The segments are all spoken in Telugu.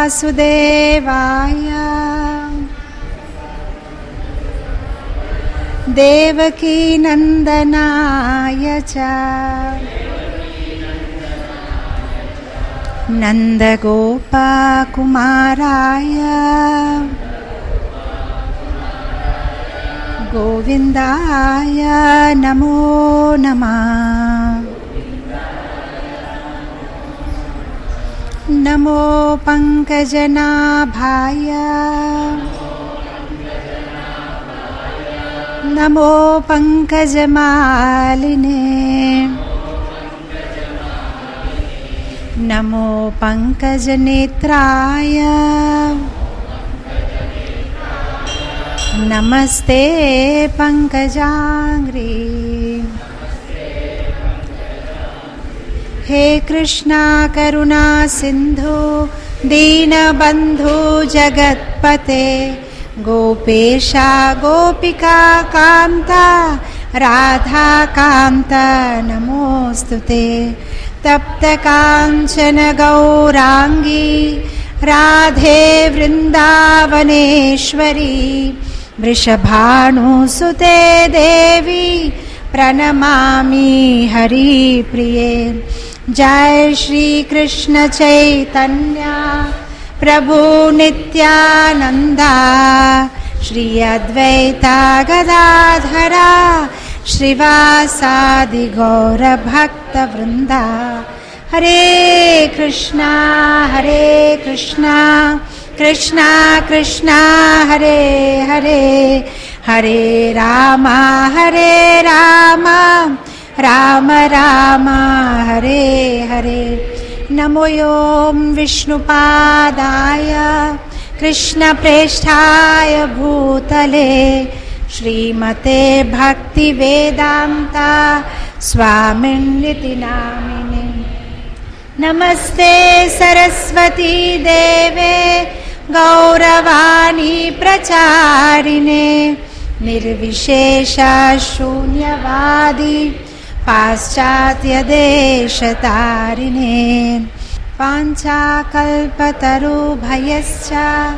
वासुदेवाय देवकीनन्दनाय च नन्दगोपाकुमाराय गोविन्दाय नमो नमः नमो पङ्कजनाभाय नमो पङ्कजमालिने नमो पङ्कजनेत्राय नमस्ते पङ्कजाङ्ग्री हे कृष्णा करुणा सिन्धु दीनबन्धु जगत्पते गोपेशा गोपिका कान्ता राधाकान्त नमोऽस्तु ते तप्तकाञ्चन गौराङ्गी राधे वृन्दावनेश्वरी वृषभानुसुते देवी प्रणमामि हरिप्रिये जय श्रीकृष्ण चैतन्य प्रभु नित्यानन्दा श्री अद्वैता गदाधरा श्रीवासादि गौरभक्तवृन्दा हरे कृष्णा हरे कृष्णा कृष्णा कृष्णा हरे हरे हरे राम हरे राम राम राम हरे हरे नमो ॐ विष्णुपादाय कृष्णप्रेष्ठाय भूतले श्रीमते भक्तिवेदान्ता स्वामिन्निति नामिने नमस्ते सरस्वती देवे गौरवाणी प्रचारिणे निर्विशेषशून्यवादी पाश्चात्यदेशतारिणे पाञ्चाकल्पतरुभयश्च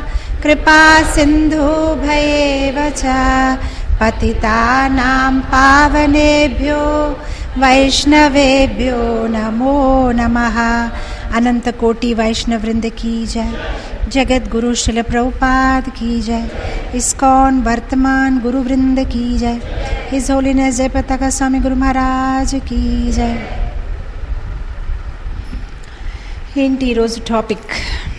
कृपासिन्धुभयेव च पतितानां पावनेभ्यो वैष्णवेभ्यो नमो नमः अनंत कोटि वैष्णव वृंद की जय जगत गुरु शिल प्रभुपाद की जय इस्कॉन वर्तमान गुरु वृंद की जय हिज होलीनेस जय पताका स्वामी गुरु महाराज की जय ఏంటి ఈరోజు టాపిక్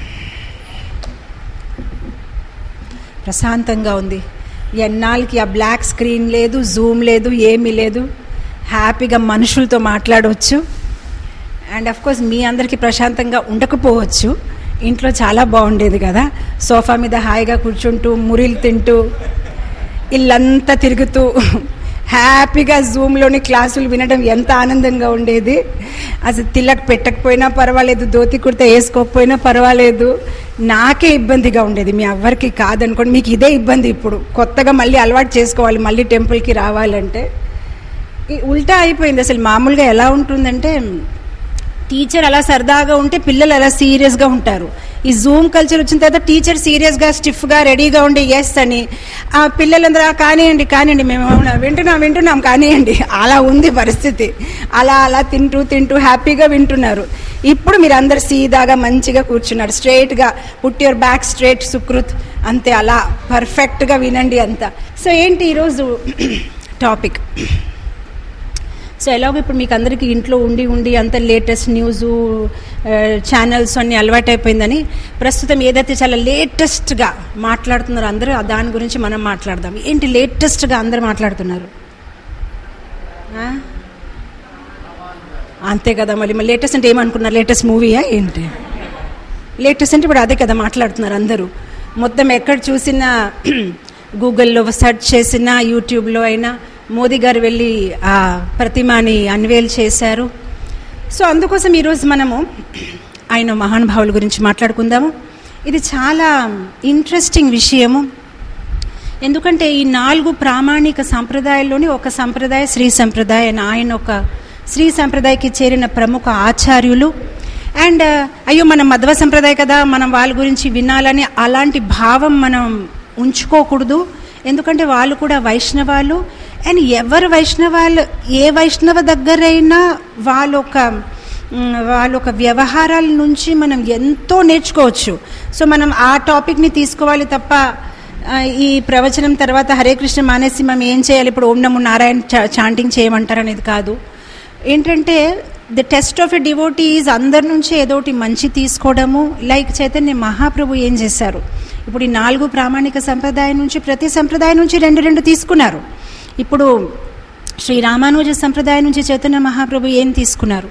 ప్రశాంతంగా ఉంది ఎన్నాళ్ళకి ఆ బ్లాక్ స్క్రీన్ లేదు జూమ్ లేదు ఏమీ లేదు హ్యాపీగా మనుషులతో మాట్లాడవచ్చు అండ్ అఫ్ కోర్స్ మీ అందరికీ ప్రశాంతంగా ఉండకపోవచ్చు ఇంట్లో చాలా బాగుండేది కదా సోఫా మీద హాయిగా కూర్చుంటూ మురిలు తింటూ ఇల్లంతా తిరుగుతూ హ్యాపీగా జూమ్లోని క్లాసులు వినడం ఎంత ఆనందంగా ఉండేది అసలు తిల్లక్ పెట్టకపోయినా పర్వాలేదు ధోతి కుర్త వేసుకోకపోయినా పర్వాలేదు నాకే ఇబ్బందిగా ఉండేది మీ ఎవ్వరికి కాదనుకోండి మీకు ఇదే ఇబ్బంది ఇప్పుడు కొత్తగా మళ్ళీ అలవాటు చేసుకోవాలి మళ్ళీ టెంపుల్కి రావాలంటే ఈ ఉల్టా అయిపోయింది అసలు మామూలుగా ఎలా ఉంటుందంటే టీచర్ అలా సరదాగా ఉంటే పిల్లలు అలా సీరియస్గా ఉంటారు ఈ జూమ్ కల్చర్ వచ్చిన తర్వాత టీచర్ సీరియస్గా స్టిఫ్గా రెడీగా ఉండి ఎస్ అని ఆ పిల్లలందరూ "ఆ, కానివ్వండి కానివ్వండి మేము అవునా వింటున్నాం వింటున్నాం కానివ్వండి అలా ఉంది పరిస్థితి అలా అలా తింటూ తింటూ హ్యాపీగా వింటున్నారు ఇప్పుడు మీరు అందరు సీదాగా మంచిగా కూర్చున్నారు స్ట్రైట్గా put your back straight Sukruth అంతే అలా పర్ఫెక్ట్గా వినండి అంతా సో ఏంటి ఈరోజు టాపిక్ సో ఎలాగో ఇప్పుడు మీకు అందరికీ ఇంట్లో ఉండి ఉండి అంత లేటెస్ట్ న్యూస్ ఛానల్స్ అన్ని అలవాటైపోయిందని ప్రస్తుతం ఏదైతే చాలా లేటెస్ట్గా మాట్లాడుతున్నారో అందరూ దాని గురించి మనం మాట్లాడదాం ఏంటి లేటెస్ట్గా అందరూ మాట్లాడుతున్నారు ఆ? అంతే కదా మళ్ళీ మళ్ళీ లేటెస్ట్ అంటే ఏమనుకున్నారు లేటెస్ట్ మూవీయా ఏంటి లేటెస్ట్ అంటే ఇప్పుడు అదే కదా మాట్లాడుతున్నారు అందరూ మొత్తం ఎక్కడ చూసినా గూగుల్లో సెర్చ్ చేసినా యూట్యూబ్లో అయినా మోదీ గారు వెళ్ళి ఆ ప్రతిమాని అన్వేల్ చేశారు సో అందుకోసం ఈరోజు మనము ఆయన మహానుభావుల గురించి మాట్లాడుకుందాము ఇది చాలా ఇంట్రెస్టింగ్ విషయము ఎందుకంటే ఈ నాలుగు ప్రామాణిక సంప్రదాయాల్లోని ఒక సంప్రదాయ శ్రీ సంప్రదాయ ఆయన ఒక శ్రీ సంప్రదాయకి చేరిన ప్రముఖ ఆచార్యులు అండ్ అయ్యో మనం మధ్వ సంప్రదాయ కదా మనం వాళ్ళ గురించి వినాలని అలాంటి భావం మనం ఉంచుకోకూడదు ఎందుకంటే వాళ్ళు కూడా వైష్ణవాలు అండ్ ఎవరు వైష్ణవాలు ఏ వైష్ణవ దగ్గరైనా వాళ్ళ ఒక మ్, వాళ్ళ ఒక వ్యవహారాల నుంచి మనం ఎంతో నేర్చుకోవచ్చు సో మనం ఆ టాపిక్ని తీసుకోవాలి తప్ప ఆ, ఈ ప్రవచనం తర్వాత హరే కృష్ణ మానేసి మనం ఏం చేయాలి ఇప్పుడు ఓం నమో నారాయణ చా- చాంటింగ్ చేయమంటారు అనేది కాదు ఏంటంటే the test of a devotee is అందరి నుంచి ఏదో ఒకటి మంచి తీసుకోవడము లైక్ చైతన్య మహాప్రభు ఏం చేశారు ఇప్పుడు ఈ నాలుగు ప్రామాణిక సంప్రదాయం నుంచి ప్రతి సంప్రదాయం నుంచి రెండు రెండు తీసుకున్నారు ఇప్పుడు శ్రీ రామానుజ సంప్రదాయం నుంచి చైతన్య మహాప్రభు ఏం తీసుకున్నారు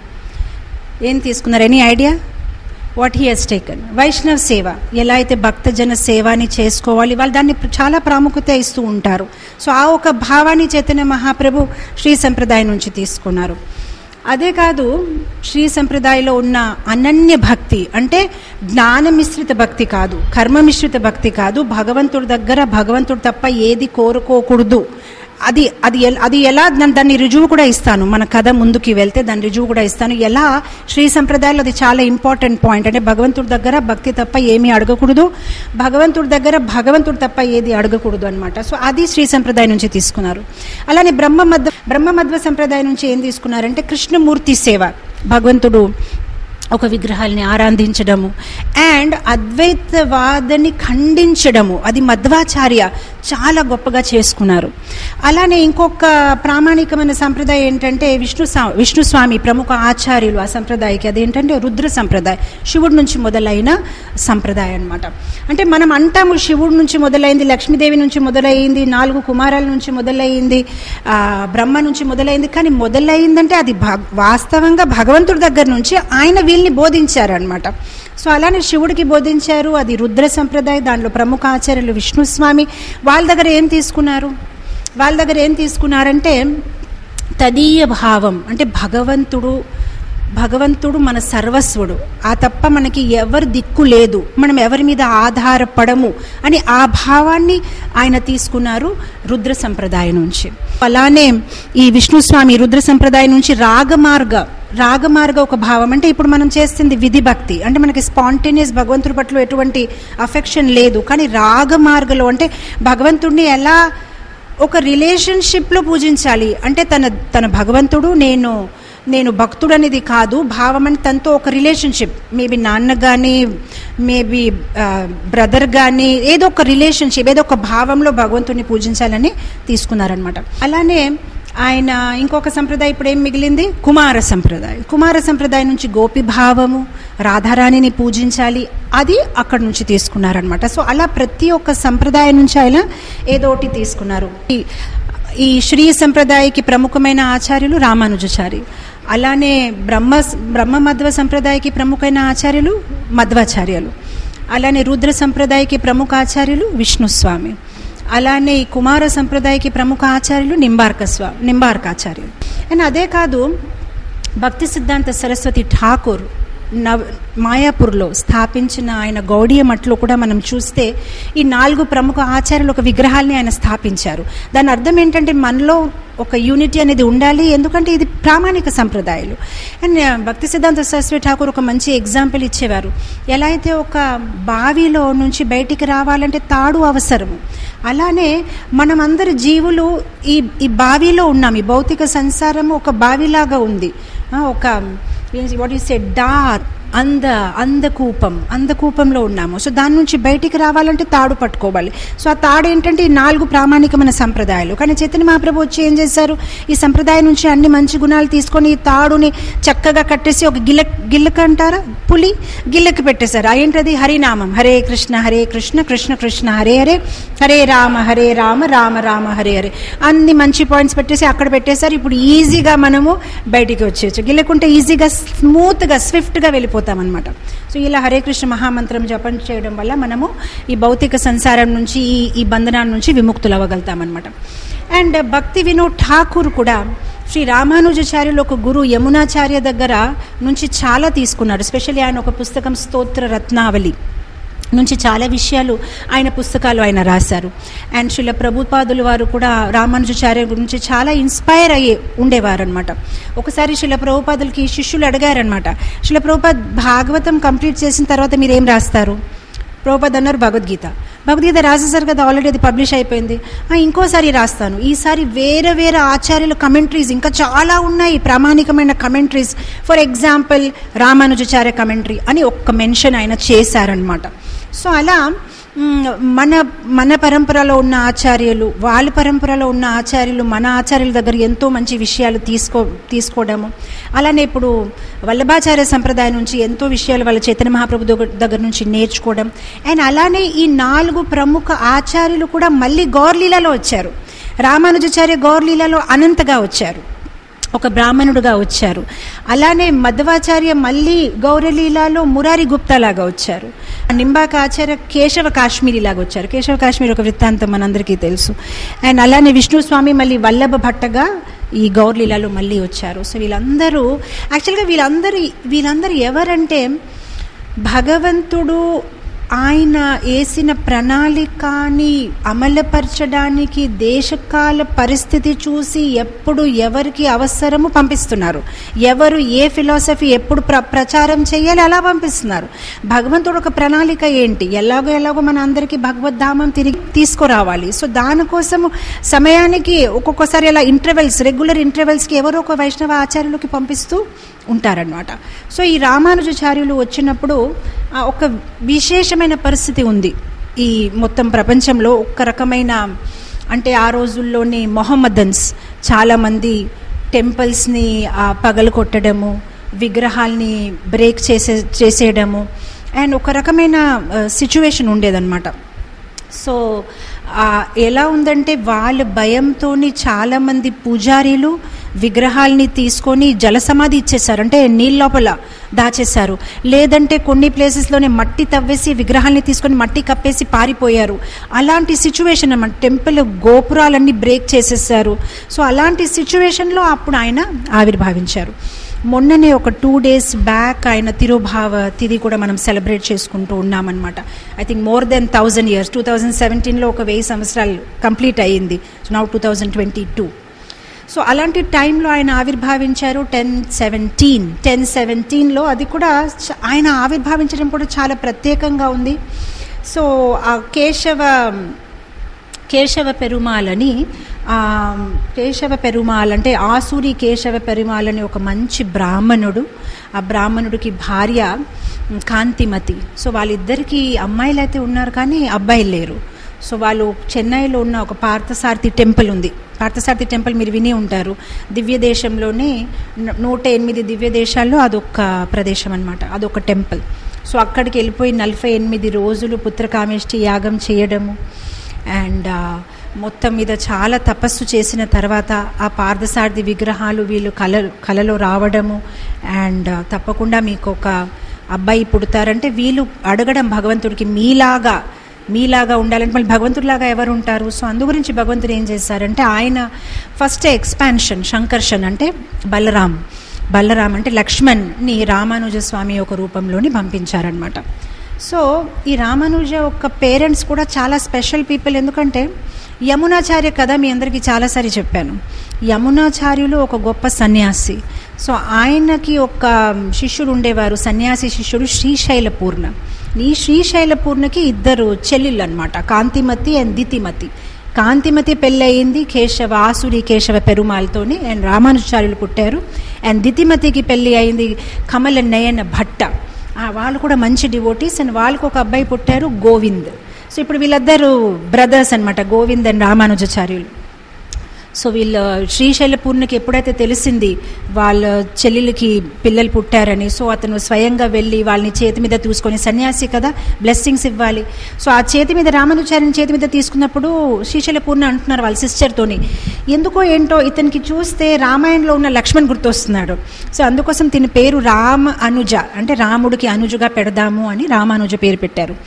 ఏం తీసుకున్నారు any idea what he has taken Vaishnav సేవ ఎలా అయితే భక్తజన సేవాని చేసుకోవాలి వాళ్ళు దాన్ని చాలా ప్రాముఖ్యత ఇస్తూ ఉంటారు సో ఆ ఒక భావాన్ని చైతన్య మహాప్రభు శ్రీ సంప్రదాయం నుంచి తీసుకున్నారు అదే కాదు శ్రీ సంప్రదాయంలో ఉన్న అనన్య భక్తి అంటే జ్ఞాన మిశ్రిత భక్తి కాదు కర్మ మిశ్రిత భక్తి కాదు భగవంతుడి దగ్గర భగవంతుడు తప్ప ఏది కోరుకోకూడదు అది అది ఎల్- అది ఎలా దాన్ని- దాన్ని రుజువు కూడా ఇస్తాను మన కథ ముందుకి వెళ్తే దాని రుజువు కూడా ఇస్తాను ఎలా శ్రీ సంప్రదాయంలో అది చాలా ఇంపార్టెంట్ పాయింట్ అంటే భగవంతుడి దగ్గర భక్తి తప్ప ఏమీ అడగకూడదు భగవంతుడి దగ్గర భగవంతుడు తప్ప ఏది అడగకూడదు అనమాట సో అది శ్రీ సంప్రదాయం నుంచి తీసుకున్నారు అలానే బ్రహ్మ మధ్వ బ్రహ్మ మధ్వ సంప్రదాయం నుంచి ఏం తీసుకున్నారంటే కృష్ణమూర్తి సేవ భగవంతుడు ఒక విగ్రహాల్ని ఆరాధించడము అండ్ అద్వైతవాదని ఖండించడము అది మధ్వాచార్య చాలా గొప్పగా చేసుకున్నారు అలానే ఇంకొక ప్రామాణికమైన సంప్రదాయం ఏంటంటే విష్ణు సా- విష్ణు స్వామి ప్రముఖ ఆచార్యులు ఆ సంప్రదాయకి అదేంటంటే రుద్ర సంప్రదాయం శివుడి నుంచి మొదలైన సంప్రదాయం అన్నమాట అంటే మనం అంటాము శివుడి నుంచి మొదలైంది లక్ష్మీదేవి నుంచి మొదలైంది నాలుగు కుమారాల నుంచి మొదలైంది ఆ, బ్రహ్మ నుంచి మొదలైంది కానీ మొదలైందంటే అది భ- వాస్తవంగా భగవంతుడి దగ్గర నుంచి ఆయన వీళ్ళని బోధించారు అనమాట సో అలానే శివుడికి బోధించారు అది రుద్ర సంప్రదాయం దాంట్లో ప్రముఖ ఆచార్యులు విష్ణు స్వామి వాళ్ళ దగ్గర ఏం తీసుకున్నారు వాళ్ళ దగ్గర ఏం తీసుకున్నారంటే తదీయ భావం అంటే భగవంతుడు భగవంతుడు మన సర్వస్వుడు ఆ తప్ప మనకి ఎవరి దిక్కు లేదు మనం ఎవరి మీద ఆధారపడము అని ఆ భావాన్ని ఆయన తీసుకున్నారు రుద్ర సంప్రదాయం నుంచి అలానే ఈ విష్ణుస్వామి రుద్ర సంప్రదాయం నుంచి రాగమార్గ రాగమార్గ ఒక భావం అంటే ఇప్పుడు మనం చేస్తుంది విధి భక్తి అంటే మనకి స్పాంటేనియస్ భగవంతుడి పట్ల ఎటువంటి అఫెక్షన్ లేదు కానీ రాగమార్గలో అంటే భగవంతుడిని ఎలా ఒక రిలేషన్షిప్లో పూజించాలి అంటే తన తన భగవంతుడు నేను నేను భక్తుడు అనేది కాదు భావం అంటే తనతో ఒక రిలేషన్షిప్ మేబీ నాన్న కానీ మేబీ బ్రదర్ కానీ ఏదో ఒక రిలేషన్షిప్ ఏదో ఒక భావంలో భగవంతుడిని పూజించాలని తీసుకున్నారనమాట అలానే ఆయన ఇంకొక సంప్రదాయం ఇప్పుడు ఏం మిగిలింది కుమార సంప్రదాయం కుమార సంప్రదాయం నుంచి గోపి భావము రాధారాణిని పూజించాలి అది అక్కడ నుంచి తీసుకున్నారనమాట సో అలా ప్రతి ఒక్క సంప్రదాయం నుంచి ఆయన ఏదో ఒకటి తీసుకున్నారు ఈ- ఈ శ్రీ సంప్రదాయకి ప్రముఖమైన ఆచార్యులు రామానుజాచారి అలానే బ్రహ్మ బ్రహ్మ మధ్వ సంప్రదాయకి ప్రముఖమైన ఆచార్యులు మధ్వాచార్యులు అలానే రుద్ర సంప్రదాయకి ప్రముఖ ఆచార్యులు విష్ణుస్వామి అలానే ఈ కుమార సంప్రదాయకి ప్రముఖ ఆచార్యులు నింబార్క స్వా నింబార్కాచార్యులు అండ్ అదే కాదు భక్తి సిద్ధాంత సరస్వతి ఠాకూర్ నవ్ మాయాపూర్లో స్థాపించిన ఆయన గౌడీయ మఠలో కూడా మనం చూస్తే ఈ నాలుగు ప్రముఖ ఆచార్యులు ఒక విగ్రహాల్ని ఆయన స్థాపించారు దాని అర్థం ఏంటంటే మనలో ఒక యూనిటీ అనేది ఉండాలి ఎందుకంటే ఇది ప్రామాణిక సంప్రదాయాలు అండ్ భక్తి సిద్ధాంత సరస్వతి ఠాకూర్ ఒక మంచి ఎగ్జాంపుల్ ఇచ్చేవారు ఎలా అయితే ఒక బావిలో నుంచి బయటికి రావాలంటే తాడు అవసరము అలానే మనమందరి జీవులు ఈ ఈ బావిలో ఉన్నాం ఈ భౌతిక సంసారము ఒక బావిలాగా ఉంది ఆ, ఒక వాట్ ఈస్ ఏ డార్ అంద అందకూపం అందకూపంలో ఉన్నాము సో దాని నుంచి బయటికి రావాలంటే తాడు పట్టుకోవాలి సో ఆ తాడు ఏంటంటే ఈ నాలుగు ప్రామాణికమైన సంప్రదాయాలు కానీ చైతన్య మహాప్రభు వచ్చి ఏం చేశారు ఈ సంప్రదాయం నుంచి అన్ని మంచి గుణాలు తీసుకొని ఈ తాడుని చక్కగా కట్టేసి ఒక గిల్ల గిల్లక అంటారా పులి గిల్లకి పెట్టేశారు ఆ ఏంటది హరినామం హరే కృష్ణ హరే కృష్ణ కృష్ణ కృష్ణ హరే హరే హరే రామ హరే రామ రామ రామ హరే హరే అన్ని మంచి పాయింట్స్ పెట్టేసి అక్కడ పెట్టేశారు ఇప్పుడు ఈజీగా మనము బయటికి వచ్చేయచ్చు గిల్లకుంటే ఈజీగా స్మూత్గా స్విఫ్ట్గా వెళ్ళిపోతాం అనమాట సో ఇలా హరే కృష్ణ మహామంత్రం జపం చేయడం వల్ల మనము ఈ భౌతిక సంసారం నుంచి ఈ ఈ బంధనాల నుంచి విముక్తులు అవ్వగలుగుతాం అనమాట అండ్ భక్తి వినోద్ ఠాకూర్ కూడా శ్రీ రామానుజాచార్యులు ఒక గురు యమునాచార్య దగ్గర నుంచి చాలా తీసుకున్నారు స్పెషల్లీ ఆయన ఒక పుస్తకం స్తోత్ర రత్నావళి నుంచి చాలా విషయాలు ఆయన పుస్తకాలు ఆయన రాశారు అండ్ శిల ప్రభుపాదులు వారు కూడా రామానుజాచార్య గురించి చాలా ఇన్స్పైర్ అయ్యి ఉండేవారు అనమాట ఒకసారి శిల ప్రభుపాదులకి శిష్యులు అడిగారనమాట శిల ప్రభుపాద్ భాగవతం కంప్లీట్ చేసిన తర్వాత మీరు ఏం రాస్తారు ప్రభుపాద్ అన్నారు భగవద్గీత భగవద్గీత రాసేసారు కదా ఆల్రెడీ అది పబ్లిష్ అయిపోయింది "ఆ, ఇంకోసారి రాస్తాను ఈసారి వేరే వేరే ఆచార్యుల కమెంట్రీస్ ఇంకా చాలా ఉన్నాయి ప్రామాణికమైన commentaries for example Ramanujacharya commentary అని ఒక్క మెన్షన్ ఆయన చేశారనమాట సో అలా మ్, మన మన పరంపరలో ఉన్న ఆచార్యులు వాళ్ళ పరంపరలో ఉన్న ఆచార్యులు మన ఆచార్యుల దగ్గర ఎంతో మంచి విషయాలు తీసుకో తీసుకోవడము అలానే ఇప్పుడు వల్లభాచార్య సంప్రదాయం నుంచి ఎంతో విషయాలు వాళ్ళ చైతన్య మహాప్రభు దగ్గర- దగ్గర నుంచి నేర్చుకోవడం అండ్ అలానే ఈ నాలుగు ప్రముఖ ఆచార్యులు కూడా మళ్ళీ గౌర్లీలలో వచ్చారు రామానుజాచార్య గౌర్లీలలో అనంతగా వచ్చారు ఒక బ్రాహ్మణుడుగా వచ్చారు అలానే మధ్వాచార్య మళ్ళీ గౌరలీలాలో మురారి గుప్తా లాగా వచ్చారు నింబాక ఆచార్య కేశవ కాశ్మీరి లాగా వచ్చారు కేశవ కాశ్మీరి ఒక వృత్తాంతం మనందరికీ తెలుసు అండ్ అలానే విష్ణు స్వామి మళ్ళీ వల్లభ భట్టగా ఈ గౌర్లీలాలో మళ్ళీ వచ్చారు సో వీళ్ళందరూ యాక్చువల్గా వీళ్ళందరూ వీళ్ళందరూ ఎవరంటే భగవంతుడు ఆయన వేసిన ప్రణాళికని అమలుపరచడానికి దేశకాల పరిస్థితి చూసి ఎప్పుడు ఎవరికి అవసరము పంపిస్తున్నారు ఎవరు ఏ ఫిలాసఫీ ఎప్పుడు ప్ర ప్రచారం చేయాలి అలా పంపిస్తున్నారు భగవంతుడు ఒక ప్రణాళిక ఏంటి ఎలాగో ఎలాగో మన అందరికీ భగవద్ధామం తిరిగి తీసుకురావాలి సో దానికోసము సమయానికి ఒక్కొక్కసారి అలా ఇంటర్వెల్స్ రెగ్యులర్ ఇంటర్వెల్స్కి ఎవరో ఒక వైష్ణవ ఆచార్యులకి పంపిస్తూ ఉంటారనమాట సో ఈ రామానుజాచార్యులు వచ్చినప్పుడు ఆ, ఒక విశేషమైన పరిస్థితి ఉంది ఈ మొత్తం ప్రపంచంలో ఒక్క రకమైన అంటే ఆ రోజుల్లోనే మొహమ్మదన్స్ చాలామంది టెంపుల్స్ని పగలు కొట్టడము విగ్రహాల్ని బ్రేక్ చేసే చేసేయడము అండ్ ఒక రకమైన సిచ్యువేషన్ ఉండేదన్నమాట సో ఆ, ఎలా ఉందంటే వాళ్ళ భయంతోని చాలామంది పూజారీలు విగ్రహాల్ని తీసుకొని జల సమాధి ఇచ్చేశారు అంటే నీళ్ళ లోపల దాచేశారు లేదంటే కొన్ని ప్లేసెస్లోనే మట్టి తవ్వేసి విగ్రహాల్ని తీసుకొని మట్టి కప్పేసి పారిపోయారు అలాంటి సిచ్యువేషన్ అన్నమాట టెంపుల్ గోపురాలన్నీ బ్రేక్ చేసేసారు సో అలాంటి సిచ్యువేషన్లో అప్పుడు ఆయన ఆవిర్భావించారు మొన్ననే ఒక టూ డేస్ బ్యాక్ ఆయన తిరుభావ తిథి కూడా మనం సెలబ్రేట్ చేసుకుంటూ ఉన్నామన్నమాట I think more than thousand years two thousand సెవెంటీన్లో ఒక వెయ్యి సంవత్సరాలు కంప్లీట్ అయ్యింది now two thousand twenty two so అలాంటి టైంలో ఆయన ఆవిర్భావించారు టెన్ సెవెంటీన్ టెన్ సెవెంటీన్లో అది కూడా చ- ఆయన ఆవిర్భావించడం కూడా చాలా ప్రత్యేకంగా ఉంది సో ఆ కేశవ కేశవ పెరుమాల్ అని ఆ, కేశవ పెరుమాల్ అంటే ఆసూరి కేశవ పెరుమాల్ అని ఒక మంచి బ్రాహ్మణుడు ఆ బ్రాహ్మణుడికి భార్య ఉమ్, కాంతిమతి సో వాళ్ళిద్దరికి అమ్మాయిలు అయితే ఉన్నారు కానీ అబ్బాయిలు లేరు సో వాళ్ళు చెన్నైలో ఉన్న ఒక పార్థసారథి టెంపుల్ ఉంది పార్థసారథి టెంపుల్ మీరు విని ఉంటారు దివ్య దేశంలోనే న- నూట ఎనిమిది దివ్య దేశాల్లో అదొక ప్రదేశం అనమాట అదొక టెంపుల్ సో అక్కడికి వెళ్ళిపోయి నలభై ఎనిమిది రోజులు పుత్రకామేష్టి యాగం చేయడము అండ్ మొత్తం మీద చాలా తపస్సు చేసిన తర్వాత ఆ పార్థసారథి విగ్రహాలు వీళ్ళు కల కలలో రావడము అండ్ తప్పకుండా మీకు ఒక అబ్బాయి పుడతారంటే వీళ్ళు అడగడం భగవంతుడికి మీలాగా మీలాగా ఉండాలంటే మళ్ళీ భగవంతుడిలాగా ఎవరు ఉంటారు సో అందు గురించి భగవంతుడు ఏం చేశారంటే ఆయన ఫస్ట్ ఎక్స్పాన్షన్ శంకర్షన్ అంటే బలరాం బలరాం అంటే లక్ష్మణ్ని రామానుజ స్వామి ఒక రూపంలోని పంపించారనమాట సో ఈ రామానుజ యొక్క పేరెంట్స్ కూడా చాలా స్పెషల్ పీపుల్ ఎందుకంటే యమునాచార్య కథ మీ అందరికీ చాలాసారి చెప్పాను యమునాచార్యులు ఒక గొప్ప సన్యాసి సో ఆయనకి ఒక శిష్యుడు ఉండేవారు సన్యాసి శిష్యుడు శ్రీశైలపూర్ణ ఈ శ్రీశైలపూర్ణకి ఇద్దరు చెల్లెళ్ళు అనమాట కాంతిమతి అండ్ దితిమతి కాంతిమతి పెళ్ళయింది కేశవ ఆసురి కేశవ పెరుమాల్తోని అండ్ రామానుచార్యులు పుట్టారు అండ్ దితిమతికి పెళ్ళి అయింది కమల నయన భట్ట ఆ, వాళ్ళు కూడా మంచి డివోటీస్ అండ్ వాళ్ళకు ఒక అబ్బాయి పుట్టారు గోవింద్ సో ఇప్పుడు వీళ్ళిద్దరు బ్రదర్స్ అన్నమాట గోవింద్ అండ్ రామానుజాచార్యులు సో వీళ్ళ శ్రీశైలపూర్ణకి ఎప్పుడైతే తెలిసింది వాళ్ళ చెల్లెలకి పిల్లలు పుట్టారని సో అతను స్వయంగా వెళ్ళి వాళ్ళని చేతి మీద తీసుకొని సన్యాసి కదా బ్లెస్సింగ్స్ ఇవ్వాలి సో ఆ చేతి మీద రామానుచార్యుని చేతి మీద తీసుకున్నప్పుడు శ్రీశైలపూర్ణ అంటున్నారు వాళ్ళ సిస్టర్తోని ఎందుకో ఏంటో ఇతనికి చూస్తే రామాయణంలో ఉన్న లక్ష్మణ్ గుర్తొస్తున్నాడు సో అందుకోసం దీని పేరు రామ అనుజ అంటే రాముడికి అనుజుగా పెడదాము అని రామానుజ పేరు పెట్టారు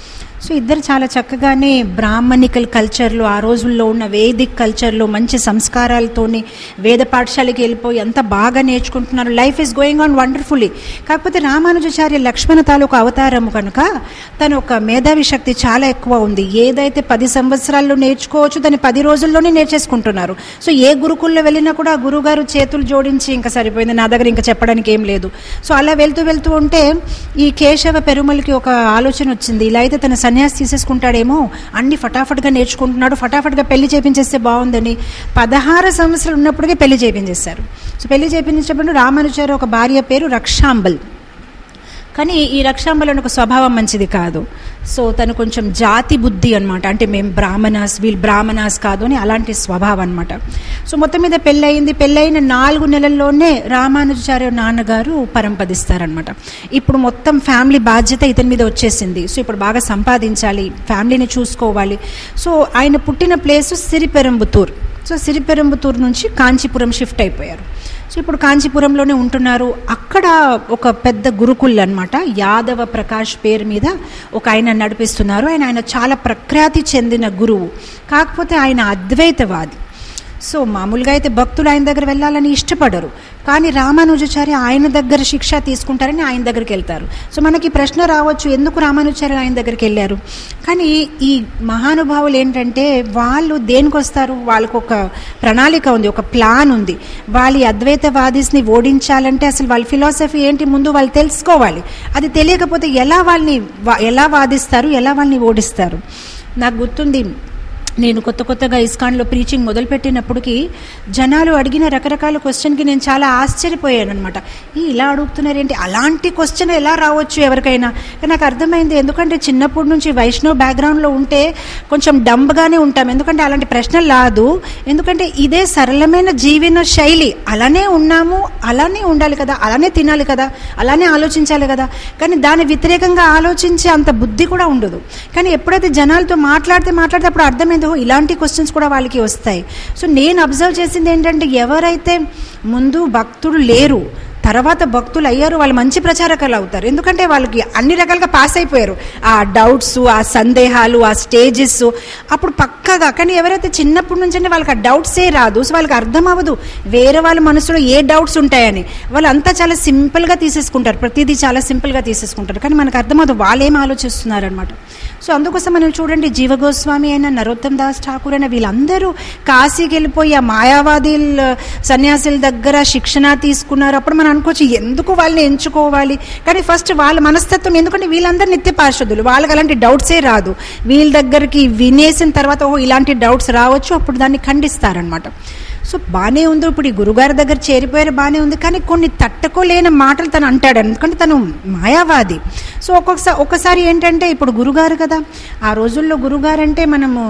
సో ఇద్దరు చాలా చక్కగానే బ్రాహ్మణికల్ కల్చర్లో ఆ రోజుల్లో ఉన్న వేదిక్ కల్చర్లో మంచి సంస్కారాలతోని వేద పాఠశాలకి వెళ్ళిపోయి ఎంత బాగా నేర్చుకుంటున్నారు life is going on wonderfully కాకపోతే రామానుజాచార్య లక్ష్మణ తాలూకు అవతారము కనుక తను ఒక మేధావి శక్తి చాలా ఎక్కువ ఉంది ఏదైతే పది సంవత్సరాల్లో నేర్చుకోవచ్చు దాన్ని పది రోజుల్లోనే నేర్చేసుకుంటున్నారు సో ఏ గురుకుల్లో వెళ్ళినా కూడా ఆ గురుగారు చేతులు జోడించి ఇంకా సరిపోయింది నా దగ్గర ఇంకా చెప్పడానికి ఏం లేదు సో అలా వెళ్తూ వెళ్తూ ఉంటే ఈ కేశవ పెరుమలకి ఒక ఆలోచన వచ్చింది ఇలా అయితే తన సన్యాసి తీసేసుకుంటాడేమో అన్ని ఫటాఫట్గా నేర్చుకుంటున్నాడు ఫటాఫట్గా పెళ్లి చేపించేస్తే బాగుందని పదహారు సంవత్సరాలు ఉన్నప్పటికే పెళ్లి చేపించేశారు సో పెళ్లి చేపించినప్పుడు రామానుచారు ఒక భార్య పేరు రక్షాంబల్ కానీ ఈ రక్షాంబలను ఒక స్వభావం మంచిది కాదు సో తను కొంచెం జాతి బుద్ధి అనమాట అంటే మేము బ్రాహ్మణాస్ వీళ్ళు బ్రాహ్మణాస్ కాదు అని అలాంటి స్వభావం అనమాట సో మొత్తం మీద పెళ్ళయింది పెళ్ళైన నాలుగు నెలల్లోనే రామానుజాచార్య నాన్నగారు పరంపదిస్తారనమాట ఇప్పుడు మొత్తం ఫ్యామిలీ బాధ్యత ఇతని మీద వచ్చేసింది సో ఇప్పుడు బాగా సంపాదించాలి ఫ్యామిలీని చూసుకోవాలి సో ఆయన పుట్టిన ప్లేస్ సిరిపెరంబుతూర్ సో సిరిపెరంబుతూర్ నుంచి కాంచీపురం షిఫ్ట్ అయిపోయారు సో ఇప్పుడు కాంచీపురంలోనే ఉంటున్నారు అక్కడ ఒక పెద్ద గురుకుల్ అనమాట యాదవ ప్రకాష్ పేరు మీద ఒక ఆయన నడిపిస్తున్నారు ఆయన ఆయన చాలా ప్రఖ్యాతి చెందిన గురువు కాకపోతే ఆయన అద్వైతవాది సో మామూలుగా అయితే భక్తులు ఆయన దగ్గర వెళ్ళాలని ఇష్టపడరు కానీ రామానుజాచార్య ఆయన దగ్గర శిక్ష తీసుకుంటారని ఆయన దగ్గరికి వెళ్తారు సో మనకి ప్రశ్న రావచ్చు ఎందుకు రామానుజాచార్య ఆయన దగ్గరికి వెళ్ళారు కానీ ఈ మహానుభావులు ఏంటంటే వాళ్ళు దేనికి వస్తారు వాళ్ళకు ఒక ప్రణాళిక ఉంది ఒక ప్లాన్ ఉంది వాళ్ళ ఈ అద్వైతవాదిస్ని ఓడించాలంటే అసలు వాళ్ళ ఫిలాసఫీ ఏంటి ముందు వాళ్ళు తెలుసుకోవాలి అది తెలియకపోతే ఎలా వాళ్ళని వా- ఎలా వాదిస్తారు ఎలా వాళ్ళని ఓడిస్తారు నాకు గుర్తుంది నేను కొత్త కొత్తగా ఇస్కాన్లో ప్రీచింగ్ మొదలుపెట్టినప్పటికీ జనాలు అడిగిన రకరకాల క్వశ్చన్కి నేను చాలా ఆశ్చర్యపోయాను అనమాట ఈ ఇలా అడుగుతున్నారేంటి అలాంటి క్వశ్చన్ ఎలా రావచ్చు ఎవరికైనా కానీ నాకు అర్థమైంది ఎందుకంటే చిన్నప్పటి నుంచి వైష్ణవ్ బ్యాక్గ్రౌండ్లో ఉంటే కొంచెం డంబ్గానే ఉంటాం ఎందుకంటే అలాంటి ప్రశ్నలు రాదు ఎందుకంటే ఇదే సరళమైన జీవన శైలి అలానే ఉన్నాము అలానే ఉండాలి కదా అలానే తినాలి కదా అలానే ఆలోచించాలి కదా కానీ దాని వ్యతిరేకంగా ఆలోచించే అంత బుద్ధి కూడా ఉండదు కానీ ఎప్పుడైతే జనాలతో మాట్లాడితే మాట్లాడితే అప్పుడు అర్థమైంది "ఓ, ఇలాంటి క్వశ్చన్స్ కూడా వాళ్ళకి వస్తాయి సో నేను అబ్జర్వ్ చేసింది ఏంటంటే ఎవరైతే ముందు భక్తులు లేరు తర్వాత భక్తులు అయ్యారు వాళ్ళు మంచి ప్రచారకులు అవుతారు ఎందుకంటే వాళ్ళకి అన్ని రకాలుగా పాస్ అయిపోయారు ఆ డౌట్స్ ఆ సందేహాలు ఆ స్టేజెస్ అప్పుడు పక్కగా కానీ ఎవరైతే చిన్నప్పటి నుంచి అంటే వాళ్ళకి ఆ డౌట్సే రాదు సో వాళ్ళకి అర్థం అవ్వదు వేరే వాళ్ళ మనసులో ఏ డౌట్స్ ఉంటాయని వాళ్ళు అంతా చాలా సింపుల్గా తీసేసుకుంటారు ప్రతిదీ చాలా సింపుల్గా తీసేసుకుంటారు కానీ మనకు అర్థమవుతుంది వాళ్ళు ఏం ఆలోచిస్తున్నారు అనమాట సో అందుకోసం మనం చూడండి జీవగోస్వామి అయిన నరోత్తం దాస్ ఠాకూర్ అయిన వీళ్ళందరూ కాశీకి వెళ్ళిపోయి ఆ మాయావాది సన్యాసుల దగ్గర శిక్షణ తీసుకున్నారు అప్పుడు మనం అనుకోవచ్చు ఎందుకు వాళ్ళని ఎంచుకోవాలి కానీ ఫస్ట్ వాళ్ళ మనస్తత్వం ఎందుకంటే వీళ్ళందరూ నిత్య పార్షదులు వాళ్ళకి అలాంటి డౌట్సే రాదు వీళ్ళ దగ్గరికి వినేసిన తర్వాత ఓహో ఇలాంటి డౌట్స్ రావచ్చు అప్పుడు దాన్ని ఖండిస్తారనమాట సో బాగానే ఉంది ఇప్పుడు ఈ గురుగారి దగ్గర చేరిపోయారు బాగానే ఉంది కానీ కొన్ని తట్టుకోలేని మాటలు తను అంటాడు ఎందుకంటే తను మాయావాది సో ఒక్కొక్కసారి ఒకసారి ఏంటంటే ఇప్పుడు గురుగారు కదా ఆ రోజుల్లో గురుగారు అంటే మనము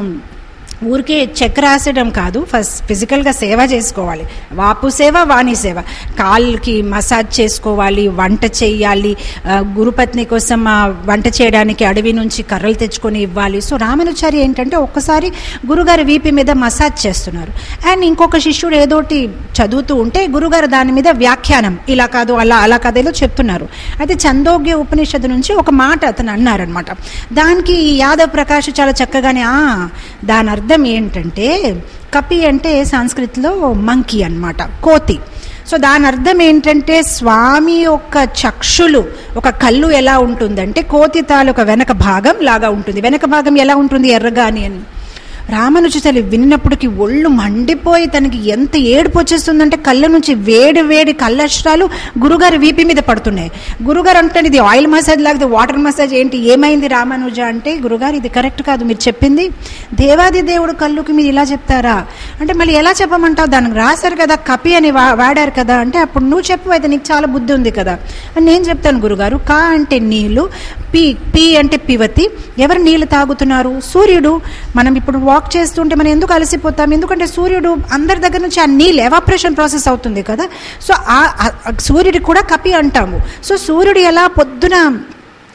ఊరికే చెక్ రాసడం కాదు ఫస్ట్ ఫిజికల్గా సేవ చేసుకోవాలి వాపు సేవ వాణి సేవ కాళ్ళకి మసాజ్ చేసుకోవాలి వంట చేయాలి ఆ, గురుపత్ని కోసం ఆ వంట చేయడానికి అడవి నుంచి కర్రలు తెచ్చుకొని ఇవ్వాలి సో రామానుచారి ఏంటంటే ఒక్కసారి గురుగారి వీపి మీద మసాజ్ చేస్తున్నారు అండ్ ఇంకొక శిష్యుడు ఏదోటి చదువుతూ ఉంటే గురుగారు దాని మీద వ్యాఖ్యానం ఇలా కాదు అలా అలా కాదు ఏదో చెప్తున్నారు అయితే చందోగ్య ఉపనిషత్తు నుంచి ఒక మాట అతను అన్నారనమాట దానికి ఈ యాదవ్ ప్రకాష్ చాలా చక్కగానే "ఆ, దాని అర్థం ఏంటంటే కపి అంటే సంస్కృతిలో మంకీ అన్నమాట కోతి సో దాని అర్థం ఏంటంటే స్వామి యొక్క చక్షులు ఒక కళ్ళు ఎలా ఉంటుందంటే కోతి తాలూక వెనక భాగం లాగా ఉంటుంది వెనక భాగం ఎలా ఉంటుంది ఎర్రగాని అని రామానుజతలి విన్నప్పటికీ ఒళ్ళు మండిపోయి తనకి ఎంత ఏడుపు వచ్చేస్తుందంటే కళ్ళ నుంచి వేడి వేడి కళ్ళక్షరాలు గురుగారి వీపి మీద పడుతున్నాయి గురుగారు అంటాడు ఇది ఆయిల్ మసాజ్ లేకపోతే వాటర్ మసాజ్ ఏంటి ఏమైంది రామానుజ అంటే గురుగారు ఇది కరెక్ట్ కాదు మీరు చెప్పింది దేవాది దేవుడు కళ్ళుకి మీరు ఇలా చెప్తారా అంటే మళ్ళీ ఎలా చెప్పమంటావు దానికి రాశారు కదా కపి అని వా వాడారు కదా అంటే అప్పుడు నువ్వు చెప్పు అయితే నీకు చాలా బుద్ధి ఉంది కదా అని నేను చెప్తాను గురుగారు కా అంటే నీళ్లు పి పి అంటే పివతి ఎవరు నీళ్లు తాగుతున్నారు సూర్యుడు మనం ఇప్పుడు వాక్ చేస్తుంటే మనం ఎందుకు అలసిపోతాం ఎందుకంటే సూర్యుడు అందరి దగ్గర నుంచి ఆ నీళ్ళు ఎవాపరేషన్ ప్రాసెస్ అవుతుంది కదా సో ఆ ఆ- ఆ సూర్యుడికి కూడా కపి అంటాము సో సూర్యుడు ఎలా పొద్దున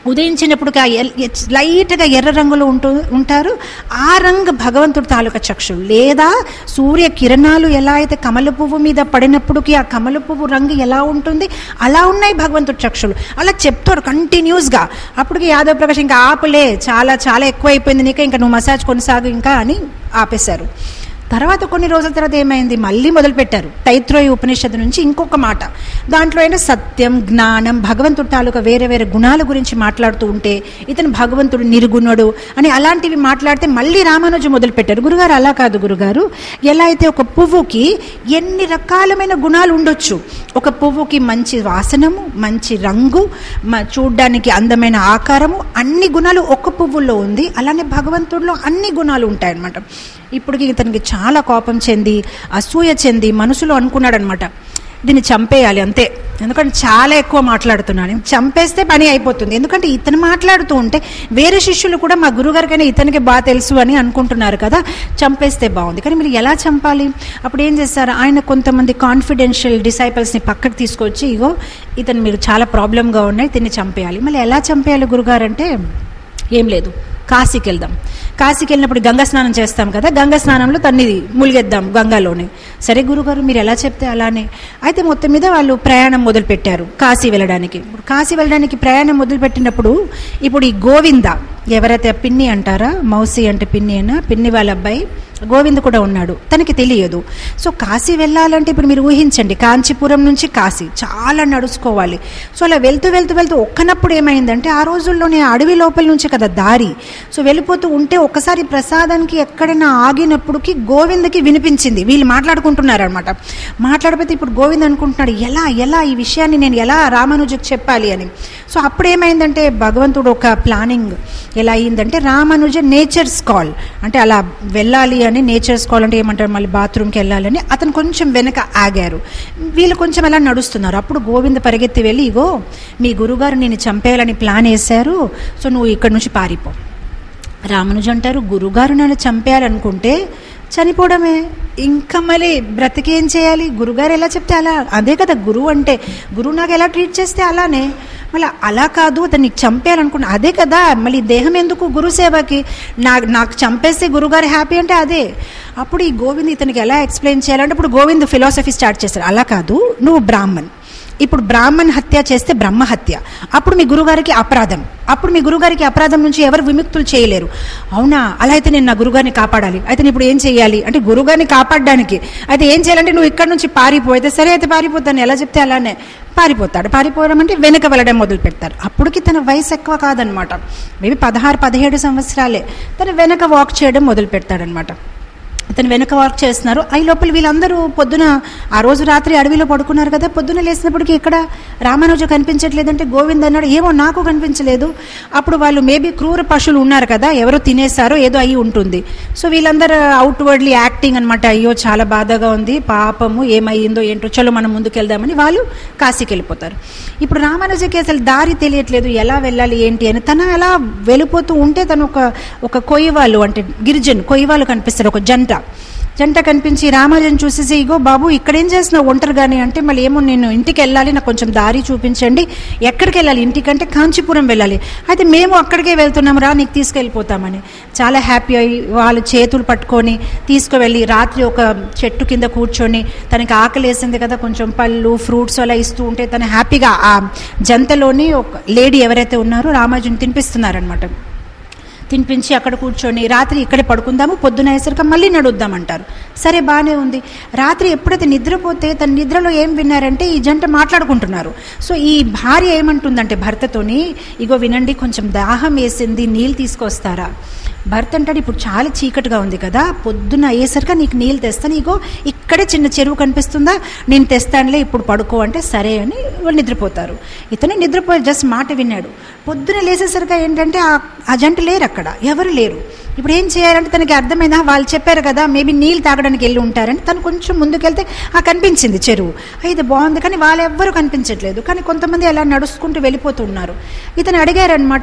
ఉదయించినప్పుడు ఆ ఎల్- ఎచ్- లైట్గా ఎర్ర రంగులో ఉంటూ ఉంటారు ఆ రంగు భగవంతుడి తాలూకా చక్షులు లేదా సూర్య కిరణాలు ఎలా అయితే కమల పువ్వు మీద పడినప్పటికీ ఆ కమల పువ్వు రంగు ఎలా ఉంటుంది అలా ఉన్నాయి భగవంతుడి చక్షులు అలా చెప్తారు కంటిన్యూస్గా అప్పటికి యాదవ్ ప్రకాష్ ఇంకా ఆపలే చాలా చాలా ఎక్కువ అయిపోయింది నీకే ఇంకా నువ్వు మసాజ్ కొనసాగు ఇంకా అని ఆపేశారు తర్వాత కొన్ని రోజుల తర్వాత ఏమైంది మళ్ళీ మొదలుపెట్టారు తైత్రోయ ఉపనిషత్తు నుంచి ఇంకొక మాట దాంట్లో అయినా సత్యం జ్ఞానం భగవంతుడి తాలూకా వేరే వేరే గుణాల గురించి మాట్లాడుతూ ఉంటే ఇతను భగవంతుడు నిర్గుణుడు అని అలాంటివి మాట్లాడితే మళ్ళీ రామానుజు మొదలుపెట్టారు గురుగారు అలా కాదు గురుగారు ఎలా అయితే ఒక పువ్వుకి ఎన్ని రకాలమైన గుణాలు ఉండొచ్చు ఒక పువ్వుకి మంచి వాసనము మంచి రంగు మ- చూడ్డానికి అందమైన ఆకారము అన్ని గుణాలు ఒక్క పువ్వుల్లో ఉంది అలానే భగవంతుడిలో అన్ని గుణాలు ఉంటాయన్నమాట ఇప్పటికి ఇతనికి చాలా కోపం చెంది అసూయ చెంది మనసులో అనుకున్నాడు అనమాట దీన్ని చంపేయాలి అంతే ఎందుకంటే చాలా ఎక్కువ మాట్లాడుతున్నాను చంపేస్తే పని అయిపోతుంది ఎందుకంటే ఇతను మాట్లాడుతూ ఉంటే వేరే శిష్యులు కూడా మా గురుగారికైనా ఇతనికి బాగా తెలుసు అని అనుకుంటున్నారు కదా చంపేస్తే బాగుంది కానీ మీరు ఎలా చంపాలి అప్పుడు ఏం చేస్తారు ఆయన కొంతమంది కాన్ఫిడెన్షియల్ డిసైపల్స్ని పక్కకు తీసుకొచ్చి ఇగో ఇతను మీరు చాలా ప్రాబ్లంగా ఉన్నాయి దీన్ని చంపేయాలి మళ్ళీ ఎలా చంపేయాలి గురుగారు అంటే ఏం లేదు కాశీకి వెళ్దాం కాశీకి వెళ్ళినప్పుడు గంగా స్నానం చేస్తాం కదా గంగా స్నానంలో తన్ని ములిగేద్దాం గంగాలోనే సరే గురుగారు మీరు ఎలా చెప్తే అలానే అయితే మొత్తం మీద వాళ్ళు ప్రయాణం మొదలుపెట్టారు కాశీ వెళ్ళడానికి ఇప్పుడు కాశీ వెళ్ళడానికి ప్రయాణం మొదలుపెట్టినప్పుడు ఇప్పుడు ఈ గోవింద ఎవరైతే పిన్ని అంటారా మౌసి అంటే పిన్ని అయినా పిన్ని వాళ్ళ అబ్బాయి గోవింద్ కూడా ఉన్నాడు తనకి తెలియదు సో కాశీ వెళ్ళాలంటే ఇప్పుడు మీరు ఊహించండి కాంచీపురం నుంచి కాశీ చాలా నడుచుకోవాలి సో అలా వెళ్తూ వెళ్తూ వెళ్తూ ఒక్కనప్పుడు ఏమైందంటే ఆ రోజుల్లోనే అడవి లోపల నుంచి కదా దారి సో వెళ్ళిపోతూ ఉంటే ఒక్కసారి ప్రసాదానికి ఎక్కడైనా ఆగినప్పుడుకి గోవిందకి వినిపించింది వీళ్ళు మాట్లాడుకుంటున్నారు అనమాట మాట్లాడిపోతే ఇప్పుడు గోవింద్ అనుకుంటున్నాడు ఎలా ఎలా ఈ విషయాన్ని నేను ఎలా రామానుజుకి చెప్పాలి అని సో అప్పుడు ఏమైందంటే భగవంతుడు ఒక ప్లానింగ్ ఎలా అయిందంటే రామానుజ నేచర్స్ కాల్ అంటే అలా వెళ్ళాలి అని నేచర్స్ కాల్ అంటే ఏమంటారు మళ్ళీ బాత్రూమ్కి వెళ్ళాలని అతను కొంచెం వెనక ఆగారు వీళ్ళు కొంచెం అలా నడుస్తున్నారు అప్పుడు గోవింద పరిగెత్తి వెళ్ళి ఇగో మీ గురుగారు నేను చంపేయాలని ప్లాన్ వేశారు సో నువ్వు ఇక్కడ నుంచి పారిపో రామానుజు అంటారు గురుగారు నన్ను చంపేయాలనుకుంటే చనిపోవడమే ఇంకా మళ్ళీ బ్రతికేం చేయాలి గురుగారు ఎలా చెప్తే అలా అదే కదా గురువు అంటే గురువు నాకు ఎలా ట్రీట్ చేస్తే అలానే మళ్ళీ అలా కాదు అతన్ని చంపేయాలనుకున్నా అదే కదా మళ్ళీ దేహం ఎందుకు గురు సేవకి నా నాకు చంపేస్తే గురుగారు హ్యాపీ అంటే అదే అప్పుడు ఈ గోవింద్ ఇతనికి ఎలా ఎక్స్ప్లెయిన్ చేయాలంటే ఇప్పుడు గోవింద్ ఫిలాసఫీ స్టార్ట్ చేశారు అలా కాదు నువ్వు బ్రాహ్మణ్ ఇప్పుడు బ్రాహ్మణ్ హత్య చేస్తే బ్రహ్మ హత్య అప్పుడు మీ గురుగారికి అపరాధం అప్పుడు మీ గురుగారికి అపరాధం నుంచి ఎవరు విముక్తులు చేయలేరు అవునా అలా అయితే నేను నా గురుగారిని కాపాడాలి అయితే నేను ఇప్పుడు ఏం చేయాలి అంటే గురుగారిని కాపాడడానికి అయితే ఏం చేయాలంటే నువ్వు ఇక్కడ నుంచి పారిపో అయితే సరే అయితే పారిపోతాను ఎలా చెప్తే అలానే పారిపోతాడు పారిపోవడం అంటే వెనక వెళ్ళడం మొదలు పెడతారు అప్పటికి తన వయసు ఎక్కువ కాదనమాట మేబీ పదహారు పదిహేడు సంవత్సరాలే తను వెనక వాక్ చేయడం మొదలు పెడతాడనమాట అతను వెనక వర్క్ చేస్తున్నారు ఈ లోపల వీళ్ళందరూ పొద్దున ఆ రోజు రాత్రి అడవిలో పడుకున్నారు కదా పొద్దున లేచినప్పటికీ ఇక్కడ రామానుజు కనిపించట్లేదంటే గోవింద్ అన్నాడు ఏమో నాకు కనిపించలేదు అప్పుడు వాళ్ళు మేబీ క్రూర పశువులు ఉన్నారు కదా ఎవరో తినేసారో ఏదో అయి ఉంటుంది సో వీళ్ళందరూ అవుట్వర్డ్లీ యాక్టింగ్ అనమాట అయ్యో చాలా బాధగా ఉంది పాపము ఏమయ్యిందో ఏంటో చలో మనం ముందుకెళ్దామని వాళ్ళు కాశీకి వెళ్ళిపోతారు ఇప్పుడు రామానుజకి అసలు దారి తెలియట్లేదు ఎలా వెళ్ళాలి ఏంటి అని తన అలా వెళ్ళిపోతూ ఉంటే తను ఒక ఒక కొయ్య వాళ్ళు అంటే గిరిజన్ కొయ్య వాళ్ళు కనిపిస్తారు ఒక జంట జంట కనిపించి రామాజన్ చూసేసి ఇగో బాబు ఇక్కడేం చేస్తున్నావు ఒంటరిగానే అంటే మళ్ళీ ఏమో నేను ఇంటికి వెళ్ళాలి నాకు కొంచెం దారి చూపించండి ఎక్కడికి వెళ్ళాలి ఇంటికంటే కాంచీపురం వెళ్ళాలి అయితే మేము అక్కడికే వెళ్తున్నాం రా నీకు తీసుకెళ్ళిపోతామని చాలా హ్యాపీ అయ్యి వాళ్ళు చేతులు పట్టుకొని తీసుకువెళ్ళి రాత్రి ఒక చెట్టు కింద కూర్చొని తనకి ఆకలి వేసింది కదా కొంచెం పళ్ళు ఫ్రూట్స్ అలా ఇస్తూ ఉంటే తను హ్యాపీగా ఆ జంతలోని ఒక లేడీ ఎవరైతే ఉన్నారో రామాజుని తినిపిస్తున్నారనమాట తినిపించి అక్కడ కూర్చొని రాత్రి ఇక్కడే పడుకుందాము పొద్దున అయ్యేసరికి మళ్ళీ నడుద్దామంటారు సరే బాగానే ఉంది రాత్రి ఎప్పుడైతే నిద్రపోతే తన నిద్రలో ఏం విన్నారంటే ఈ జంట మాట్లాడుకుంటున్నారు సో ఈ భార్య ఏమంటుందంటే భర్తతోని ఇగో వినండి కొంచెం దాహం వేసింది నీళ్ళు తీసుకొస్తారా భర్త అంటాడు ఇప్పుడు చాలా చీకటిగా ఉంది కదా పొద్దున్న అయ్యేసరికి నీకు నీళ్ళు తెస్తాను ఇగో ఇక్కడే చిన్న చెరువు కనిపిస్తుందా నేను తెస్తానులే ఇప్పుడు పడుకో అంటే సరే అని వాళ్ళు నిద్రపోతారు ఇతను నిద్రపోయి జస్ట్ మాట విన్నాడు పొద్దున లేచేసరికి ఏంటంటే ఆ- ఆ జంట లేరు అక్కడ ఎవరు లేరు ఇప్పుడు ఏం చేయాలంటే తనకి అర్థమైందా వాళ్ళు చెప్పారు కదా మేబీ నీళ్ళు తాగడానికి వెళ్ళి ఉంటారని తను కొంచెం ముందుకెళ్తే ఆ కనిపించింది చెరువు ఆ, ఇది బాగుంది కానీ వాళ్ళు ఎవ్వరూ కనిపించట్లేదు కానీ కొంతమంది అలా నడుచుకుంటూ వెళ్ళిపోతున్నారు ఇతను అడిగారనమాట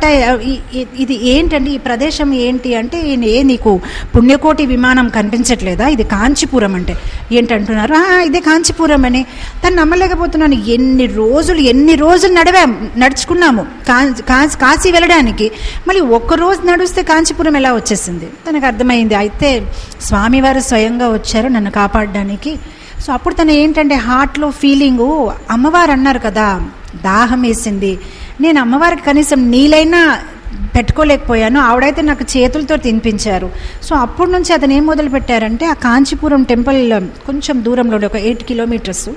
ఇది ఏంటండి ఈ ప్రదేశం ఏంటి అంటే ఈయన ఏ నీకు పుణ్యకోటి విమానం కనిపించట్లేదా ఇది కాంచీపురం అంటే ఏంటంటున్నారు "ఆ, ఇదే కాంచీపురం అని తను నమ్మలేకపోతున్నాను ఎన్ని రోజులు ఎన్ని రోజులు నడివాం నడుచుకున్నాము కా- కా- కాశీ వెళ్ళడానికి మళ్ళీ ఒక్క రోజు నడిస్తే కాంచీపురం ఎలా వచ్చేసింది తనకు అర్థమైంది అయితే స్వామివారు స్వయంగా వచ్చారు నన్ను కాపాడడానికి సో అప్పుడు తను ఏంటంటే హార్ట్లో ఫీలింగు అమ్మవారు అన్నారు కదా దాహం వేసింది నేను అమ్మవారికి కనీసం నీళ్ళైనా పెట్టుకోలేకపోయాను ఆవిడైతే నాకు చేతులతో తినిపించారు సో అప్పటి నుంచి అతను ఏం మొదలు పెట్టారంటే ఆ కాంచీపురం టెంపుల్ కొంచెం దూరంలో ఒక ఎయిట్ కిలోమీటర్స్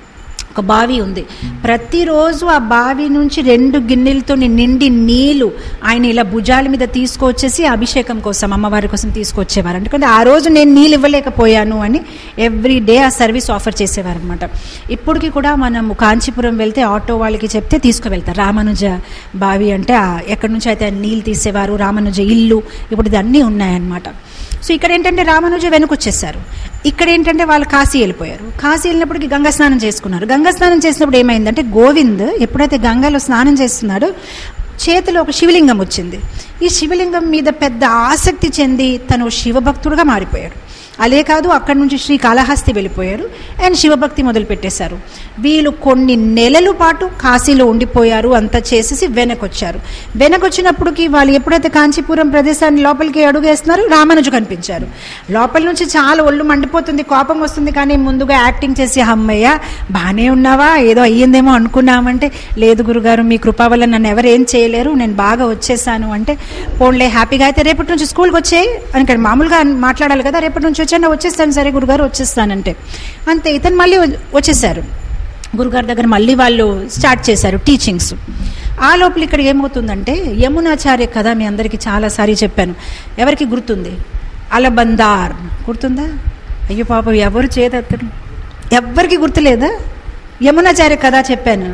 ఒక బావి ఉంది ప్రతిరోజు ఆ బావి నుంచి రెండు గిన్నెలతో నిండి నీళ్లు ఆయన ఇలా భుజాల మీద తీసుకొచ్చేసి అభిషేకం కోసం అమ్మవారి కోసం తీసుకొచ్చేవారు ఎందుకంటే ఆ రోజు నేను నీళ్ళు ఇవ్వలేకపోయాను అని ఎవ్రీ డే ఆ సర్వీస్ ఆఫర్ చేసేవారు అనమాట ఇప్పటికి కూడా మనం కాంచీపురం వెళ్తే ఆటో వాళ్ళకి చెప్తే తీసుకువెళ్తారు రామానుజ బావి అంటే ఆ ఎక్కడి నుంచి అయితే నీళ్ళు తీసేవారు రామానుజ ఇల్లు ఇప్పుడు ఇది అన్నీ ఉన్నాయన్నమాట సో ఇక్కడ ఏంటంటే రామానుజ వెనుకొచ్చేసారు ఇక్కడ ఏంటంటే వాళ్ళు కాశీ వెళ్ళిపోయారు కాశీ వెళ్ళినప్పటికి గంగా స్నానం చేసుకున్నారు గంగా స్నానం చేసినప్పుడు ఏమైందంటే గోవింద్ ఎప్పుడైతే గంగలో స్నానం చేస్తున్నాడో చేతిలో ఒక శివలింగం వచ్చింది ఈ శివలింగం మీద పెద్ద ఆసక్తి చెంది తను శివభక్తుడుగా మారిపోయాడు అలే కాదు అక్కడి నుంచి శ్రీ కాళహస్తి వెళ్ళిపోయారు అండ్ శివభక్తి మొదలు పెట్టేశారు వీళ్ళు కొన్ని నెలల పాటు కాశీలో ఉండిపోయారు అంతా చేసేసి వెనకొచ్చారు వెనకొచ్చినప్పటికి వాళ్ళు ఎప్పుడైతే కాంచీపురం ప్రదేశాన్ని లోపలికి అడుగేస్తున్నారో రామానుజు కనిపించారు లోపల నుంచి చాలా ఒళ్ళు మండిపోతుంది కోపం వస్తుంది కానీ ముందుగా యాక్టింగ్ చేసి అమ్మయ్య బాగానే ఉన్నావా ఏదో అయ్యిందేమో అనుకున్నామంటే లేదు గురుగారు మీ కృప వల్ల నన్ను ఎవరు ఏం చేయలేరు నేను బాగా వచ్చేసాను అంటే పోన్లే హ్యాపీగా అయితే రేపటి నుంచి స్కూల్కి వచ్చేయి అని ఇక్కడ మామూలుగా మాట్లాడాలి కదా రేపటి నుంచి వచ్చాను వచ్చేస్తాను సరే గురుగారు వచ్చేస్తానంటే అంతే ఇతను మళ్ళీ వచ్చేసారు గురుగారి దగ్గర మళ్ళీ వాళ్ళు స్టార్ట్ చేశారు టీచింగ్స్ ఆ లోపల ఇక్కడ ఏమవుతుందంటే యమునాచార్య కథ మీ అందరికీ చాలాసారి చెప్పాను ఎవరికి గుర్తుంది అలబందార్ గుర్తుందా అయ్యో పాపం ఎవరు చేతెత్తరు ఎవ్వరికి గుర్తులేదా యమునాచార్య కథ చెప్పాను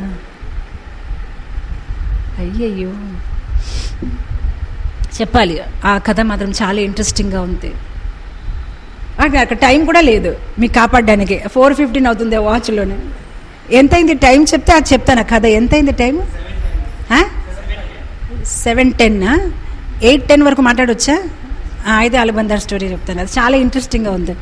అయ్యయ్యో చెప్పాలి ఆ కథ మాత్రం చాలా ఇంట్రెస్టింగ్గా ఉంది అక్కడ అక్కడ టైం కూడా లేదు మీకు కాపాడడానికి ఫోర్ ఫిఫ్టీన్ అవుతుంది ఆ వాచ్లోనే ఎంతైంది టైం చెప్తే అది చెప్తాను ఆ కథ ఎంతైంది time seven ten eight ten వరకు మాట్లాడొచ్చా ఆ, అయితే అలబందార్ స్టోరీ చెప్తాను అది చాలా ఇంట్రెస్టింగ్గా ఉంది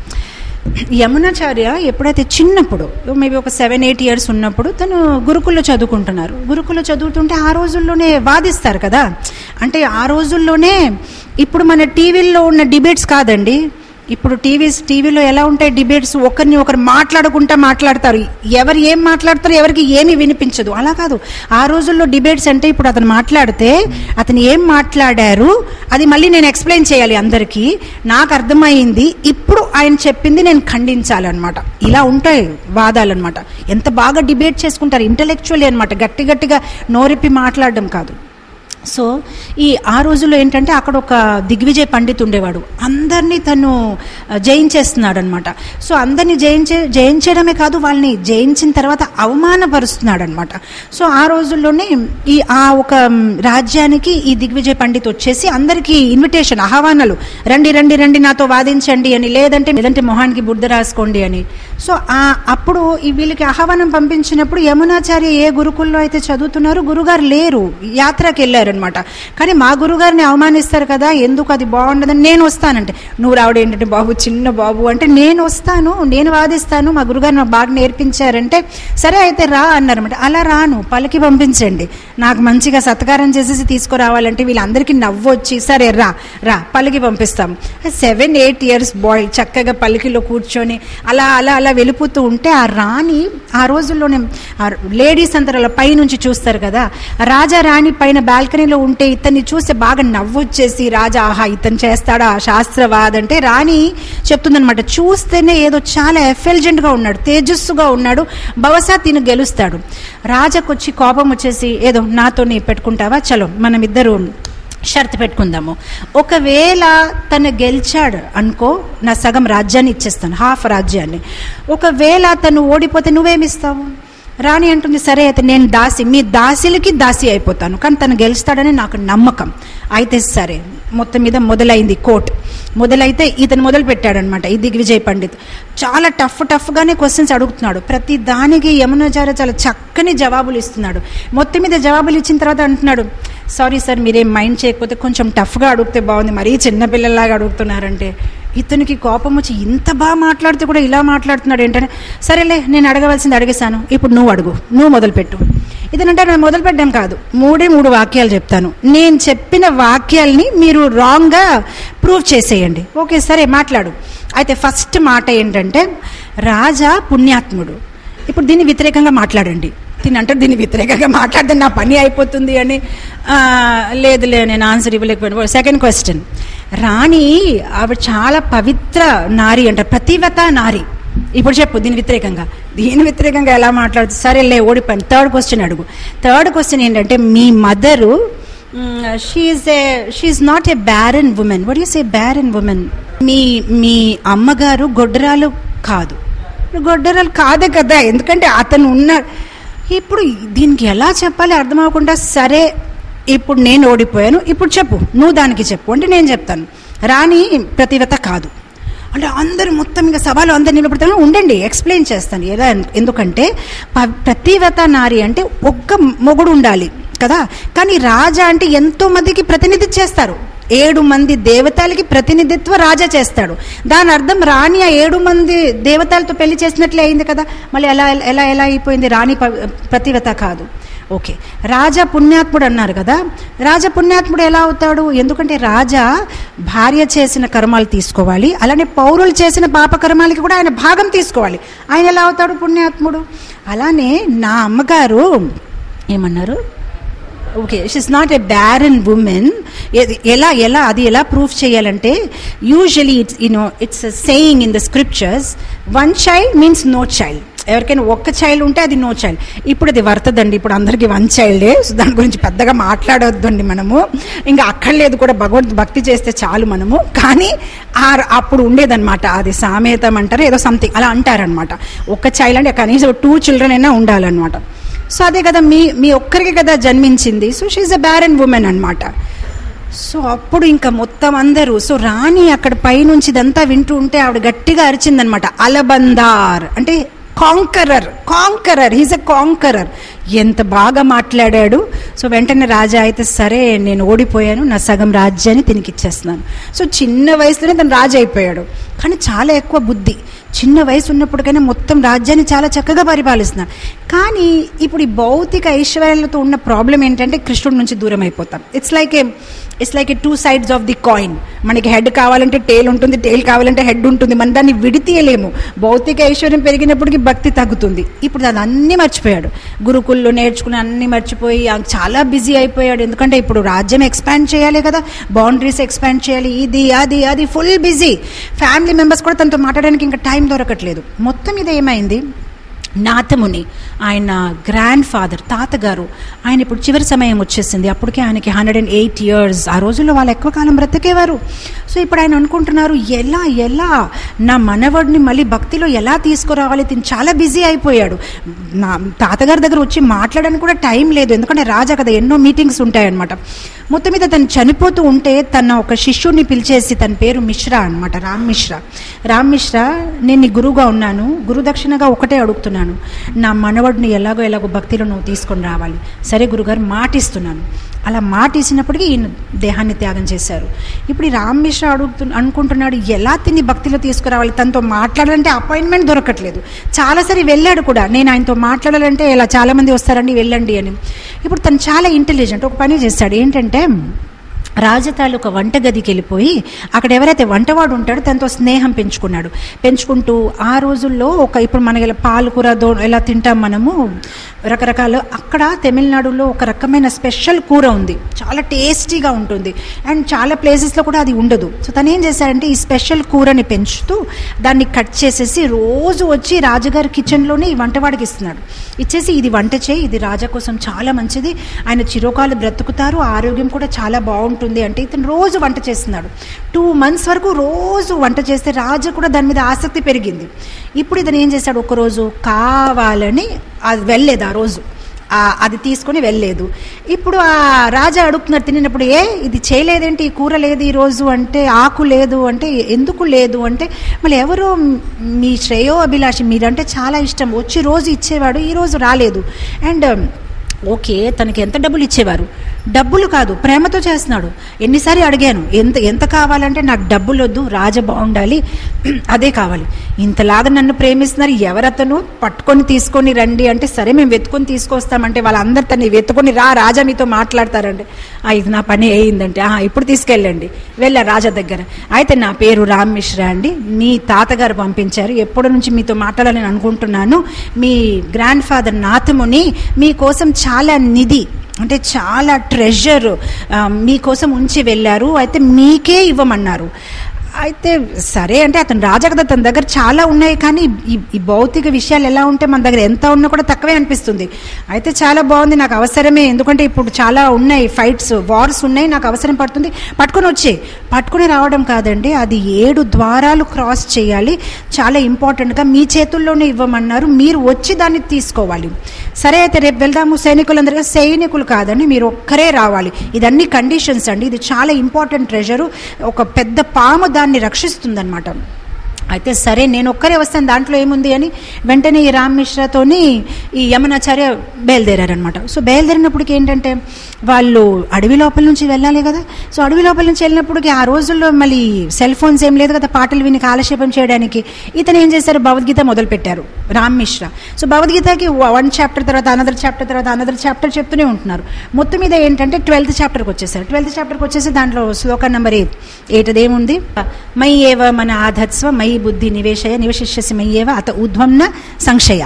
యమునాచార్య ఎప్పుడైతే చిన్నప్పుడు మేబీ ఒక సెవెన్ ఎయిట్ ఇయర్స్ ఉన్నప్పుడు తను గురుకుల్లో చదువుకుంటున్నారు గురుకుల్లో చదువుతుంటే ఆ రోజుల్లోనే వాదిస్తారు కదా అంటే ఆ రోజుల్లోనే ఇప్పుడు మన టీవీల్లో ఉన్న డిబేట్స్ కాదండి ఇప్పుడు టీవీస్ టీవీలో ఎలా ఉంటాయి డిబేట్స్ ఒకరిని ఒకరు మాట్లాడుకుంటా మాట్లాడతారు ఎవరు ఏం మాట్లాడతారు ఎవరికి ఏమీ వినిపించదు అలా కాదు ఆ రోజుల్లో డిబేట్స్ అంటే ఇప్పుడు అతను మాట్లాడితే అతను ఏం మాట్లాడారు అది మళ్ళీ నేను ఎక్స్ప్లెయిన్ చేయాలి అందరికీ నాకు అర్థమైంది ఇప్పుడు ఆయన చెప్పింది నేను ఖండించాలన్నమాట ఇలా ఉంటాయి వాదాలు అనమాట ఎంత బాగా డిబేట్ చేసుకుంటారు ఇంటలెక్చువల్లీ అనమాట గట్టి గట్టిగా నోరెప్పి మాట్లాడడం కాదు సో ఈ ఆ రోజుల్లో ఏంటంటే అక్కడ ఒక దిగ్విజయ్ పండిత్ ఉండేవాడు అందరినీ తను ఆ, జయించేస్తున్నాడు అనమాట సో అందరినీ జయించే జయించడమే కాదు వాళ్ళని జయించిన తర్వాత అవమానపరుస్తున్నాడు అనమాట సో ఆ రోజుల్లోనే ఈ ఆ ఒక మ్, రాజ్యానికి ఈ దిగ్విజయ్ పండిత్ వచ్చేసి అందరికీ ఇన్విటేషన్ ఆహ్వానాలు రండి రండి రండి నాతో వాదించండి అని లేదంటే లేదంటే మొహానికి బుద్ధ రాసుకోండి అని సో ఆ అప్పుడు ఈ వీళ్ళకి ఆహ్వానం పంపించినప్పుడు యమునాచార్య ఏ గురుకుల్లో అయితే చదువుతున్నారో గురుగారు లేరు యాత్రకి వెళ్ళారనమాట కానీ మా గురుగారిని అవమానిస్తారు కదా ఎందుకు అది బాగుండదని నేను వస్తానంటే నువ్వు రావడం ఏంటంటే బాబు చిన్న బాబు అంటే నేను వస్తాను నేను వాదిస్తాను మా గురుగారు నాకు బాగా నేర్పించారంటే సరే అయితే రా అన్నారన్నమాట అలా రాను పలికి పంపించండి నాకు మంచిగా సత్కారం చేసేసి తీసుకురావాలంటే వీళ్ళందరికీ నవ్వొచ్చి సరే రా రా పలికి పంపిస్తాం సెవెన్ ఎయిట్ ఇయర్స్ బాయ్ చక్కగా పలికిలో కూర్చొని అలా అలా అలా వెళ్ళిపోతూ ఉంటే ఆ రాణి ఆ రోజుల్లోనే ఆ లేడీస్ అందరూ అలా పైనుంచి చూస్తారు కదా ఆ రాజా రాణి పైన బాల్కనీలో ఉంటే ఇతన్ని చూస్తే బాగా నవ్వొచ్చేసి రాజా ఆహా ఇతను చేస్తాడా శాస్త్రవాద్ అంటే రాణి చెప్తుందనమాట చూస్తేనే ఏదో చాలా ఎఫెల్జెంట్గా ఉన్నాడు తేజస్సుగా ఉన్నాడు బహుశా తిను గెలుస్తాడు రాజాకొచ్చి కోపం వచ్చేసి ఏదో నాతో నీ పెట్టుకుంటావా చలో మనం ఇద్దరు షరతు పెట్టుకుందాము ఒకవేళ తను గెలిచాడు అనుకో నా సగం రాజ్యాన్ని ఇచ్చేస్తాను హాఫ్ రాజ్యాన్ని ఒకవేళ తను ఓడిపోతే నువ్వేమిస్తావు రాణి అంటుంది సరే అయితే నేను దాసి మీ దాసిలకి దాసి అయిపోతాను కానీ తను గెలుస్తాడని నాకు నమ్మకం అయితే సరే మొత్తం మీద మొదలైంది కోర్ట్ మొదలైతే ఇతను మొదలు పెట్టాడనమాట ఈ దిగ్విజయ్ పండిత్ చాలా టఫ్ టఫ్గానే క్వశ్చన్స్ అడుగుతున్నాడు ప్రతి దానికి యమునాచార్య చాలా చక్కని జవాబులు ఇస్తున్నాడు మొత్తం మీద జవాబులు ఇచ్చిన తర్వాత అంటున్నాడు సారీ సార్ మీరేం మైండ్ చేయకపోతే కొంచెం టఫ్గా అడిగితే బాగుంది మరీ చిన్నపిల్లల్లాగా అడుగుతున్నారంటే ఇతనికి కోపం వచ్చి ఇంత బాగా మాట్లాడితే కూడా ఇలా మాట్లాడుతున్నాడు ఏంటని సరేలే నేను అడగవలసింది అడిగేశాను ఇప్పుడు నువ్వు అడుగు నువ్వు మొదలుపెట్టు ఇతనంటే నేను మొదలు పెట్టడం కాదు మూడే మూడు వాక్యాలు చెప్తాను నేను చెప్పిన వాక్యాల్ని మీరు రాంగ్గా ప్రూవ్ చేసేయండి ఓకే సరే మాట్లాడు అయితే ఫస్ట్ మాట ఏంటంటే రాజా పుణ్యాత్ముడు ఇప్పుడు దీన్ని వ్యతిరేకంగా మాట్లాడండి దీని అంటే దీన్ని వ్యతిరేకంగా మాట్లాడితే నా పని అయిపోతుంది అని ఆ, లేదులే నేను ఆన్సర్ ఇవ్వలేకపోయినా సెకండ్ క్వశ్చన్ రాణి ఆవిడ చాలా పవిత్ర నారి అంట ప్రతివత నారి ఇప్పుడు చెప్పు దీని వ్యతిరేకంగా దీని వ్యతిరేకంగా ఎలా మాట్లాడుతుంది సరేలే ఓడిపోయింది థర్డ్ క్వశ్చన్ అడుగు థర్డ్ క్వశ్చన్ ఏంటంటే మీ mother she's a she's not a barren woman would use a barren woman మీ మీ అమ్మగారు గొడ్డరాలు కాదు ఇప్పుడు గొడ్డరాలు కాదే కదా ఎందుకంటే అతను ఉన్న ఇప్పుడు దీనికి ఎలా చెప్పాలి అర్థం అవ్వకుండా సరే ఇప్పుడు నేను ఓడిపోయాను ఇప్పుడు చెప్పు నువ్వు దానికి చెప్పు అంటే నేను చెప్తాను రాణి ప్రతివత కాదు అంటే అందరూ మొత్తం ఇంకా సభలో అందరు నిలబడతాను ఉండండి ఎక్స్ప్లెయిన్ చేస్తాను ఎలా ఎందుకంటే ప- ప్రతివత నారి అంటే ఒక్క మొగుడు ఉండాలి కదా కానీ రాజా అంటే ఎంతో మందికి ప్రతినిధి చేస్తారు ఏడు మంది దేవతలకి ప్రతినిధిత్వ రాజా చేస్తాడు దాని అర్థం రాణి ఆ ఏడు మంది దేవతలతో పెళ్లి చేసినట్లే అయింది కదా మళ్ళీ ఎలా ఎలా ఎలా అయిపోయింది రాణి ప- ప్రతివత కాదు ఓకే రాజా పుణ్యాత్ముడు అన్నారు కదా రాజా పుణ్యాత్ముడు ఎలా అవుతాడు ఎందుకంటే రాజా భార్య చేసిన కర్మాలు తీసుకోవాలి అలానే పౌరులు చేసిన పాప కర్మాలకి కూడా ఆయన భాగం తీసుకోవాలి ఆయన ఎలా అవుతాడు పుణ్యాత్ముడు అలానే నా అమ్మగారు ఏమన్నారు okay she's not a barren woman ఎలా ఎలా అది ఎలా ప్రూఫ్ చేయాలంటే usually it's you know it's saying in the scriptures one child means no child ఎవరికైనా ఒక్క చైల్డ్ ఉంటే అది నో చైల్డ్ ఇప్పుడు అది వర్తదండి ఇప్పుడు అందరికీ వన్ చైల్డే సో దాని గురించి పెద్దగా మాట్లాడొద్దండి మనము ఇంకా అక్కర్లేదు కూడా భగవద్ భక్తి చేస్తే చాలు మనము కానీ ఆ అప్పుడు ఉండేదన్నమాట అది సామేతం అంటారు ఏదో సంథింగ్ అలా అంటారనమాట ఒక్క చైల్డ్ అంటే కనీసం టూ చిల్డ్రన్ అయినా ఉండాలన్నమాట సో అదే కదా మీ మీ ఒక్కరికి కదా జన్మించింది so she's a barren woman అనమాట సో అప్పుడు ఇంకా మొత్తం అందరూ సో రాణి అక్కడ పైనుంచి ఇదంతా వింటూ ఉంటే ఆవిడ గట్టిగా అరిచిందనమాట అలబందార్ అంటే conqueror conqueror he's a conqueror ఎంత బాగా మాట్లాడాడు సో వెంటనే రాజా అయితే సరే నేను ఓడిపోయాను నా సగం రాజ్యాన్ని తినికి ఇచ్చేస్తున్నాను సో చిన్న వయసులోనే తను రాజు అయిపోయాడు కానీ చాలా ఎక్కువ బుద్ధి చిన్న వయసు ఉన్నప్పటికైనా మొత్తం రాజ్యాన్ని చాలా చక్కగా పరిపాలిస్తున్నాడు కానీ ఇప్పుడు ఈ భౌతిక ఐశ్వర్యాలతో ఉన్న ప్రాబ్లం ఏంటంటే కృష్ణుడి నుంచి దూరం అయిపోతాం it's like a it's like a two sides of the coin మనకి హెడ్ కావాలంటే టేల్ ఉంటుంది టేల్ కావాలంటే హెడ్ ఉంటుంది మనం దాన్ని విడితీయలేము భౌతిక ఐశ్వర్యం పెరిగినప్పటికీ భక్తి తగ్గుతుంది ఇప్పుడు అది అన్నీ మర్చిపోయాడు గురుకుల్లో నేర్చుకుని అన్నీ మర్చిపోయి ఆ చాలా బిజీ అయిపోయాడు ఎందుకంటే ఇప్పుడు రాజ్యం ఎక్స్పాండ్ చేయాలి కదా బౌండరీస్ ఎక్స్పాండ్ చేయాలి ఇది అది అది ఫుల్ బిజీ ఫ్యామిలీ మెంబర్స్ కూడా తనతో మాట్లాడడానికి ఇంకా టైం దొరకట్లేదు మొత్తం ఇది ఏమైంది నాథముని ఆయన గ్రాండ్ ఫాదర్ తాతగారు ఆయన ఇప్పుడు చివరి సమయం వచ్చేసింది అప్పటికే ఆయనకి హండ్రెడ్ అండ్ ఎయిట్ ఇయర్స్ ఆ రోజుల్లో వాళ్ళు ఎక్కువ కాలం బ్రతికేవారు సో ఇప్పుడు ఆయన అనుకుంటున్నారు ఎలా ఎలా నా మనవడిని మళ్ళీ భక్తిలో ఎలా తీసుకురావాలి తిని చాలా బిజీ అయిపోయాడు నా తాతగారి దగ్గర వచ్చి మాట్లాడడానికి కూడా టైం లేదు ఎందుకంటే రాజా కదా ఎన్నో మీటింగ్స్ ఉంటాయన్నమాట మొత్తం మీద తను చనిపోతూ ఉంటే తన ఒక శిష్యుడిని పిలిచేసి తన పేరు మిశ్రా అనమాట రామ్ మిశ్రా రామ్ మిశ్రా నేను నీ గురువుగా ఉన్నాను గురుదక్షిణగా ఒకటే అడుగుతున్నాను నా మనవడిని ఎలాగో ఎలాగో భక్తిలో నువ్వు తీసుకొని రావాలి సరే గురుగారు మాటిస్తున్నాను అలా మాట ఇచ్చినప్పటికీ ఈయన దేహాన్ని త్యాగం చేశారు ఇప్పుడు ఈ రామ్ మిశ్రా అడుగుతు అనుకుంటున్నాడు ఎలా తిని భక్తిలో తీసుకురావాలి తనతో మాట్లాడాలంటే అపాయింట్మెంట్ దొరకట్లేదు చాలాసారి వెళ్ళాడు కూడా నేను ఆయనతో మాట్లాడాలంటే ఇలా చాలామంది వస్తారండి వెళ్ళండి అని ఇప్పుడు తను చాలా ఇంటెలిజెంట్ ఒక పని చేశాడు ఏంటంటే రాజతాలు ఒక వంటగదికి వెళ్ళిపోయి అక్కడ ఎవరైతే వంటవాడు ఉంటాడో తనతో స్నేహం పెంచుకున్నాడు పెంచుకుంటూ ఆ రోజుల్లో ఒక ఇప్పుడు మనకి ఇలా పాలకూర దో ఎలా తింటాం మనము రకరకాల అక్కడ తమిళనాడులో ఒక రకమైన స్పెషల్ కూర ఉంది చాలా టేస్టీగా ఉంటుంది అండ్ చాలా ప్లేసెస్లో కూడా అది ఉండదు సో తను ఏం చేశాడంటే ఈ స్పెషల్ కూరని పెంచుతూ దాన్ని కట్ చేసేసి రోజు వచ్చి రాజుగారి కిచెన్లోనే ఈ వంటవాడికి ఇస్తున్నాడు ఇచ్చేసి ఇది వంట చేయి ఇది రాజా కోసం చాలా మంచిది ఆయన చిరోకాలు బ్రతుకుతారు ఆరోగ్యం కూడా చాలా బాగుంటుంది అంటే ఇతను రోజు వంట చేస్తున్నాడు టూ మంత్స్ వరకు రోజు వంట చేస్తే రాజు కూడా దాని మీద ఆసక్తి పెరిగింది ఇప్పుడు ఇతను ఏం చేశాడు ఒకరోజు కావాలని అది వెళ్ళలేదు ఆ రోజు ఆ- అది తీసుకొని వెళ్ళలేదు ఇప్పుడు ఆ రాజా అడుగుతున్నారు తినినప్పుడు ఏ ఇది చేయలేదేంటి ఈ కూర లేదు ఈ రోజు అంటే ఆకు లేదు అంటే ఎందుకు లేదు అంటే మళ్ళీ ఎవరో మీ శ్రేయో అభిలాషి మీరంటే చాలా ఇష్టం వచ్చి రోజు ఇచ్చేవాడు ఈ రోజు రాలేదు అండ్ ఓకే తనకి ఎంత డబ్బులు ఇచ్చేవారు డబ్బులు కాదు ప్రేమతో చేస్తున్నాడు ఎన్నిసార్లు అడిగాను ఎంత ఎంత కావాలంటే నాకు డబ్బులు వద్దు రాజ బాగుండాలి అదే కావాలి ఇంతలాగా నన్ను ప్రేమిస్తున్నారు ఎవరతను పట్టుకొని తీసుకొని రండి అంటే సరే మేము వెతుకొని తీసుకొస్తామంటే వాళ్ళందరు తన్ని వెతుకొని రా రాజా మీతో మాట్లాడతారండి "ఆ, ఇది నా పని అయిందంటే "ఆహా, ఇప్పుడు తీసుకెళ్ళండి వెళ్ళా రాజా దగ్గర అయితే నా పేరు రామ్ మిశ్రా అండి మీ తాతగారు పంపించారు ఎప్పటి నుంచి మీతో మాట్లాడాలని అనుకుంటున్నాను మీ గ్రాండ్ ఫాదర్ నాథముని మీకోసం చాలా నిధి అంటే చాలా ట్రెజర్ మీకోసం ఉంచి వెళ్ళారు అయితే మీకే ఇవ్వమన్నారు అయితే సరే అంటే అతను రాజా కదా తన దగ్గర చాలా ఉన్నాయి కానీ ఈ ఈ భౌతిక విషయాలు ఎలా ఉంటే మన దగ్గర ఎంత ఉన్నా కూడా తక్కువే అనిపిస్తుంది అయితే చాలా బాగుంది నాకు అవసరమే ఎందుకంటే ఇప్పుడు చాలా ఉన్నాయి ఫైట్స్ వార్స్ ఉన్నాయి నాకు అవసరం పడుతుంది పట్టుకొని వచ్చే పట్టుకొని రావడం కాదండి అది ఏడు ద్వారాలు క్రాస్ చేయాలి చాలా ఇంపార్టెంట్గా మీ చేతుల్లోనే ఇవ్వమన్నారు మీరు వచ్చి దాన్ని తీసుకోవాలి సరే అయితే రేపు వెళ్దాము సైనికులందరికీ సైనికులు కాదండి మీరు ఒక్కరే రావాలి ఇదన్నీ కండిషన్స్ అండి ఇది చాలా ఇంపార్టెంట్ ట్రెజరు ఒక పెద్ద పాము దాన్ని రక్షిస్తుందన్నమాట అయితే సరే నేను ఒక్కరే వస్తాను దాంట్లో ఏముంది అని వెంటనే ఈ రామ్ మిశ్రాతోని ఈ యమునాచార్య బయలుదేరారనమాట సో బయలుదేరినప్పటికి ఏంటంటే వాళ్ళు అడవి లోపల నుంచి వెళ్ళాలి కదా సో అడవి లోపల నుంచి వెళ్ళినప్పటికి ఆ రోజుల్లో మళ్ళీ సెల్ ఫోన్స్ ఏం లేదు కదా పాటలు విని కాలక్షేపం చేయడానికి ఇతను ఏం చేశారు భగవద్గీత మొదలుపెట్టారు రామ్ మిశ్రా సో భగవద్గీతకి వన్ చాప్టర్ తర్వాత అనదర్ చాప్టర్ తర్వాత అనదర్ చాప్టర్ చెప్తూనే ఉంటున్నారు మొత్తం మీద ఏంటంటే ట్వెల్త్ చాప్టర్కి వచ్చేసారు ట్వెల్త్ చాప్టర్కి వచ్చేసి దాంట్లో శ్లోక నెంబర్ ఎయిట్ ఎయిట్ అదేముంది మై ఏవ మన ఆధత్స్వ మై బుద్ధి నివేశయ నివశిష్యసి మై ఏవ అత ఉద్వంన సంశయ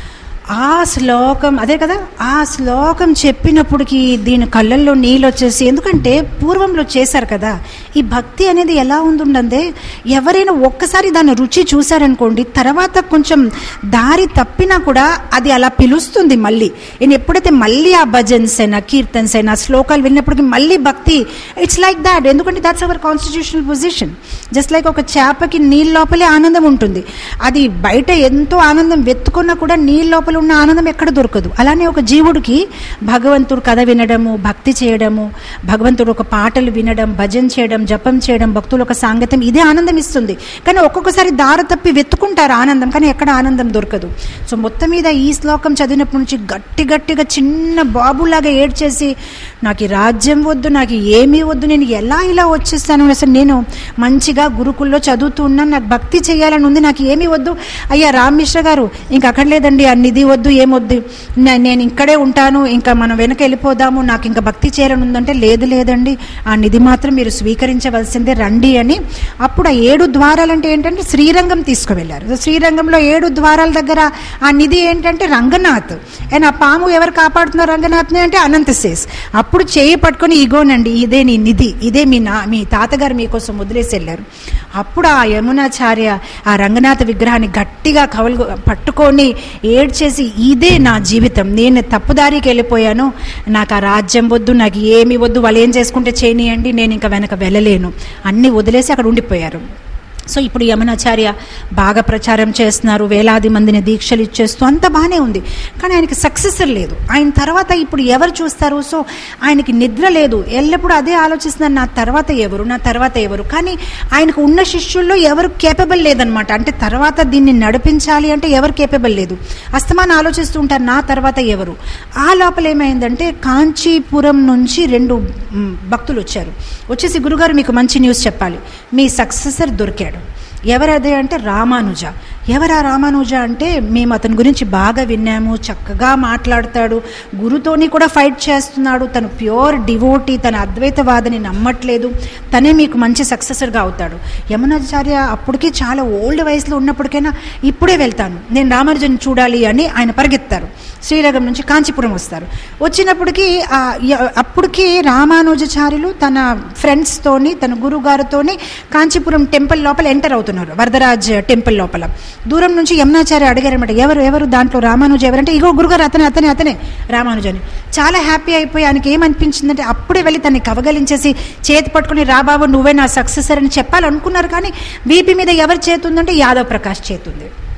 ఆ శ్లోకం అదే కదా ఆ శ్లోకం చెప్పినప్పటికి దీని కళ్ళల్లో నీళ్ళు వచ్చేసి ఎందుకంటే పూర్వంలో చేశారు కదా ఈ భక్తి అనేది ఎలా ఉంటుందంటే ఎవరైనా ఒక్కసారి దాన్ని రుచి చూశారనుకోండి తర్వాత కొంచెం దారి తప్పినా కూడా అది అలా పిలుస్తుంది మళ్ళీ నేను ఎప్పుడైతే మళ్ళీ ఆ భజన్స్ అయినా కీర్తన్స్ అయినా శ్లోకాలు విన్నప్పటికీ మళ్ళీ భక్తి ఇట్స్ లైక్ దాట్ ఎందుకంటే that's our constitutional position just like ఒక చేపకి నీళ్ళ లోపలే ఆనందం ఉంటుంది అది బయట ఎంతో ఆనందం వెతుకున్నా కూడా నీళ్ళ లోపల ఉన్న ఆనందం ఎక్కడ దొరకదు అలానే ఒక జీవుడికి భగవంతుడు కథ వినడము భక్తి చేయడము భగవంతుడు ఒక పాటలు వినడం భజన చేయడం జపం చేయడం భక్తులు ఒక సాంగత్యం ఇదే ఆనందం ఇస్తుంది కానీ ఒక్కొక్కసారి దారి తప్పి వెతుకుంటారు ఆనందం కానీ ఎక్కడ ఆనందం దొరకదు సో మొత్తం మీద ఈ శ్లోకం చదివినప్పటి నుంచి గట్టి గట్టిగా చిన్న బాబులాగా ఏడ్చేసి నాకు ఈ రాజ్యం వద్దు నాకు ఏమీ వద్దు నేను ఎలా ఇలా వచ్చేస్తాను అసలు నేను మంచిగా గురుకుల్లో చదువుతూ ఉన్నాను నాకు భక్తి చేయాలని ఉంది నాకు ఏమీ వద్దు అయ్యా రామ్ మిశ్ర గారు ఇంక అక్కడ లేదండి ఆ నిధి వద్దు ఏమొద్దు నే- నేను ఇక్కడే ఉంటాను ఇంకా మనం వెనక వెళ్ళిపోదాము నాకు ఇంకా భక్తి చేయాలని ఉందంటే లేదు లేదండి ఆ నిధి మాత్రం మీరు స్వీకరించవలసిందే రండి అని అప్పుడు ఆ ఏడు ద్వారాలు అంటే ఏంటంటే శ్రీరంగం తీసుకువెళ్ళారు సో శ్రీరంగంలో ఏడు ద్వారాల దగ్గర ఆ నిధి ఏంటంటే రంగనాథ్ అండ్ ఆ పాము ఎవరు కాపాడుతున్నారు రంగనాథ్ని అంటే అనంతశేష్ అప్పుడు చేయి పట్టుకొని ఇగోనండి ఇదే నీ నిధి ఇదే మీ నా మీ తాతగారు మీకోసం వదిలేసి వెళ్ళారు అప్పుడు ఆ యమునాచార్య ఆ రంగనాథ విగ్రహాన్ని గట్టిగా కవలు పట్టుకొని ఏడ్చేసి ఇదే నా జీవితం నేను తప్పుదారికి వెళ్ళిపోయాను నాకు ఆ రాజ్యం వద్దు నాకు ఏమి వద్దు వాళ్ళు ఏం చేసుకుంటే చేయనియండి నేను ఇంకా వెనక వెళ్ళలేను అన్నీ వదిలేసి అక్కడ ఉండిపోయారు సో ఇప్పుడు యమునాచార్య బాగా ప్రచారం చేస్తున్నారు వేలాది మందిని దీక్షలు ఇచ్చేస్తూ అంత బాగానే ఉంది కానీ ఆయనకి సక్సెసర్ లేదు ఆయన తర్వాత ఇప్పుడు ఎవరు చూస్తారు సో ఆయనకి నిద్ర లేదు ఎల్లప్పుడూ అదే ఆలోచిస్తున్నారు నా తర్వాత ఎవరు నా తర్వాత ఎవరు కానీ ఆయనకు ఉన్న శిష్యుల్లో ఎవరు కేపబుల్ లేదనమాట అంటే తర్వాత దీన్ని నడిపించాలి అంటే ఎవరు కేపబుల్ లేదు అస్తమానం ఆలోచిస్తూ ఉంటారు నా తర్వాత ఎవరు ఆ లోపల ఏమైందంటే కాంచీపురం నుంచి రెండు మ్, భక్తులు వచ్చారు వచ్చేసి గురుగారు మీకు మంచి న్యూస్ చెప్పాలి మీ సక్సెసర్ దొరికాడు ఎవరదే అంటే రామానుజ ఎవరా రామానుజ అంటే మేము అతని గురించి బాగా విన్నాము చక్కగా మాట్లాడతాడు గురుతోని కూడా ఫైట్ చేస్తున్నాడు తను ప్యూర్ డివోటీ తన అద్వైతవాదని నమ్మట్లేదు తనే మీకు మంచి సక్సెసర్గా అవుతాడు యమునాచార్య అప్పటికి చాలా ఓల్డ్ వయసులో ఉన్నప్పటికైనా ఇప్పుడే వెళ్తాను నేను రామానుజన్ చూడాలి అని ఆయన పరిగెత్తారు శ్రీరంగం నుంచి కాంచీపురం వస్తారు వచ్చినప్పటికీ ఆ య- అప్పటికి రామానుజాచార్యులు తన ఫ్రెండ్స్తోని తన గురుగారితోని కాంచీపురం టెంపుల్ లోపల ఎంటర్ అవుతున్నారు వరదరాజ్ టెంపుల్ లోపల దూరం నుంచి యమునాచార్య అడిగారనమాట ఎవరు ఎవరు దాంట్లో రామానుజ ఎవరంటే ఇగో గురుగారు అతనే అతనే అతనే రామానుజ అని చాలా హ్యాపీ అయిపోయి ఆయనకి ఏమనిపించిందంటే అప్పుడే వెళ్ళి తనని కవగలించేసి చేతి పట్టుకుని రా బాబు నువ్వే నా సక్సెసర్ అని చెప్పాలనుకున్నారు కానీ వీపీ మీద ఎవరి చేతి ఉందంటే యాదవ్ ప్రకాష్ చేతి ఉంది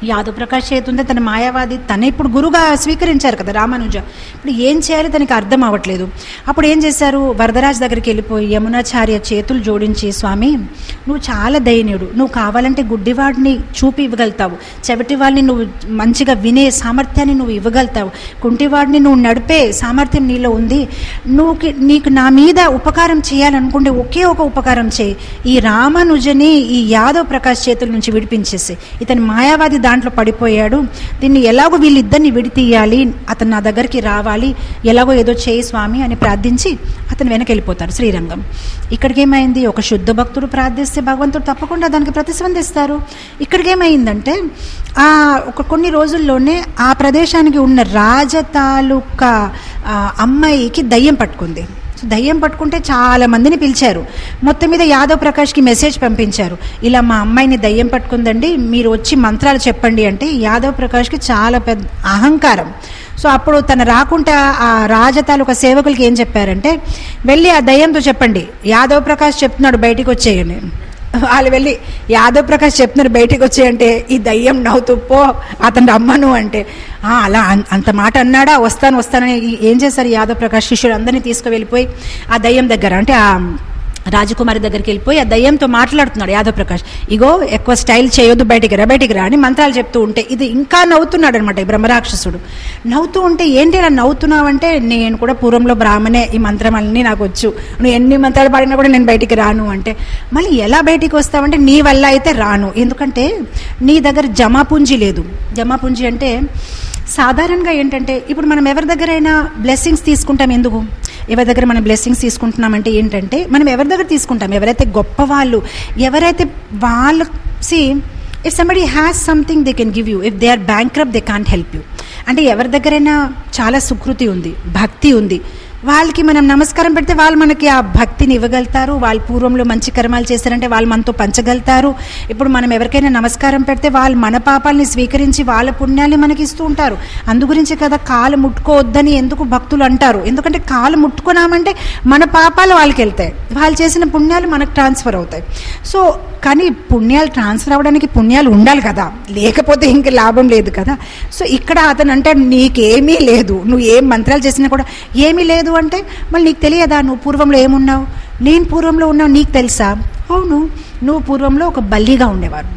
యాదవ్ ప్రకాష్ చేతుంటే తన మాయావాది తన ఇప్పుడు గురుగా స్వీకరించారు కదా రామానుజ ఇప్పుడు ఏం చేయాలి తనకి అర్థం అవ్వట్లేదు అప్పుడు ఏం చేశారు వరదరాజ్ దగ్గరికి వెళ్ళిపోయి యమునాచార్య చేతులు జోడించి స్వామి నువ్వు చాలా దయనీయుడు నువ్వు కావాలంటే గుడ్డివాడిని చూపి ఇవ్వగలుగుతావు చెవిటి వాళ్ళని నువ్వు మంచిగా వినే సామర్థ్యాన్ని నువ్వు ఇవ్వగలుగుతావు కుంటివాడిని నువ్వు నడిపే సామర్థ్యం నీలో ఉంది నువ్వు నీకు నా మీద ఉపకారం చేయాలనుకుంటే ఒకే ఒక ఉపకారం చేయి ఈ రామానుజని ఈ యాదవ్ ప్రకాష్ చేతుల నుంచి విడిపించేసి ఇతని మాయావాది దాంట్లో పడిపోయాడు దీన్ని ఎలాగో వీళ్ళిద్దరిని విడితీయాలి అతను నా దగ్గరికి రావాలి ఎలాగో ఏదో చేయి స్వామి అని ప్రార్థించి అతను వెనక్కి వెళ్ళిపోతారు శ్రీరంగం ఇక్కడికి ఏమైంది ఒక శుద్ధ భక్తుడు ప్రార్థిస్తే భగవంతుడు తప్పకుండా దానికి ప్రతిస్పందిస్తారు ఇక్కడికి ఏమైందంటే ఆ ఒక కొన్ని రోజుల్లోనే ఆ ప్రదేశానికి ఉన్న రాజ తాలూకా ఆ, అమ్మాయికి దయ్యం పట్టుకుంది సో దయ్యం పట్టుకుంటే చాలా మందిని పిలిచారు మొత్తం మీద యాదవ్ ప్రకాష్కి మెసేజ్ పంపించారు ఇలా మా అమ్మాయిని దయ్యం పట్టుకుందండి మీరు వచ్చి మంత్రాలు చెప్పండి అంటే యాదవ్ ప్రకాష్కి చాలా పెద్ద అహంకారం సో అప్పుడు తను రాకుండా ఆ రాజ తాలూకా సేవకులకి ఏం చెప్పారంటే వెళ్ళి ఆ దయ్యంతో చెప్పండి యాదవ్ ప్రకాష్ చెప్తున్నాడు బయటికి వచ్చేయండి వాళ్ళు వెళ్ళి యాదవ్ ప్రకాష్ చెప్తున్నారు బయటికి వచ్చేయంటే ఈ దయ్యం నవ్వుతూ పో అతను రమ్మను అంటే "ఆ, అలా అన్- అంత మాట అన్నాడా వస్తాను వస్తానని ఈ- ఏం చేశారు యాదవ్ ప్రకాష్ శిష్యుడు అందరినీ తీసుకువెళ్ళిపోయి ఆ దయ్యం దగ్గర అంటే ఆ రాజకుమారి దగ్గరికి వెళ్ళిపోయి ఆ దయ్యంతో మాట్లాడుతున్నాడు యాదవ్ ప్రకాష్ ఇగో ఎక్కువ స్టైల్ చేయొద్దు బయటికి రా బయటికి రా అని మంత్రాలు చెప్తూ ఉంటే ఇది ఇంకా నవ్వుతున్నాడు అనమాట ఈ బ్రహ్మరాక్షసుడు నవ్వుతూ ఉంటే ఏంటి ఇలా నవ్వుతున్నావంటే నేను కూడా పూర్వంలో బ్రాహ్మణే ఈ మంత్రం అన్నీ నాకు వచ్చు నువ్వు ఎన్ని మంత్రాలు పాడినా కూడా నేను బయటికి రాను అంటే మళ్ళీ ఎలా బయటికి వస్తావంటే నీ వల్ల అయితే రాను ఎందుకంటే నీ దగ్గర జమాపుంజి లేదు జమాపుంజి అంటే సాధారణంగా ఏంటంటే ఇప్పుడు మనం ఎవరి దగ్గరైనా బ్లెస్సింగ్స్ తీసుకుంటాం ఎందుకు ఎవరి దగ్గర మనం బ్లెస్సింగ్స్ తీసుకుంటున్నామంటే ఏంటంటే మనం ఎవరి దగ్గర తీసుకుంటాం ఎవరైతే గొప్ప వాళ్ళు ఎవరైతే వాళ్ళు see if somebody has something they can give you if they are bankrupt they can't help you అంటే ఎవరి దగ్గరైనా చాలా సుకృతి ఉంది భక్తి ఉంది వాళ్ళకి మనం నమస్కారం పెడితే వాళ్ళు మనకి ఆ భక్తిని ఇవ్వగలుగుతారు వాళ్ళు పూర్వంలో మంచి కర్మాలు చేశారంటే వాళ్ళు మనతో పంచగలుగుతారు ఇప్పుడు మనం ఎవరికైనా నమస్కారం పెడితే వాళ్ళు మన పాపాలని స్వీకరించి వాళ్ళ పుణ్యాన్ని మనకి ఇస్తూ ఉంటారు అందు గురించి కదా కాలు ముట్టుకోవద్దని ఎందుకు భక్తులు అంటారు ఎందుకంటే కాలు ముట్టుకున్నామంటే మన పాపాలు వాళ్ళకి వెళ్తాయి వాళ్ళు చేసిన పుణ్యాలు మనకు ట్రాన్స్ఫర్ అవుతాయి సో కానీ పుణ్యాలు ట్రాన్స్ఫర్ అవ్వడానికి పుణ్యాలు ఉండాలి కదా లేకపోతే ఇంక లాభం లేదు కదా సో ఇక్కడ అతను అంటాడు నీకేమీ లేదు నువ్వు ఏం మంత్రాలు చేసినా కూడా ఏమీ లేదు అంటే మళ్ళీ నీకు తెలియదా నువ్వు పూర్వంలో ఏమున్నావు నేను పూర్వంలో ఉన్నావు నీకు తెలుసా అవును నువ్వు పూర్వంలో ఒక బల్లిగా ఉండేవారు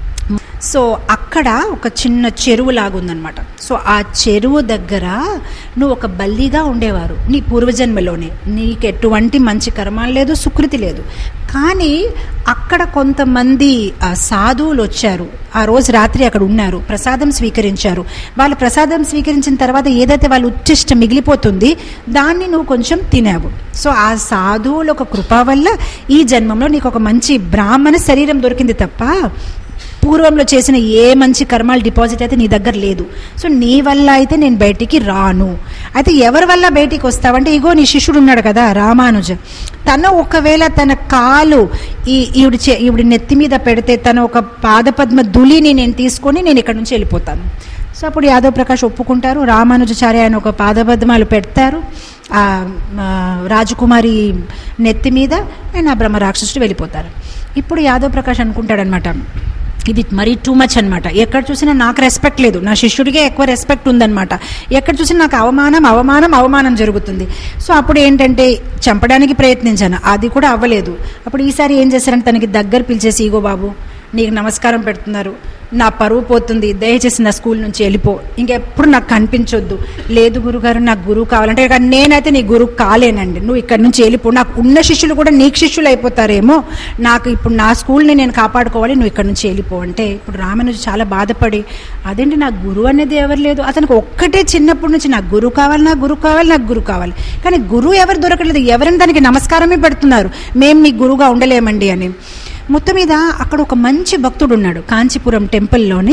సో అక్కడ ఒక చిన్న చెరువు లాగుందనమాట సో ఆ చెరువు దగ్గర నువ్వు ఒక బల్లిగా ఉండేవారు నీ పూర్వజన్మలోనే నీకు ఎటువంటి మంచి కర్మాలు లేదు సుకృతి లేదు కానీ అక్కడ కొంతమంది ఆ, సాధువులు వచ్చారు ఆ రోజు రాత్రి అక్కడ ఉన్నారు ప్రసాదం స్వీకరించారు వాళ్ళు ప్రసాదం స్వీకరించిన తర్వాత ఏదైతే వాళ్ళు ఉచ్చిష్టం మిగిలిపోతుంది దాన్ని నువ్వు కొంచెం తినావు సో ఆ సాధువుల ఒక కృప వల్ల ఈ జన్మంలో నీకు ఒక మంచి బ్రాహ్మణ శరీరం దొరికింది తప్ప పూర్వంలో చేసిన ఏ మంచి కర్మాలు డిపాజిట్ అయితే నీ దగ్గర లేదు సో నీ వల్ల అయితే నేను బయటికి రాను అయితే ఎవరి వల్ల బయటికి వస్తావంటే ఇగో నీ శిష్యుడు ఉన్నాడు కదా రామానుజ తను ఒకవేళ తన కాలు ఈ ఈవిడి చే ఈవిడి నెత్తి మీద పెడితే తన ఒక పాదపద్మ దులిని నేను తీసుకొని నేను ఇక్కడ నుంచి వెళ్ళిపోతాను సో అప్పుడు యాదవ్ ప్రకాష్ ఒప్పుకుంటారు రామానుజాచార్య ఆయన ఒక పాదపద్మాలు పెడతారు ఆ ఆ, రాజకుమారి నెత్తి మీద ఆయన ఆ బ్రహ్మరాక్షసుడు వెళ్ళిపోతారు ఇప్పుడు యాదవ్ ప్రకాష్ అనుకుంటాడనమాట ఇది మరీ టూ మచ్ అనమాట ఎక్కడ చూసినా నాకు రెస్పెక్ట్ లేదు నా శిష్యుడికే ఎక్కువ రెస్పెక్ట్ ఉందన్నమాట ఎక్కడ చూసినా నాకు అవమానం అవమానం అవమానం జరుగుతుంది సో అప్పుడు ఏంటంటే చంపడానికి ప్రయత్నించాను అది కూడా అవ్వలేదు అప్పుడు ఈసారి ఏం చేశారంటే తనకి దగ్గర పిలిచేసి ఇగో బాబు నీకు నమస్కారం పెడుతున్నారు నా పరువు పోతుంది దయచేసి నా స్కూల్ నుంచి వెళ్ళిపో ఇంకెప్పుడు నాకు కనిపించొద్దు లేదు గురుగారు నాకు గురువు కావాలంటే ఇక నేనైతే నీ గురువు కాలేనండి నువ్వు ఇక్కడ నుంచి వెళ్ళిపో నాకు ఉన్న శిష్యులు కూడా నీకు శిష్యులు అయిపోతారేమో నాకు ఇప్పుడు నా స్కూల్ని నేను కాపాడుకోవాలి నువ్వు ఇక్కడ నుంచి వెళ్ళిపో అంటే ఇప్పుడు రామనుజు చాలా బాధపడి అదేంటి నాకు గురువు అనేది ఎవరు లేదు అతనికి ఒక్కటే చిన్నప్పటి నుంచి నాకు గురువు కావాలి నాకు గురువు కావాలి నాకు గురువు కావాలి కానీ గురువు ఎవరు దొరకలేదు ఎవరైనా దానికి నమస్కారమే పెడుతున్నారు మేము మీ గురువుగా ఉండలేమండి అని మొత్తం మీద అక్కడ ఒక మంచి భక్తుడు ఉన్నాడు కాంచీపురం టెంపుల్లోని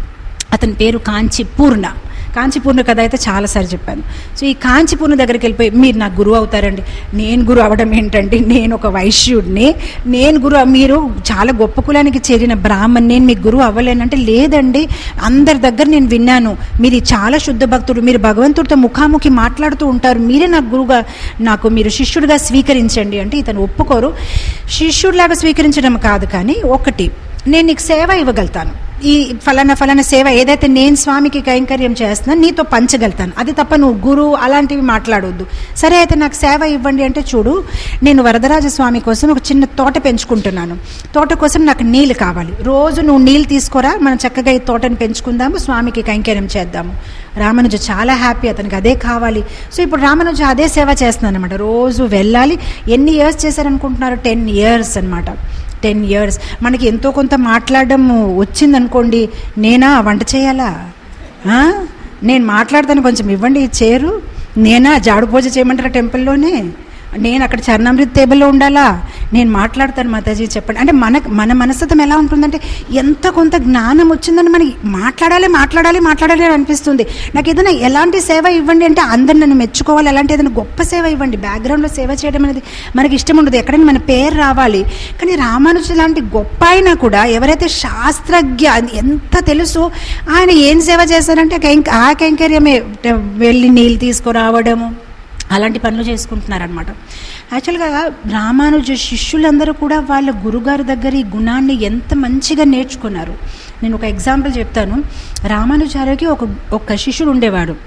అతని పేరు కాంచీపూర్ణ కాంచీపూర్ణ కథ అయితే చాలాసార్లు చెప్పాను సో ఈ కాంచీపూర్ణ దగ్గరికి వెళ్ళిపోయి మీరు నాకు గురువు అవుతారండి నేను గురువు అవ్వడం ఏంటంటే నేను ఒక వైశ్యుడిని నేను గురువు మీరు చాలా గొప్ప కులానికి చేరిన బ్రాహ్మణ్ నేను మీకు గురువు అవ్వలేనంటే లేదండి అందరి దగ్గర నేను విన్నాను మీరు చాలా శుద్ధ భక్తుడు మీరు భగవంతుడితో ముఖాముఖి మాట్లాడుతూ ఉంటారు మీరే నాకు గురువుగా నాకు మీరు శిష్యుడిగా స్వీకరించండి అంటే ఇతను ఒప్పుకోరు శిష్యుడిలాగా స్వీకరించడం కాదు కానీ ఒకటి నేను నీకు సేవ ఇవ్వగలుగుతాను ఈ ఫలానా ఫలానా సేవ ఏదైతే నేను స్వామికి కైంకర్యం చేస్తున్నాను నీతో పంచగలుగుతాను అది తప్ప నువ్వు గురువు అలాంటివి మాట్లాడొద్దు సరే అయితే నాకు సేవ ఇవ్వండి అంటే చూడు నేను వరదరాజ స్వామి కోసం ఒక చిన్న తోట పెంచుకుంటున్నాను తోట కోసం నాకు నీళ్ళు కావాలి రోజు నువ్వు నీళ్ళు తీసుకోరా మనం చక్కగా ఈ తోటను పెంచుకుందాము స్వామికి కైంకర్యం చేద్దాము రామానుజ చాలా హ్యాపీ అతనికి అదే కావాలి సో ఇప్పుడు రామానుజ అదే సేవ చేస్తున్నాను అనమాట రోజు వెళ్ళాలి ఎన్ని ఇయర్స్ చేశారనుకుంటున్నారు టెన్ ఇయర్స్ అనమాట టెన్ ఇయర్స్ మనకి ఎంతో కొంత మాట్లాడడం వచ్చిందనుకోండి నేనా వంట చేయాలా ఆ? నేను మాట్లాడతాను కొంచెం ఇవ్వండి ఈ చేరు నేనా జాడు పూజ చేయమంటారా టెంపుల్లోనే నేను అక్కడ చరణామృత టేబుల్లో ఉండాలా నేను మాట్లాడతాను మాతాజీ చెప్పండి అంటే మన మన మనస్తత్వం ఎలా ఉంటుందంటే ఎంత కొంత జ్ఞానం వచ్చిందని మనకి మాట్లాడాలి మాట్లాడాలి మాట్లాడాలి అని అనిపిస్తుంది నాకు ఏదైనా ఎలాంటి సేవ ఇవ్వండి అంటే అందరు నన్ను మెచ్చుకోవాలి అలాంటి ఏదైనా గొప్ప సేవ ఇవ్వండి బ్యాక్గ్రౌండ్లో సేవ చేయడం అనేది మనకి ఇష్టం ఉండదు ఎక్కడైనా మన పేరు రావాలి కానీ రామానుజు లాంటి గొప్ప అయినా కూడా ఎవరైతే శాస్త్రజ్ఞ ఎంత తెలుసు ఆయన ఏం సేవ చేశారంటే కైంక ఆ కైంకర్యమే వెళ్ళి నీళ్ళు తీసుకురావడము అలాంటి పనులు చేసుకుంటున్నారనమాట యాక్చువల్గా రామానుజ శిష్యులందరూ కూడా వాళ్ళ గురుగారి దగ్గర ఈ గుణాన్ని ఎంత మంచిగా నేర్చుకున్నారు నేను ఒక ఎగ్జాంపుల్ చెప్తాను రామానుజారికి ఒక ఒక శిష్యుడు ఉండేవాడు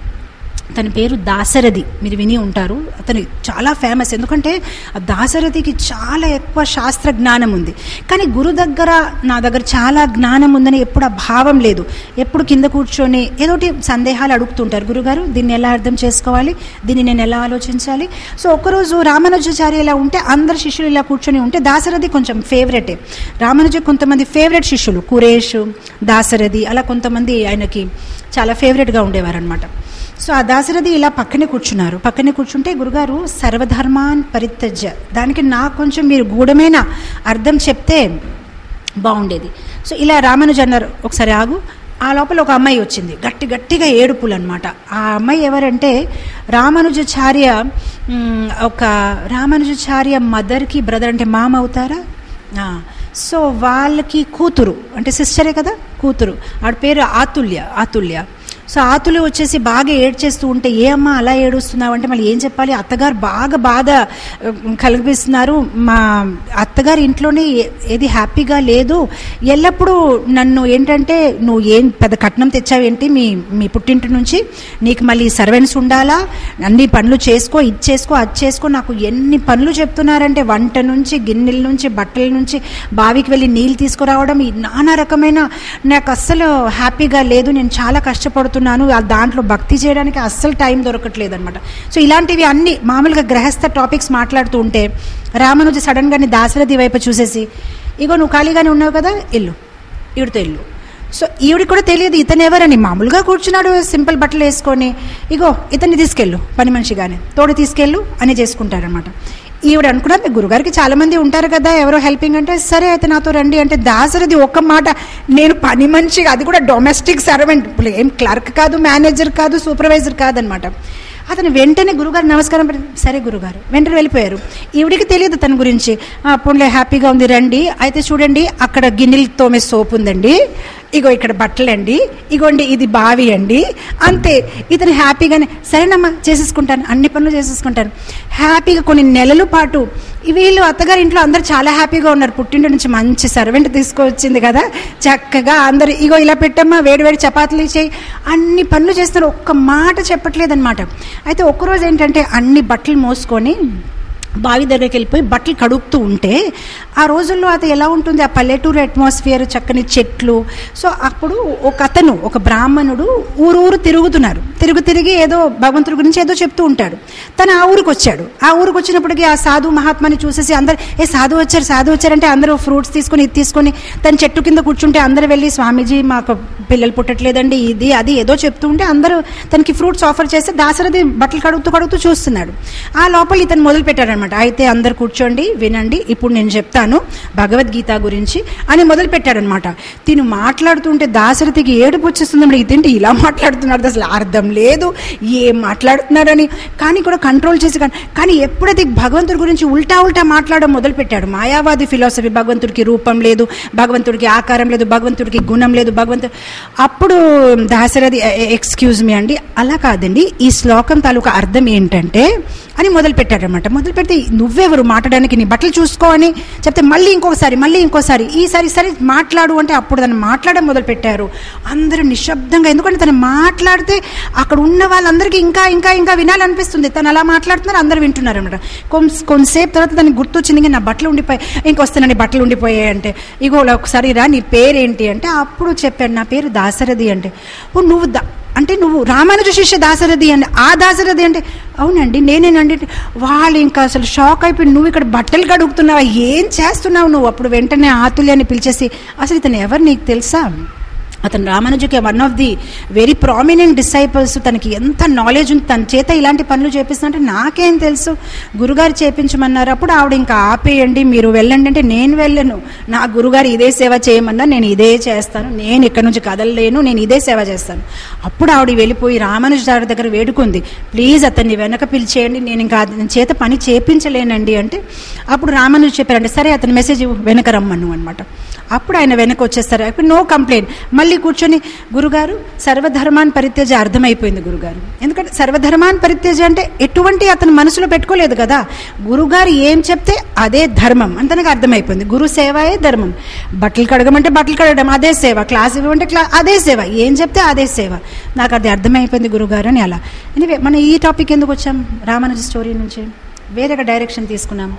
తన పేరు దాశరథి మీరు విని ఉంటారు అతను చాలా ఫేమస్ ఎందుకంటే ఆ దాశరథికి చాలా ఎక్కువ శాస్త్ర జ్ఞానం ఉంది కానీ గురు దగ్గర నా దగ్గర చాలా జ్ఞానం ఉందని ఎప్పుడు ఆ భావం లేదు ఎప్పుడు కింద కూర్చొని ఏదోటి సందేహాలు అడుగుతుంటారు గురుగారు దీన్ని ఎలా అర్థం చేసుకోవాలి దీన్ని నేను ఎలా ఆలోచించాలి సో ఒకరోజు రామానుజాచార్య ఇలా ఉంటే అందరు శిష్యులు ఇలా కూర్చొని ఉంటే దాశరథి కొంచెం ఫేవరెటే రామానుజ కొంతమంది ఫేవరెట్ శిష్యులు కురేష్ దాశరథి అలా కొంతమంది ఆయనకి చాలా ఫేవరెట్గా ఉండేవారు అనమాట సో ఆ దాశరథి ఇలా పక్కనే కూర్చున్నారు పక్కనే కూర్చుంటే గురుగారు సర్వధర్మాన్ పరిత్యజ్య దానికి నాకు కొంచెం మీరు గూఢమైన అర్థం చెప్తే బాగుండేది సో ఇలా రామానుజ అన్నారు ఒకసారి ఆగు ఆ లోపల ఒక అమ్మాయి వచ్చింది గట్టి గట్టిగా ఏడుపులు అనమాట ఆ అమ్మాయి ఎవరంటే రామానుజాచార్య మ్, ఒక రామానుజాచార్య మదర్కి బ్రదర్ అంటే మామ అవుతారా ఆ, సో వాళ్ళకి కూతురు అంటే సిస్టరే కదా కూతురు ఆడ పేరు ఆతుల్య ఆతుల్య సో ఆతులు వచ్చేసి బాగా ఏడ్చేస్తూ ఉంటే ఏ అమ్మ అలా ఏడుస్తున్నావు అంటే మళ్ళీ ఏం చెప్పాలి అత్తగారు బాగా బాధ ఆ, కలిగిస్తున్నారు మా అత్తగారి ఇంట్లోనే ఏ- ఏది హ్యాపీగా లేదు ఎల్లప్పుడూ నన్ను ఏంటంటే నువ్వు ఏం పెద్ద కట్నం తెచ్చావేంటి మీ మీ పుట్టింటి నుంచి నీకు మళ్ళీ సర్వెంట్స్ ఉండాలా అన్ని పనులు చేసుకో ఇది చేసుకో అది చేసుకో నాకు ఎన్ని పనులు చెప్తున్నారంటే వంట నుంచి గిన్నెల నుంచి బట్టల నుంచి బావికి వెళ్ళి నీళ్ళు తీసుకురావడం ఈ నానా రకమైన నాకు అస్సలు హ్యాపీగా లేదు నేను చాలా కష్టపడుతున్నాను ఆ దాంట్లో భక్తి చేయడానికి అస్సలు టైం దొరకట్లేదు అనమాట సో ఇలాంటివి అన్ని మామూలుగా గ్రహస్థ టాపిక్స్ మాట్లాడుతూ ఉంటే రామనుజ సడన్గా దాశరథి వైపు చూసేసి ఇగో నువ్వు ఖాళీగానే ఉన్నావు కదా ఇల్లు ఈవిడితో ఇల్లు సో ఈవిడికి కూడా తెలియదు ఇతను ఎవరని మామూలుగా కూర్చున్నాడు సింపుల్ బట్టలు వేసుకొని ఇగో ఇతన్ని తీసుకెళ్ళు పని మనిషిగానే తోడు తీసుకెళ్ళు అని చేసుకుంటారనమాట ఈవిడ అనుకున్నారు మీ గురుగారికి చాలా మంది ఉంటారు కదా ఎవరో హెల్పింగ్ అంటే సరే అయితే నాతో రండి అంటే దాసరది ఒక్క మాట నేను పని మనిషి అది కూడా డొమెస్టిక్ సర్వెంట్ ఇప్పుడు ఏం క్లర్క్ కాదు మేనేజర్ కాదు సూపర్వైజర్ కాదనమాట అతను వెంటనే గురుగారు నమస్కారం పెట్టి సరే గురుగారు వెంటనే వెళ్ళిపోయారు ఈవిడికి తెలియదు తన గురించి "ఆ, పోన్లే హ్యాపీగా ఉంది రండి అయితే చూడండి అక్కడ గిన్నెలు తోమే సోప్ ఉందండి ఇగో ఇక్కడ బట్టలండి ఇగోండి ఇది బావి అండి అంతే ఇతను హ్యాపీగానే సరేనమ్మా చేసేసుకుంటాను అన్ని పనులు చేసేసుకుంటాను హ్యాపీగా కొన్ని నెలల పాటు ఈ వీళ్ళు అత్తగారి ఇంట్లో అందరు చాలా హ్యాపీగా ఉన్నారు పుట్టింటి నుంచి మంచి సర్వెంట్ తీసుకొచ్చింది కదా చక్కగా అందరు ఇగో ఇలా పెట్టమ్మా వేడి వేడి చపాతీలు చేయి అన్ని పనులు చేస్తారు ఒక్క మాట చెప్పట్లేదు అనమాట అయితే ఒక్కరోజు ఏంటంటే అన్ని బట్టలు మోసుకొని బావి దగ్గరికి వెళ్ళిపోయి బట్టలు కడుగుతూ ఉంటే ఆ రోజుల్లో అది ఎలా ఉంటుంది ఆ పల్లెటూరు అట్మాస్ఫియర్ చక్కని చెట్లు సో అప్పుడు ఒక అతను ఒక బ్రాహ్మణుడు ఊరు ఊరు తిరుగుతున్నారు తిరుగు తిరిగి ఏదో భగవంతుడి గురించి ఏదో చెప్తూ ఉంటాడు తను ఆ ఊరికి వచ్చాడు ఆ ఊరికి వచ్చినప్పటికీ ఆ సాధు మహాత్మాని చూసేసి అందరు ఏ సాధు వచ్చారు సాధు వచ్చారంటే అందరూ ఫ్రూట్స్ తీసుకొని ఇది తీసుకొని తన చెట్టు కింద కూర్చుంటే అందరూ వెళ్ళి స్వామీజీ మాకు పిల్లలు పుట్టట్లేదండి ఇది అది ఏదో చెప్తూ ఉంటే అందరూ తనకి ఫ్రూట్స్ ఆఫర్ చేస్తే దాసరథి బట్టలు కడుగుతూ కడుగుతూ చూస్తున్నాడు ఆ లోపల ఇతను మొదలు పెట్టాడనమాట అయితే అందరు కూర్చోండి వినండి ఇప్పుడు నేను చెప్తాను భగవద్గీత గురించి అని మొదలు పెట్టాడనమాట తిను మాట్లాడుతుంటే దాసరథికి ఏడుపు వచ్చేస్తుంది మరి ఇదేంటి ఇలా మాట్లాడుతున్నాడు అసలు అర్థం లేదు ఏం మాట్లాడుతున్నారని కానీ కూడా కంట్రోల్ చేసి కానీ కానీ ఎప్పుడైతే భగవంతుడి గురించి ఉల్టా ఉల్టా మాట్లాడడం మొదలు పెట్టాడు మాయావాది ఫిలాసఫీ భగవంతుడికి రూపం లేదు భగవంతుడికి ఆకారం లేదు భగవంతుడికి గుణం లేదు భగవంతుడు అప్పుడు దాశరథి ఎక్స్క్యూజ్ మీ అండి అలా కాదండి ఈ శ్లోకం తాలూకా అర్థం ఏంటంటే అని మొదలు పెట్టాడనమాట మొదలు పెడితే చెప్తే నువ్వెవరు మాట్లాడడానికి నీ బట్టలు చూసుకో అని చెప్తే మళ్ళీ ఇంకొకసారి మళ్ళీ ఇంకోసారి ఈసారి సరే మాట్లాడు అంటే అప్పుడు తను మాట్లాడడం మొదలు పెట్టారు అందరూ నిశ్శబ్దంగా ఎందుకంటే తను మాట్లాడితే అక్కడ ఉన్న వాళ్ళందరికీ ఇంకా ఇంకా ఇంకా వినాలనిపిస్తుంది తను అలా మాట్లాడుతున్నారు అందరూ వింటున్నారు అనమాట కొంతసేపు తర్వాత దానికి గుర్తొచ్చింది ఇంకా నా బట్టలు ఉండిపోయి ఇంకొస్తానండి బట్టలు ఉండిపోయాయి అంటే ఇగో ఒకసారి రా నీ పేరేంటి అంటే అప్పుడు చెప్పాడు నా పేరు దాసరథి అంటే ఓ నువ్వు దా అంటే నువ్వు రామానుజ శిష్య దాసరథి అండి ఆ దాసరథి అంటే అవునండి నేనేనండి వాళ్ళు ఇంకా అసలు షాక్ అయిపోయి నువ్వు ఇక్కడ బట్టలు కడుగుతున్నావా ఏం చేస్తున్నావు నువ్వు అప్పుడు వెంటనే ఆతుల్యాన్ని పిలిచేసి అసలు ఇతను ఎవరు నీకు తెలుసా అతను రామానుజుకి one of the very prominent disciples తనకి ఎంత నాలెడ్జ్ ఉంది తన చేత ఇలాంటి పనులు చేపిస్తుంటే నాకేం తెలుసు గురుగారు చేపించమన్నారు అప్పుడు ఆవిడ ఇంకా ఆపేయండి మీరు వెళ్ళండి అంటే నేను వెళ్ళను నా గురుగారు ఇదే సేవ చేయమన్నా నేను ఇదే చేస్తాను నేను ఇక్కడ నుంచి కదలలేను నేను ఇదే సేవ చేస్తాను అప్పుడు ఆవిడ వెళ్ళిపోయి రామానుజ గారి దగ్గర వేడుకుంది ప్లీజ్ అతన్ని వెనక పిలిచేయండి నేను ఇంకా అతని చేత పని చేపించలేనండి అంటే అప్పుడు రామానుజు చెప్పారంటే సరే అతని మెసేజ్ వెనక రమ్మను అనమాట అప్పుడు ఆయన వెనక వచ్చేస్తారు అప్పుడు నో కంప్లైంట్ మళ్ళీ కూర్చొని గురుగారు సర్వధర్మాన్ పరిత్యజ అర్థమైపోయింది గురుగారు ఎందుకంటే సర్వధర్మాన్ పరిత్యజ అంటే ఎటువంటి అతను మనసులో పెట్టుకోలేదు కదా గురుగారు ఏం చెప్తే అదే ధర్మం అని తనకు అర్థమైపోయింది గురు సేవయే ధర్మం బట్టలు కడగమంటే బట్టలు కడగడం అదే సేవ క్లాస్ ఇవ్వమంటే క్లా అదే సేవ ఏం చెప్తే అదే సేవ నాకు అది అర్థమైపోయింది గురుగారు అని అలా ఎనివే మనం ఈ టాపిక్ ఎందుకు వచ్చాం రామానుజ స్టోరీ నుంచి వేరొక డైరెక్షన్ తీసుకున్నాం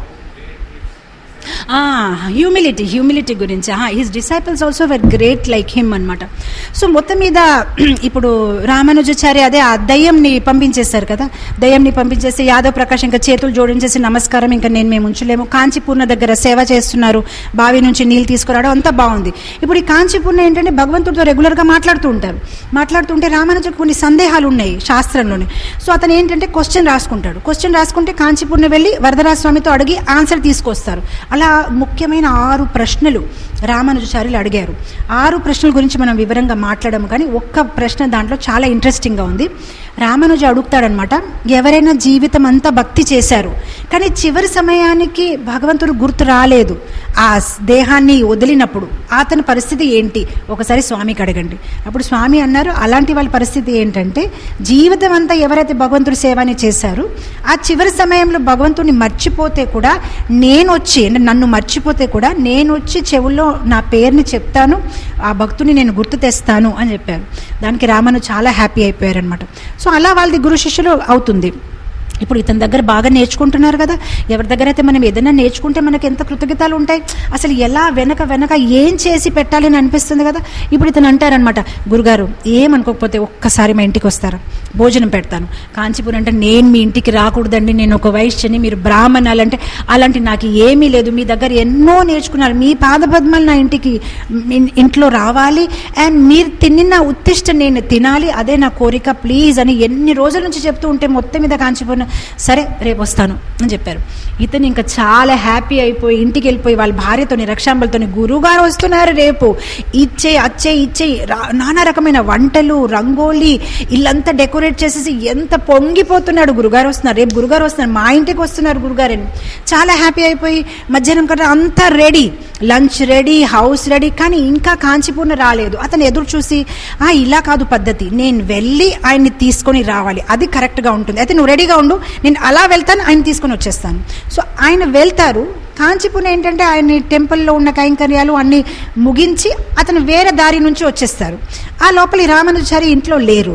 హ్యూమిలిటీ హ్యూమిలిటీ గురించి his disciples also were great like him అనమాట సో మొత్తం మీద ఇప్పుడు రామానుజాచార్య అదే ఆ దయ్యంని పంపించేశారు కదా దయ్యంని పంపించేసి యాదవ్ ప్రకాష్ ఇంకా చేతులు జోడించేసి నమస్కారం ఇంకా నేను మేము ఉంచలేము కాంచీపూర్ణ దగ్గర సేవ చేస్తున్నారు బావి నుంచి నీళ్ళు తీసుకురావడం అంతా బాగుంది ఇప్పుడు ఈ కాంచీపూర్ణ ఏంటంటే భగవంతుడితో రెగ్యులర్గా మాట్లాడుతూ ఉంటారు మాట్లాడుతుంటే రామానుజకు కొన్ని సందేహాలు ఉన్నాయి శాస్త్రంలోనే సో అతను ఏంటంటే క్వశ్చన్ రాసుకుంటాడు క్వశ్చన్ రాసుకుంటే కాంచీపూర్ణ వెళ్ళి వరదరాజ స్వామితో అడిగి ఆన్సర్ తీసుకొస్తారు అలా ముఖ్యమైన ఆరు ప్రశ్నలు రామానుజాచార్యులు అడిగారు ఆరు ప్రశ్నల గురించి మనం వివరంగా మాట్లాడము కానీ ఒక్క ప్రశ్న దాంట్లో చాలా ఇంట్రెస్టింగ్గా ఉంది రామానుజ అడుగుతాడనమాట ఎవరైనా జీవితం అంతా భక్తి చేశారు కానీ చివరి సమయానికి భగవంతుడు గుర్తు రాలేదు ఆ దేహాన్ని వదిలినప్పుడు అతని పరిస్థితి ఏంటి ఒకసారి స్వామికి అడగండి అప్పుడు స్వామి అన్నారు అలాంటి వాళ్ళ పరిస్థితి ఏంటంటే జీవితం అంతా ఎవరైతే భగవంతుడి సేవని చేశారు ఆ చివరి సమయంలో భగవంతుడిని మర్చిపోతే కూడా నేను వచ్చి అంటే నన్ను మర్చిపోతే కూడా నేను వచ్చి చెవుల్లో నా పేరుని చెప్తాను ఆ భక్తుని నేను గుర్తు తెస్తాను అని చెప్పారు దానికి రామను చాలా హ్యాపీ అయిపోయారు అనమాట సో అలా వాళ్ళది గురు శిష్యులు అవుతుంది ఇప్పుడు ఇతని దగ్గర బాగా నేర్చుకుంటున్నారు కదా ఎవరి దగ్గర అయితే మనం ఏదైనా నేర్చుకుంటే మనకి ఎంత కృతజ్ఞతలు ఉంటాయి అసలు ఎలా వెనక వెనక ఏం చేసి పెట్టాలని అనిపిస్తుంది కదా ఇప్పుడు ఇతను అంటారనమాట గురుగారు ఏమనుకోకపోతే ఒక్కసారి మా ఇంటికి వస్తారా భోజనం పెడతాను కాంచీపురం అంటే నేను మీ ఇంటికి రాకూడదండి నేను ఒక వైశ్యని మీరు బ్రాహ్మణాలు అంటే అలాంటి నాకు ఏమీ లేదు మీ దగ్గర ఎన్నో నేర్చుకున్నారు మీ పాదపద్మాలు నా ఇంటికి ఇన్- ఇంట్లో రావాలి అండ్ మీరు తిన్న ఉత్తిష్ట నేను తినాలి అదే నా కోరిక ప్లీజ్ అని ఎన్ని రోజుల నుంచి చెప్తూ ఉంటే మొత్తం మీద కాంచిపోయిన సరే రేపు వస్తాను అని చెప్పారు ఇతను ఇంకా చాలా హ్యాపీ అయిపోయి ఇంటికి వెళ్ళిపోయి వాళ్ళ భార్యతోని రక్షాంబలతోని గురువుగారు వస్తున్నారు రేపు ఇచ్చే అచ్చే ఇచ్చే రా- నానా రకమైన వంటలు రంగోలీ ఇల్లంతా డెకరేట్ చేసేసి ఎంత పొంగిపోతున్నాడు గురుగారు వస్తున్నారు రేపు గురుగారు వస్తున్నారు మా ఇంటికి వస్తున్నారు గురుగారు అని చాలా హ్యాపీ అయిపోయి మధ్యాహ్నం కదా అంతా ready lunch ready house ready కానీ ఇంకా కాంచీపూర్ణ రాలేదు అతను ఎదురు చూసి ఆ ఇలా కాదు పద్ధతి నేను వెళ్ళి ఆయన్ని తీసుకొని రావాలి అది కరెక్ట్గా ఉంటుంది అయితే నువ్వు రెడీగా ఉండు నేను అలా వెళ్తాను ఆయన తీసుకొని వచ్చేస్తాను సో ఆయన వెళ్తారు కాంచీపూర్ణ ఏంటంటే ఆయన టెంపుల్లో ఉన్న కైంకర్యాలు అన్ని ముగించి అతను వేరే దారి నుంచి వచ్చేస్తారు ఆ లోపల ఈ రామానుచారి ఇంట్లో లేరు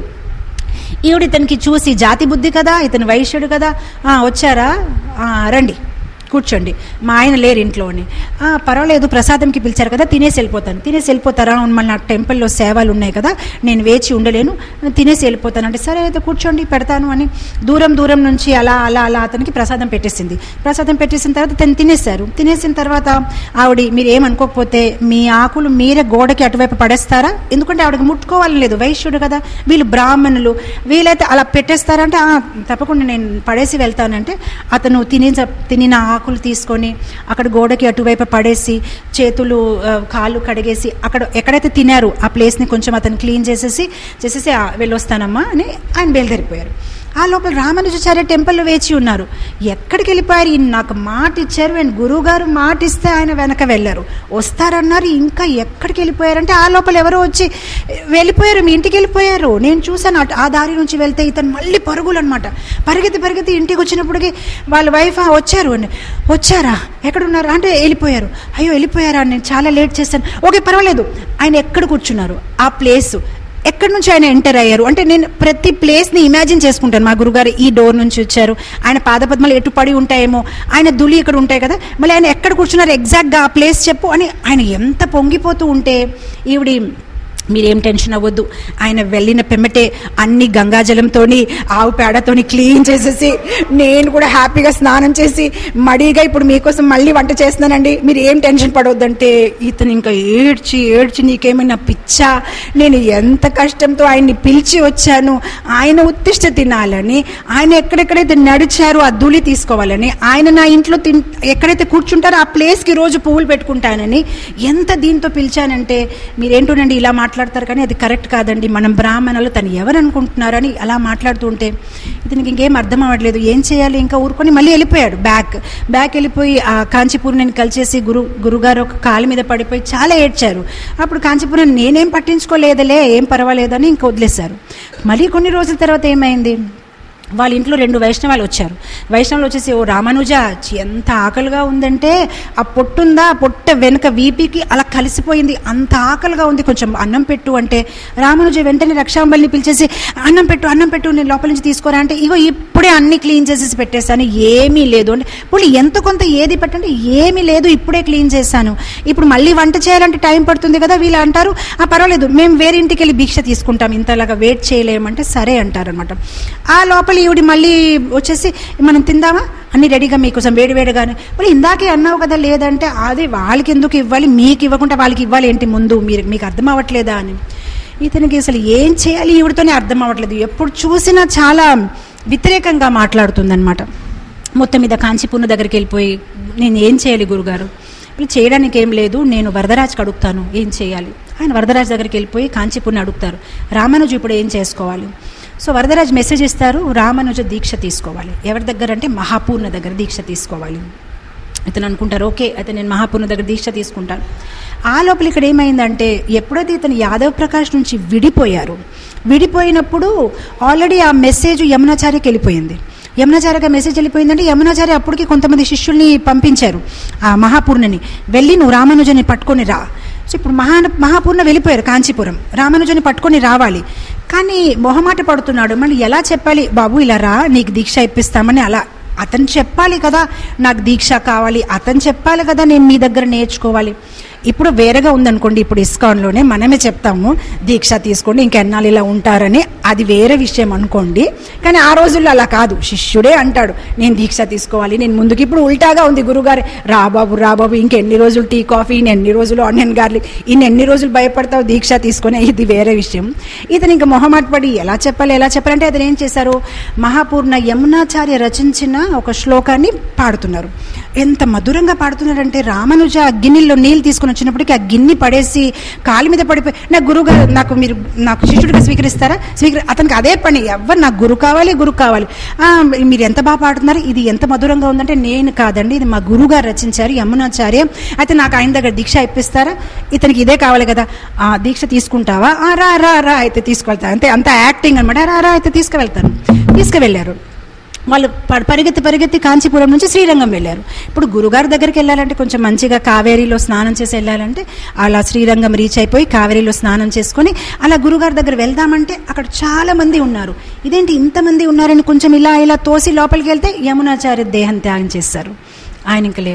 ఈవిడ ఇతనికి చూసి జాతి బుద్ధి కదా ఇతను వైశ్యుడు కదా "ఆ, వచ్చారా "ఆ, రండి కూర్చోండి మా ఆయన లేరు ఇంట్లోని "ఆ, పర్వాలేదు ప్రసాదంకి పిలిచారు కదా తినేసి వెళ్ళిపోతాను తినేసి వెళ్ళిపోతారా అవును, మళ్ళీ నాకు టెంపుల్లో సేవలు ఉన్నాయి కదా నేను వేచి ఉండలేను తినేసి వెళ్ళిపోతాను అంటే సరే అయితే కూర్చోండి పెడతాను అని దూరం దూరం నుంచి అలా అలా అలా అతనికి ప్రసాదం పెట్టేసింది ప్రసాదం పెట్టేసిన తర్వాత తను తినేశారు తినేసిన తర్వాత ఆవిడ మీరు ఏమనుకోకపోతే మీ ఆకులు మీరే గోడకి అటువైపు పడేస్తారా ఎందుకంటే ఆవిడకి ముట్టుకోవాలని లేదు వైశ్యుడు కదా వీళ్ళు బ్రాహ్మణులు వీలైతే అలా పెట్టేస్తారంటే "ఆ, తప్పకుండా నేను పడేసి వెళ్తానంటే అతను తిని తినిన ఆకు ఆకులు తీసుకొని అక్కడ గోడకి అటువైపు పడేసి చేతులు ఆ, కాళ్ళు కడిగేసి అక్కడ ఎక్కడైతే తినారు ఆ ప్లేస్ని కొంచెం అతను క్లీన్ చేసేసి చేసేసి "ఆ, వెళ్ళొస్తానమ్మా అని ఆయన బయలుదేరిపోయారు ఆ లోపల రామానుజాచార్య టెంపుల్లో వేచి ఉన్నారు ఎక్కడికి వెళ్ళిపోయారు ఈయన నాకు మాట ఇచ్చారు అండ్ గురువు గారు మాట ఇస్తే ఆయన వెనక వెళ్ళారు వస్తారన్నారు ఇంకా ఎక్కడికి వెళ్ళిపోయారంటే ఆ లోపల ఎవరో వచ్చి వెళ్ళిపోయారు మీ ఇంటికి వెళ్ళిపోయారు నేను చూసాను అటు- ఆ దారి నుంచి వెళ్తే ఇతను మళ్ళీ పరుగులు అనమాట పరిగెత్తి పరిగెత్తి ఇంటికి వచ్చినప్పటికి వాళ్ళ వైఫ్ "ఆ, వచ్చారు అని వచ్చారా ఎక్కడున్నారు అంటే వెళ్ళిపోయారు అయ్యో వెళ్ళిపోయారా నేను చాలా లేట్ చేశాను ఓకే పర్వాలేదు ఆయన ఎక్కడ కూర్చున్నారు ఆ ప్లేస్ ఎక్కడి నుంచి ఆయన ఎంటర్ అయ్యారు అంటే నేను ప్రతి ప్లేస్ని ఇమాజిన్ చేసుకుంటాను మా గురుగారు ఈ డోర్ నుంచి వచ్చారు ఆయన పాదపద్మలు ఎటు పడి ఉంటాయేమో ఆయన దులి ఇక్కడ ఉంటాయి కదా మళ్ళీ ఆయన ఎక్కడ కూర్చున్నారు ఎగ్జాక్ట్గా ఆ ప్లేస్ చెప్పు అని ఆయన ఎంత పొంగిపోతూ ఉంటే ఈవిడి మీరేం టెన్షన్ అవ్వద్దు ఆయన వెళ్ళిన పిమ్మటే అన్ని గంగాజలంతోని ఆవు పేడతోని క్లీన్ చేసేసి నేను కూడా హ్యాపీగా స్నానం చేసి మడిగా ఇప్పుడు మీకోసం మళ్ళీ వంట చేస్తున్నానండి మీరు ఏం టెన్షన్ పడవద్దంటే ఇతను ఇంకా ఏడ్చి ఏడ్చి నీకేమైనా పిచ్చా నేను ఎంత కష్టంతో ఆయన్ని పిలిచి వచ్చాను ఆయన ఉత్తిష్ట తినాలని ఆయన ఎక్కడెక్కడైతే నడిచారో ఆ ధూళి తీసుకోవాలని ఆయన నా ఇంట్లో తిన్ ఎక్కడైతే కూర్చుంటారో ఆ ప్లేస్కి రోజు పువ్వులు పెట్టుకుంటానని ఎంత దీంతో పిలిచానంటే మీరేంటోనండి ఇలా మాట్లాడతారు కానీ అది కరెక్ట్ కాదండి మనం బ్రాహ్మణులు తను ఎవరు అనుకుంటున్నారని అలా మాట్లాడుతూ ఉంటే ఇతనికి ఇంకేం అర్థం అవ్వట్లేదు ఏం చేయాలి ఇంకా ఊరుకొని మళ్ళీ వెళ్ళిపోయాడు బ్యాక్ బ్యాక్ వెళ్ళిపోయి ఆ కాంచీపూర్ కలిసేసి గురు గురుగారు ఒక కాలు మీద పడిపోయి చాలా ఏడ్చారు అప్పుడు కాంచీపురం నేనేం పట్టించుకోలేదులే ఏం పర్వాలేదని ఇంకా వదిలేశారు మళ్ళీ కొన్ని రోజుల తర్వాత ఏమైంది వాళ్ళ ఇంట్లో రెండు వైష్ణవాలు వచ్చారు వైష్ణవులు వచ్చేసి ఓ రామానుజ ఎంత ఆకలిగా ఉందంటే ఆ పొట్టుందా ఆ పొట్ట వెనుక వీపికి అలా కలిసిపోయింది అంత ఆకలిగా ఉంది కొంచెం అన్నం పెట్టు అంటే రామానుజ వెంటనే రక్షాంబలిని పిలిచేసి అన్నం పెట్టు అన్నం పెట్టు నేను లోపల నుంచి తీసుకోరా అంటే ఇగో ఇప్పుడే అన్ని క్లీన్ చేసేసి పెట్టేశాను ఏమీ లేదు అంటే పోనీ ఎంత కొంత ఏది పెట్టంటే ఏమీ లేదు ఇప్పుడే క్లీన్ చేశాను ఇప్పుడు మళ్ళీ వంట చేయాలంటే టైం పడుతుంది కదా వీళ్ళు అంటారు ఆ పర్వాలేదు మేము వేరే ఇంటికి వెళ్ళి భిక్ష తీసుకుంటాం ఇంతలాగా వెయిట్ చేయలేమంటే సరే అంటారు అనమాట ఆ లోపల ఈవిడి మళ్ళీ వచ్చేసి మనం తిందామా అన్ని రెడీగా మీకోసం వేడి వేడిగానే మరి ఇందాకే అన్నావు కదా లేదంటే అది వాళ్ళకి ఎందుకు ఇవ్వాలి మీకు ఇవ్వకుండా వాళ్ళకి ఇవ్వాలి ఏంటి ముందు మీరు మీకు అర్థం అవ్వట్లేదా అని ఇతనికి అసలు ఏం చేయాలి ఈవిడితోనే అర్థం అవ్వట్లేదు ఎప్పుడు చూసినా చాలా వ్యతిరేకంగా మాట్లాడుతుందన్నమాట మొత్తం మీద కాంచీపూర్ణ దగ్గరికి వెళ్ళిపోయి నేను ఏం చేయాలి గురుగారు ఇప్పుడు చేయడానికి ఏం లేదు నేను వరదరాజ్కి అడుగుతాను ఏం చేయాలి ఆయన వరదరాజ్ దగ్గరికి వెళ్ళిపోయి కాంచీపూర్ణ అడుగుతారు రామానుజు ఇప్పుడు ఏం చేసుకోవాలి సో వరదరాజ్ మెసేజ్ ఇస్తారు రామానుజ దీక్ష తీసుకోవాలి ఎవరి దగ్గర అంటే మహాపూర్ణ దగ్గర దీక్ష తీసుకోవాలి ఇతను అనుకుంటారు ఓకే అయితే నేను మహాపూర్ణ దగ్గర దీక్ష తీసుకుంటాను ఆ లోపల ఇక్కడ ఏమైందంటే ఎప్పుడైతే ఇతను యాదవ్ ప్రకాష్ నుంచి విడిపోయారు విడిపోయినప్పుడు ఆల్రెడీ ఆ మెసేజ్ యమునాచార్యకి వెళ్ళిపోయింది యమునాచార్యగా మెసేజ్ వెళ్ళిపోయిందంటే యమునాచార్య అప్పటికి కొంతమంది శిష్యుల్ని పంపించారు ఆ మహాపూర్ణని వెళ్ళి నువ్వు రామానుజని పట్టుకొని రా సో ఇప్పుడు మహా మహాపూర్ణ వెళ్ళిపోయారు కాంచీపురం రామానుజని పట్టుకొని రావాలి కానీ మొహమాట పడుతున్నాడు మళ్ళీ ఎలా చెప్పాలి బాబు ఇలా రా నీకు దీక్ష ఇప్పిస్తామని అలా అతను చెప్పాలి కదా నాకు దీక్ష కావాలి అతను చెప్పాలి కదా నేను మీ దగ్గర నేర్చుకోవాలి ఇప్పుడు వేరేగా ఉందనుకోండి ఇప్పుడు ఇస్కాన్లోనే మనమే చెప్తాము దీక్ష తీసుకోండి ఇంకెన్నాళ్ళు ఇలా ఉంటారని అది వేరే విషయం అనుకోండి కానీ ఆ రోజుల్లో అలా కాదు శిష్యుడే అంటాడు నేను దీక్ష తీసుకోవాలి నేను ముందుకు ఇప్పుడు ఉల్టాగా ఉంది గురుగారు రా బాబు రా బాబు ఇంకెన్ని రోజులు టీ కాఫీ ఎన్ని రోజులు ఆనియన్ గార్లిక్ ఇన్ని ఎన్ని రోజులు భయపడతావు దీక్ష తీసుకొని ఇది వేరే విషయం ఇతను ఇంకా మొహమాట పడి ఎలా చెప్పాలి ఎలా చెప్పాలంటే అతను ఏం చేశారు మహాపూర్ణ యమునాచార్య రచించిన ఒక శ్లోకాన్ని పాడుతున్నారు ఎంత మధురంగా పాడుతున్నారంటే రామానుజ ఆ గిన్నెల్లో నీళ్ళు తీసుకుని వచ్చినప్పటికీ ఆ గిన్నె పడేసి కాలు మీద పడిపోయి నా గురువు గారు నాకు మీరు నాకు శిష్యుడిగా స్వీకరిస్తారా స్వీకరి అతనికి అదే పని ఎవరు నాకు గురు కావాలి గురు కావాలి "ఆ, మీరు ఎంత బాగా పాడుతున్నారు ఇది ఎంత మధురంగా ఉందంటే నేను కాదండి ఇది మా గురువు గారు రచించారు యమునాచార్య అయితే నాకు ఆయన దగ్గర దీక్ష ఇప్పిస్తారా ఇతనికి ఇదే కావాలి కదా ఆ దీక్ష తీసుకుంటావా "ఆ, రా రా రా అయితే తీసుకెళ్తా అంతే అంత యాక్టింగ్ అనమాట రా రా అయితే తీసుకువెళ్తాను తీసుకువెళ్ళారు వాళ్ళు ప- పరిగెత్తి పరిగెత్తి కాంచీపురం నుంచి శ్రీరంగం వెళ్ళారు ఇప్పుడు గురుగారి దగ్గరికి వెళ్ళాలంటే కొంచెం మంచిగా కావేరీలో స్నానం చేసి వెళ్ళాలంటే అలా శ్రీరంగం రీచ్ అయిపోయి కావేరీలో స్నానం చేసుకొని అలా గురుగారి దగ్గర వెళ్దామంటే అక్కడ చాలా మంది ఉన్నారు ఇదేంటి ఇంతమంది ఉన్నారని కొంచెం ఇలా ఇలా తోసి లోపలికి వెళ్తే యమునాచార్య దేహం త్యాగం చేస్తారు ఆయన ఇంక లేరు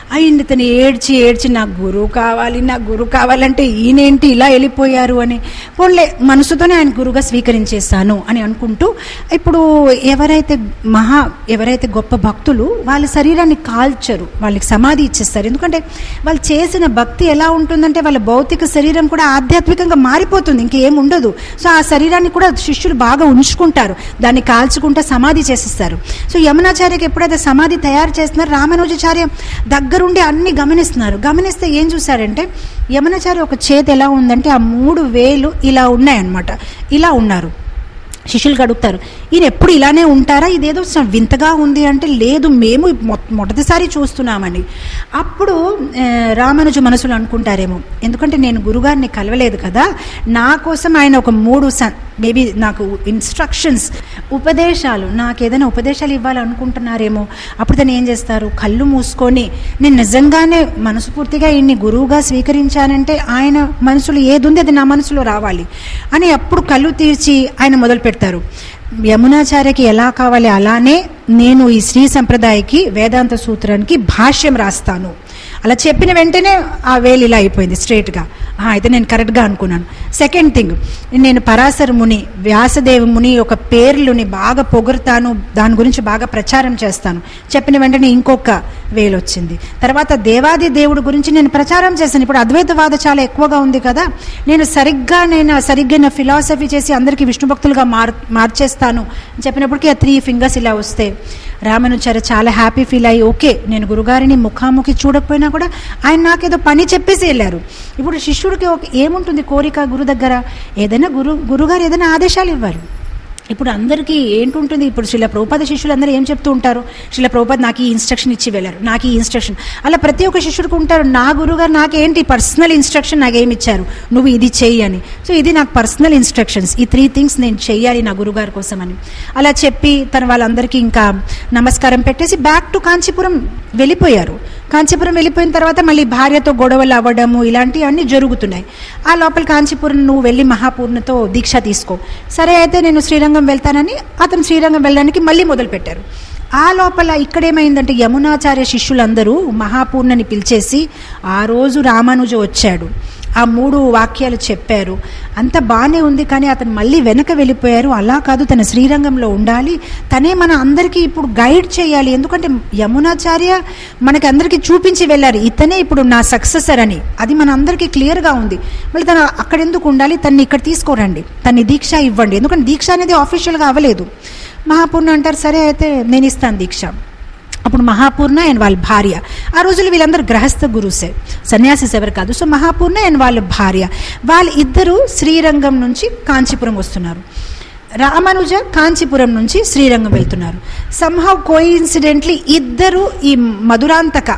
అయింది తను ఏడ్చి ఏడ్చి నాకు గురువు కావాలి నాకు గురువు కావాలంటే ఈయనేంటి ఇలా వెళ్ళిపోయారు అని పోన్లే మనసుతోనే ఆయన గురువుగా స్వీకరించేస్తాను అని అనుకుంటూ ఇప్పుడు ఎవరైతే మహా ఎవరైతే గొప్ప భక్తులు వాళ్ళ శరీరాన్ని కాల్చరు వాళ్ళకి సమాధి ఇచ్చేస్తారు ఎందుకంటే వాళ్ళు చేసిన భక్తి ఎలా ఉంటుందంటే వాళ్ళ భౌతిక శరీరం కూడా ఆధ్యాత్మికంగా మారిపోతుంది ఇంకేం ఉండదు సో ఆ శరీరాన్ని కూడా శిష్యులు బాగా ఉంచుకుంటారు దాన్ని కాల్చుకుంటే సమాధి చేసేస్తారు సో యమునాచార్యకి ఎప్పుడైతే సమాధి తయారు చేస్తున్నారో రామానుజాచార్య దగ్గరుండి అన్ని గమనిస్తున్నారు గమనిస్తే ఏం చూశారంటే యమునాచార్య ఒక చేతి ఎలా ఉందంటే ఆ మూడు వేలు ఇలా ఉన్నాయన్నమాట ఇలా ఉన్నారు శిష్యులకు అడుగుతారు ఈయన ఎప్పుడు ఇలానే ఉంటారా ఇదేదో స- వింతగా ఉంది అంటే లేదు మేము మొ- మొదటిసారి చూస్తున్నామని అప్పుడు ఆ, రామానుజు మనసులో అనుకుంటారేమో ఎందుకంటే నేను గురుగారిని కలవలేదు కదా నా కోసం ఆయన ఒక మూడు మేబీ నాకు ఇన్స్ట్రక్షన్స్ ఉపదేశాలు నాకు ఏదైనా ఉపదేశాలు ఇవ్వాలనుకుంటున్నారేమో అప్పుడు తను ఏం చేస్తారు కళ్ళు మూసుకొని నేను నిజంగానే మనస్ఫూర్తిగా ఈయన్ని గురువుగా స్వీకరించానంటే ఆయన మనసులో ఏది ఉంది అది నా మనసులో రావాలి అని అప్పుడు కళ్ళు తీర్చి ఆయన మొదలు పెడతారు యమునాచార్యకి ఎలా కావాలి అలానే నేను ఈ శ్రీ సంప్రదాయకి వేదాంత సూత్రానికి భాష్యం రాస్తాను అలా చెప్పిన వెంటనే ఆ వేలు ఇలా అయిపోయింది స్ట్రైట్గా అయితే నేను కరెక్ట్గా అనుకున్నాను సెకండ్ థింగ్ నేను పరాశర ముని వ్యాసదేవ ముని యొక్క పేర్లుని బాగా పొగురుతాను దాని గురించి బాగా ప్రచారం చేస్తాను చెప్పిన వెంటనే ఇంకొక వేలు వచ్చింది తర్వాత దేవాది దేవుడు గురించి నేను ప్రచారం చేశాను ఇప్పుడు అద్వైతవాద చాలా ఎక్కువగా ఉంది కదా నేను సరిగ్గా నేను సరిగ్గా నా ఫిలాసఫీ చేసి అందరికీ విష్ణు భక్తులుగా మార్ మార్చేస్తాను అని చెప్పినప్పటికీ ఆ త్రీ ఫింగర్స్ ఇలా వస్తే రామానుచార్య చాలా హ్యాపీ ఫీల్ అయ్యి ఓకే నేను గురుగారిని ముఖాముఖి చూడకపోయినా కూడా ఆయన నాకేదో పని చెప్పేసి వెళ్ళారు ఇప్పుడు శిష్యుడికి ఒక ఏముంటుంది కోరిక గురు దగ్గర ఏదైనా గురు గురుగారు ఏదైనా ఆదేశాలు ఇవ్వాలి ఇప్పుడు అందరికీ ఏంటుంటుంది ఇప్పుడు శిల ప్రభుపాద శిష్యులు అందరూ ఏం చెప్తూ ఉంటారు శిల ప్రభుపాద నాకు ఈ ఇన్స్ట్రక్షన్ ఇచ్చి వెళ్ళారు నాకు ఈ ఇన్స్ట్రక్షన్ అలా ప్రతి ఒక్క శిష్యుడికి ఉంటారు నా గురుగారు నాకేంటి పర్సనల్ ఇన్స్ట్రక్షన్ నాకేమి ఇచ్చారు నువ్వు ఇది చెయ్యి అని సో ఇది నాకు పర్సనల్ ఇన్స్ట్రక్షన్స్ ఈ త్రీ థింగ్స్ నేను చెయ్యాలి నా గురుగారి కోసం అని అలా చెప్పి తన వాళ్ళందరికీ ఇంకా నమస్కారం పెట్టేసి బ్యాక్ టు కాంచీపురం వెళ్ళిపోయారు కాంచీపురం వెళ్ళిపోయిన తర్వాత మళ్ళీ భార్యతో గొడవలు అవ్వడము ఇలాంటివన్నీ జరుగుతున్నాయి ఆ లోపల కాంచీపురం నువ్వు వెళ్ళి మహాపూర్ణతో దీక్ష తీసుకో సరే అయితే నేను శ్రీరంగం వెళ్తానని అతను శ్రీరంగం వెళ్ళడానికి మళ్ళీ మొదలుపెట్టారు ఆ లోపల ఇక్కడేమైందంటే యమునాచార్య శిష్యులందరూ మహాపూర్ణని పిలిచేసి ఆ రోజు రామానుజ వచ్చాడు ఆ మూడు వాక్యాలు చెప్పారు అంత బాగానే ఉంది కానీ అతను మళ్ళీ వెనక వెళ్ళిపోయారు అలా కాదు తన శ్రీరంగంలో ఉండాలి తనే మన అందరికీ ఇప్పుడు గైడ్ చేయాలి ఎందుకంటే యమునాచార్య మనకి అందరికీ చూపించి వెళ్ళారు ఇతనే ఇప్పుడు నా సక్సెసర్ అని అది మన అందరికీ క్లియర్గా ఉంది మళ్ళీ తను అక్కడ ఎందుకు ఉండాలి తన్ని ఇక్కడ తీసుకోరండి తన్ని దీక్ష ఇవ్వండి ఎందుకంటే దీక్ష అనేది ఆఫీషియల్గా అవ్వలేదు మహాపూర్ణ అంటారు సరే అయితే నేను ఇస్తాను దీక్ష అప్పుడు మహాపూర్ణ అండ్ వాళ్ళ భార్య ఆ రోజుల్లో వీళ్ళందరూ గ్రహస్థ గురుసే సన్యాసిస్ ఎవరు కాదు సో మహాపూర్ణ అండ్ వాళ్ళ భార్య వాళ్ళ ఇద్దరు శ్రీరంగం నుంచి కాంచీపురం వస్తున్నారు రామానుజ కాంచీపురం నుంచి శ్రీరంగం వెళ్తున్నారు సంహవ్ కోయిన్సిడెంట్లీ ఇద్దరు ఈ మధురాంతక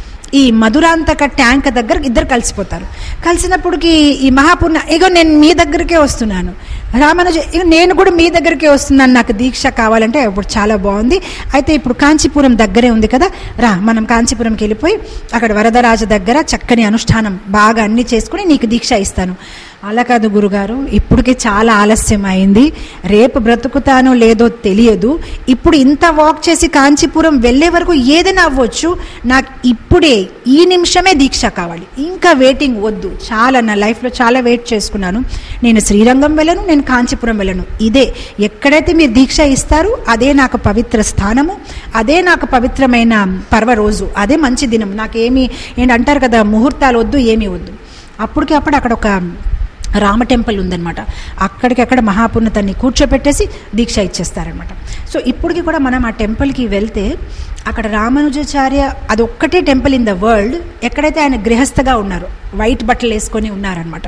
ఈ మధురాంతక ట్యాంక్ దగ్గర ఇద్దరు కలిసిపోతారు కలిసినప్పటికి ఈ మహాపూర్ణ ఇగో నేను మీ దగ్గరికే వస్తున్నాను రామానుజ ఇగో నేను కూడా మీ దగ్గరికే వస్తున్నాను నాకు దీక్ష కావాలంటే ఇప్పుడు చాలా బాగుంది అయితే ఇప్పుడు కాంచీపురం దగ్గరే ఉంది కదా రా మనం కాంచీపురంకి వెళ్ళిపోయి అక్కడ వరదరాజ దగ్గర చక్కని అనుష్ఠానం బాగా అన్ని చేసుకుని నీకు దీక్ష ఇస్తాను అలా కాదు గురుగారు ఇప్పటికే చాలా ఆలస్యం అయింది రేపు బ్రతుకుతానో లేదో తెలియదు ఇప్పుడు ఇంత వాక్ చేసి కాంచీపురం వెళ్ళే వరకు ఏదైనా అవ్వచ్చు నాకు ఇప్పుడే ఈ నిమిషమే దీక్ష కావాలి ఇంకా వెయిటింగ్ వద్దు చాలా నా లైఫ్లో చాలా వెయిట్ చేసుకున్నాను నేను శ్రీరంగం వెళ్ళను నేను కాంచీపురం వెళ్ళను ఇదే ఎక్కడైతే మీరు దీక్ష ఇస్తారో అదే నాకు పవిత్ర స్థానము అదే నాకు పవిత్రమైన పర్వ రోజు అదే మంచి దినం నాకేమి ఏంటి అంటారు కదా ముహూర్తాలు వద్దు ఏమీ వద్దు అప్పటికి అప్పుడు అక్కడ ఒక రామ టెంపుల్ ఉందన్నమాట అక్కడికక్కడ మహాపున్నతాన్ని కూర్చోపెట్టేసి దీక్ష ఇచ్చేస్తారనమాట సో ఇప్పటికి కూడా మనం ఆ టెంపుల్కి వెళ్తే అక్కడ రామానుజాచార్య అదొక్కటే టెంపుల్ ఇన్ ద వరల్డ్ ఎక్కడైతే ఆయన గృహస్థగా ఉన్నారు వైట్ బట్టలు వేసుకొని ఉన్నారనమాట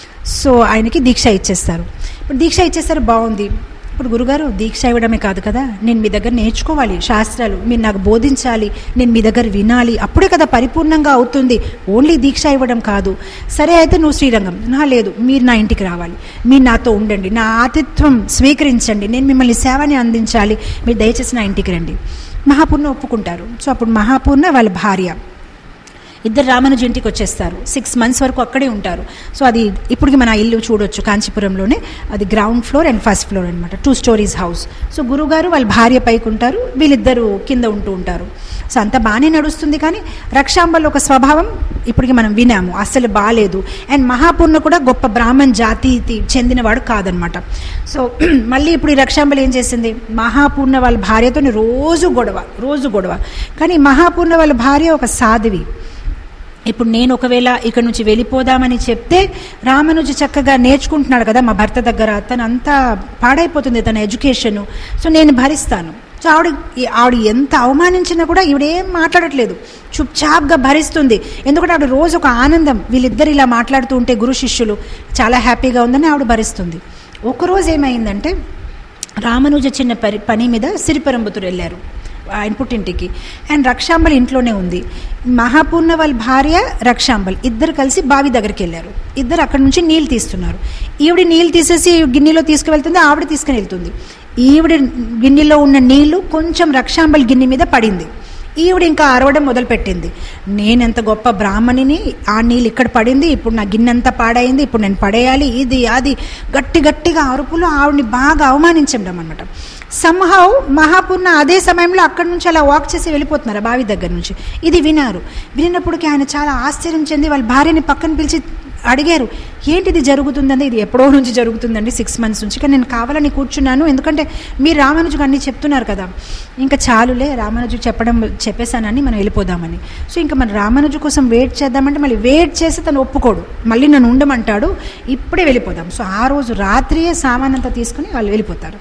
సో ఆయనకి దీక్ష ఇచ్చేస్తారు ఇప్పుడు దీక్ష ఇచ్చేస్తారు బాగుంది ఇప్పుడు గురుగారు దీక్ష ఇవ్వడమే కాదు కదా నేను మీ దగ్గర నేర్చుకోవాలి శాస్త్రాలు మీరు నాకు బోధించాలి నేను మీ దగ్గర వినాలి అప్పుడే కదా పరిపూర్ణంగా అవుతుంది ఓన్లీ దీక్ష ఇవ్వడం కాదు సరే అయితే నువ్వు శ్రీరంగం నా లేదు మీరు నా ఇంటికి రావాలి మీరు నాతో ఉండండి నా ఆతిథ్యం స్వీకరించండి నేను మిమ్మల్ని సేవని అందించాలి మీరు దయచేసి నా ఇంటికి రండి మహాపూర్ణ ఒప్పుకుంటారు సో అప్పుడు మహాపూర్ణ వాళ్ళ భార్య ఇద్దరు రామానుజు ఇంటికి వచ్చేస్తారు సిక్స్ మంత్స్ వరకు అక్కడే ఉంటారు సో అది ఇప్పటికి మన ఇల్లు చూడొచ్చు కాంచీపురంలోనే అది ground floor and first floor అనమాట టూ స్టోరీస్ హౌస్ సో గురుగారు వాళ్ళ భార్య పైకి ఉంటారు వీళ్ళిద్దరూ కింద ఉంటూ ఉంటారు సో అంత బాగానే నడుస్తుంది కానీ రక్షాంబల్ ఒక స్వభావం ఇప్పటికి మనం వినాము అస్సలు బాగాలేదు అండ్ మహాపూర్ణ కూడా గొప్ప బ్రాహ్మణ్ జాతికి చెందినవాడు కాదనమాట సో మళ్ళీ ఇప్పుడు ఈ రక్షాంబల్ ఏం చేసింది మహాపూర్ణ వాళ్ళ భార్యతో రోజు గొడవ రోజు గొడవ కానీ మహాపూర్ణ వాళ్ళ భార్య ఒక సాధ్వి ఇప్పుడు నేను ఒకవేళ ఇక్కడ నుంచి వెళ్ళిపోదామని చెప్తే రామనుజు చక్కగా నేర్చుకుంటున్నాడు కదా మా భర్త దగ్గర తను అంతా పాడైపోతుంది తన ఎడ్యుకేషన్ సో నేను భరిస్తాను సో ఆవిడ ఆవిడ ఎంత అవమానించినా కూడా ఈవిడేం మాట్లాడట్లేదు చుప్చాప్గా భరిస్తుంది ఎందుకంటే ఆవిడ రోజు ఒక ఆనందం వీళ్ళిద్దరు ఇలా మాట్లాడుతూ ఉంటే గురు శిష్యులు చాలా హ్యాపీగా ఉందని ఆవిడ భరిస్తుంది ఒకరోజు ఏమైందంటే రామనుజ చిన్న పరి పని మీద సిరిపరంబుతురు వెళ్ళారు ఆయన పుట్టింటికి అండ్ రక్షాంబల్ ఇంట్లోనే ఉంది మహాపూర్ణ వాళ్ళ భార్య రక్షాంబల్ ఇద్దరు కలిసి బావి దగ్గరికి వెళ్ళారు ఇద్దరు అక్కడ నుంచి నీళ్ళు తీస్తున్నారు ఈవిడ నీళ్ళు తీసేసి గిన్నెలో తీసుకువెళ్తుంది ఆవిడ తీసుకుని వెళ్తుంది ఈవిడ గిన్నెలో ఉన్న నీళ్లు కొంచెం రక్షాంబల్ గిన్నె మీద పడింది ఈవిడ ఇంకా అరవడం మొదలుపెట్టింది నేనెంత గొప్ప బ్రాహ్మణిని ఆ నీళ్ళు ఇక్కడ పడింది ఇప్పుడు నా గిన్నెంతా పాడైంది ఇప్పుడు నేను పడేయాలి ఇది అది గట్టి గట్టిగా అరుపులు ఆవిడని బాగా అవమానించడం అనమాట సంహౌ మహాపూర్ణ అదే సమయంలో అక్కడి నుంచి అలా వాక్ చేసి వెళ్ళిపోతున్నారు ఆ బావి దగ్గర నుంచి ఇది వినారు వినినప్పటికీ ఆయన చాలా ఆశ్చర్యం చెంది వాళ్ళ భార్యని పక్కన పిలిచి అడిగారు ఏంటిది జరుగుతుందండి ఇది ఎప్పుడో నుంచి జరుగుతుందండి సిక్స్ మంత్స్ నుంచి కానీ నేను కావాలని కూర్చున్నాను ఎందుకంటే మీరు రామానుజుకు అన్ని చెప్తున్నారు కదా ఇంకా చాలులే రామానుజు చెప్పడం చెప్పేశానని మనం వెళ్ళిపోదామని సో ఇంకా మన రామానుజు కోసం వెయిట్ చేద్దామంటే మళ్ళీ వెయిట్ చేసి తను ఒప్పుకోడు మళ్ళీ నన్ను ఉండమంటాడు ఇప్పుడే వెళ్ళిపోదాం సో ఆ రోజు రాత్రియే సామానంతా తీసుకుని వాళ్ళు వెళ్ళిపోతారు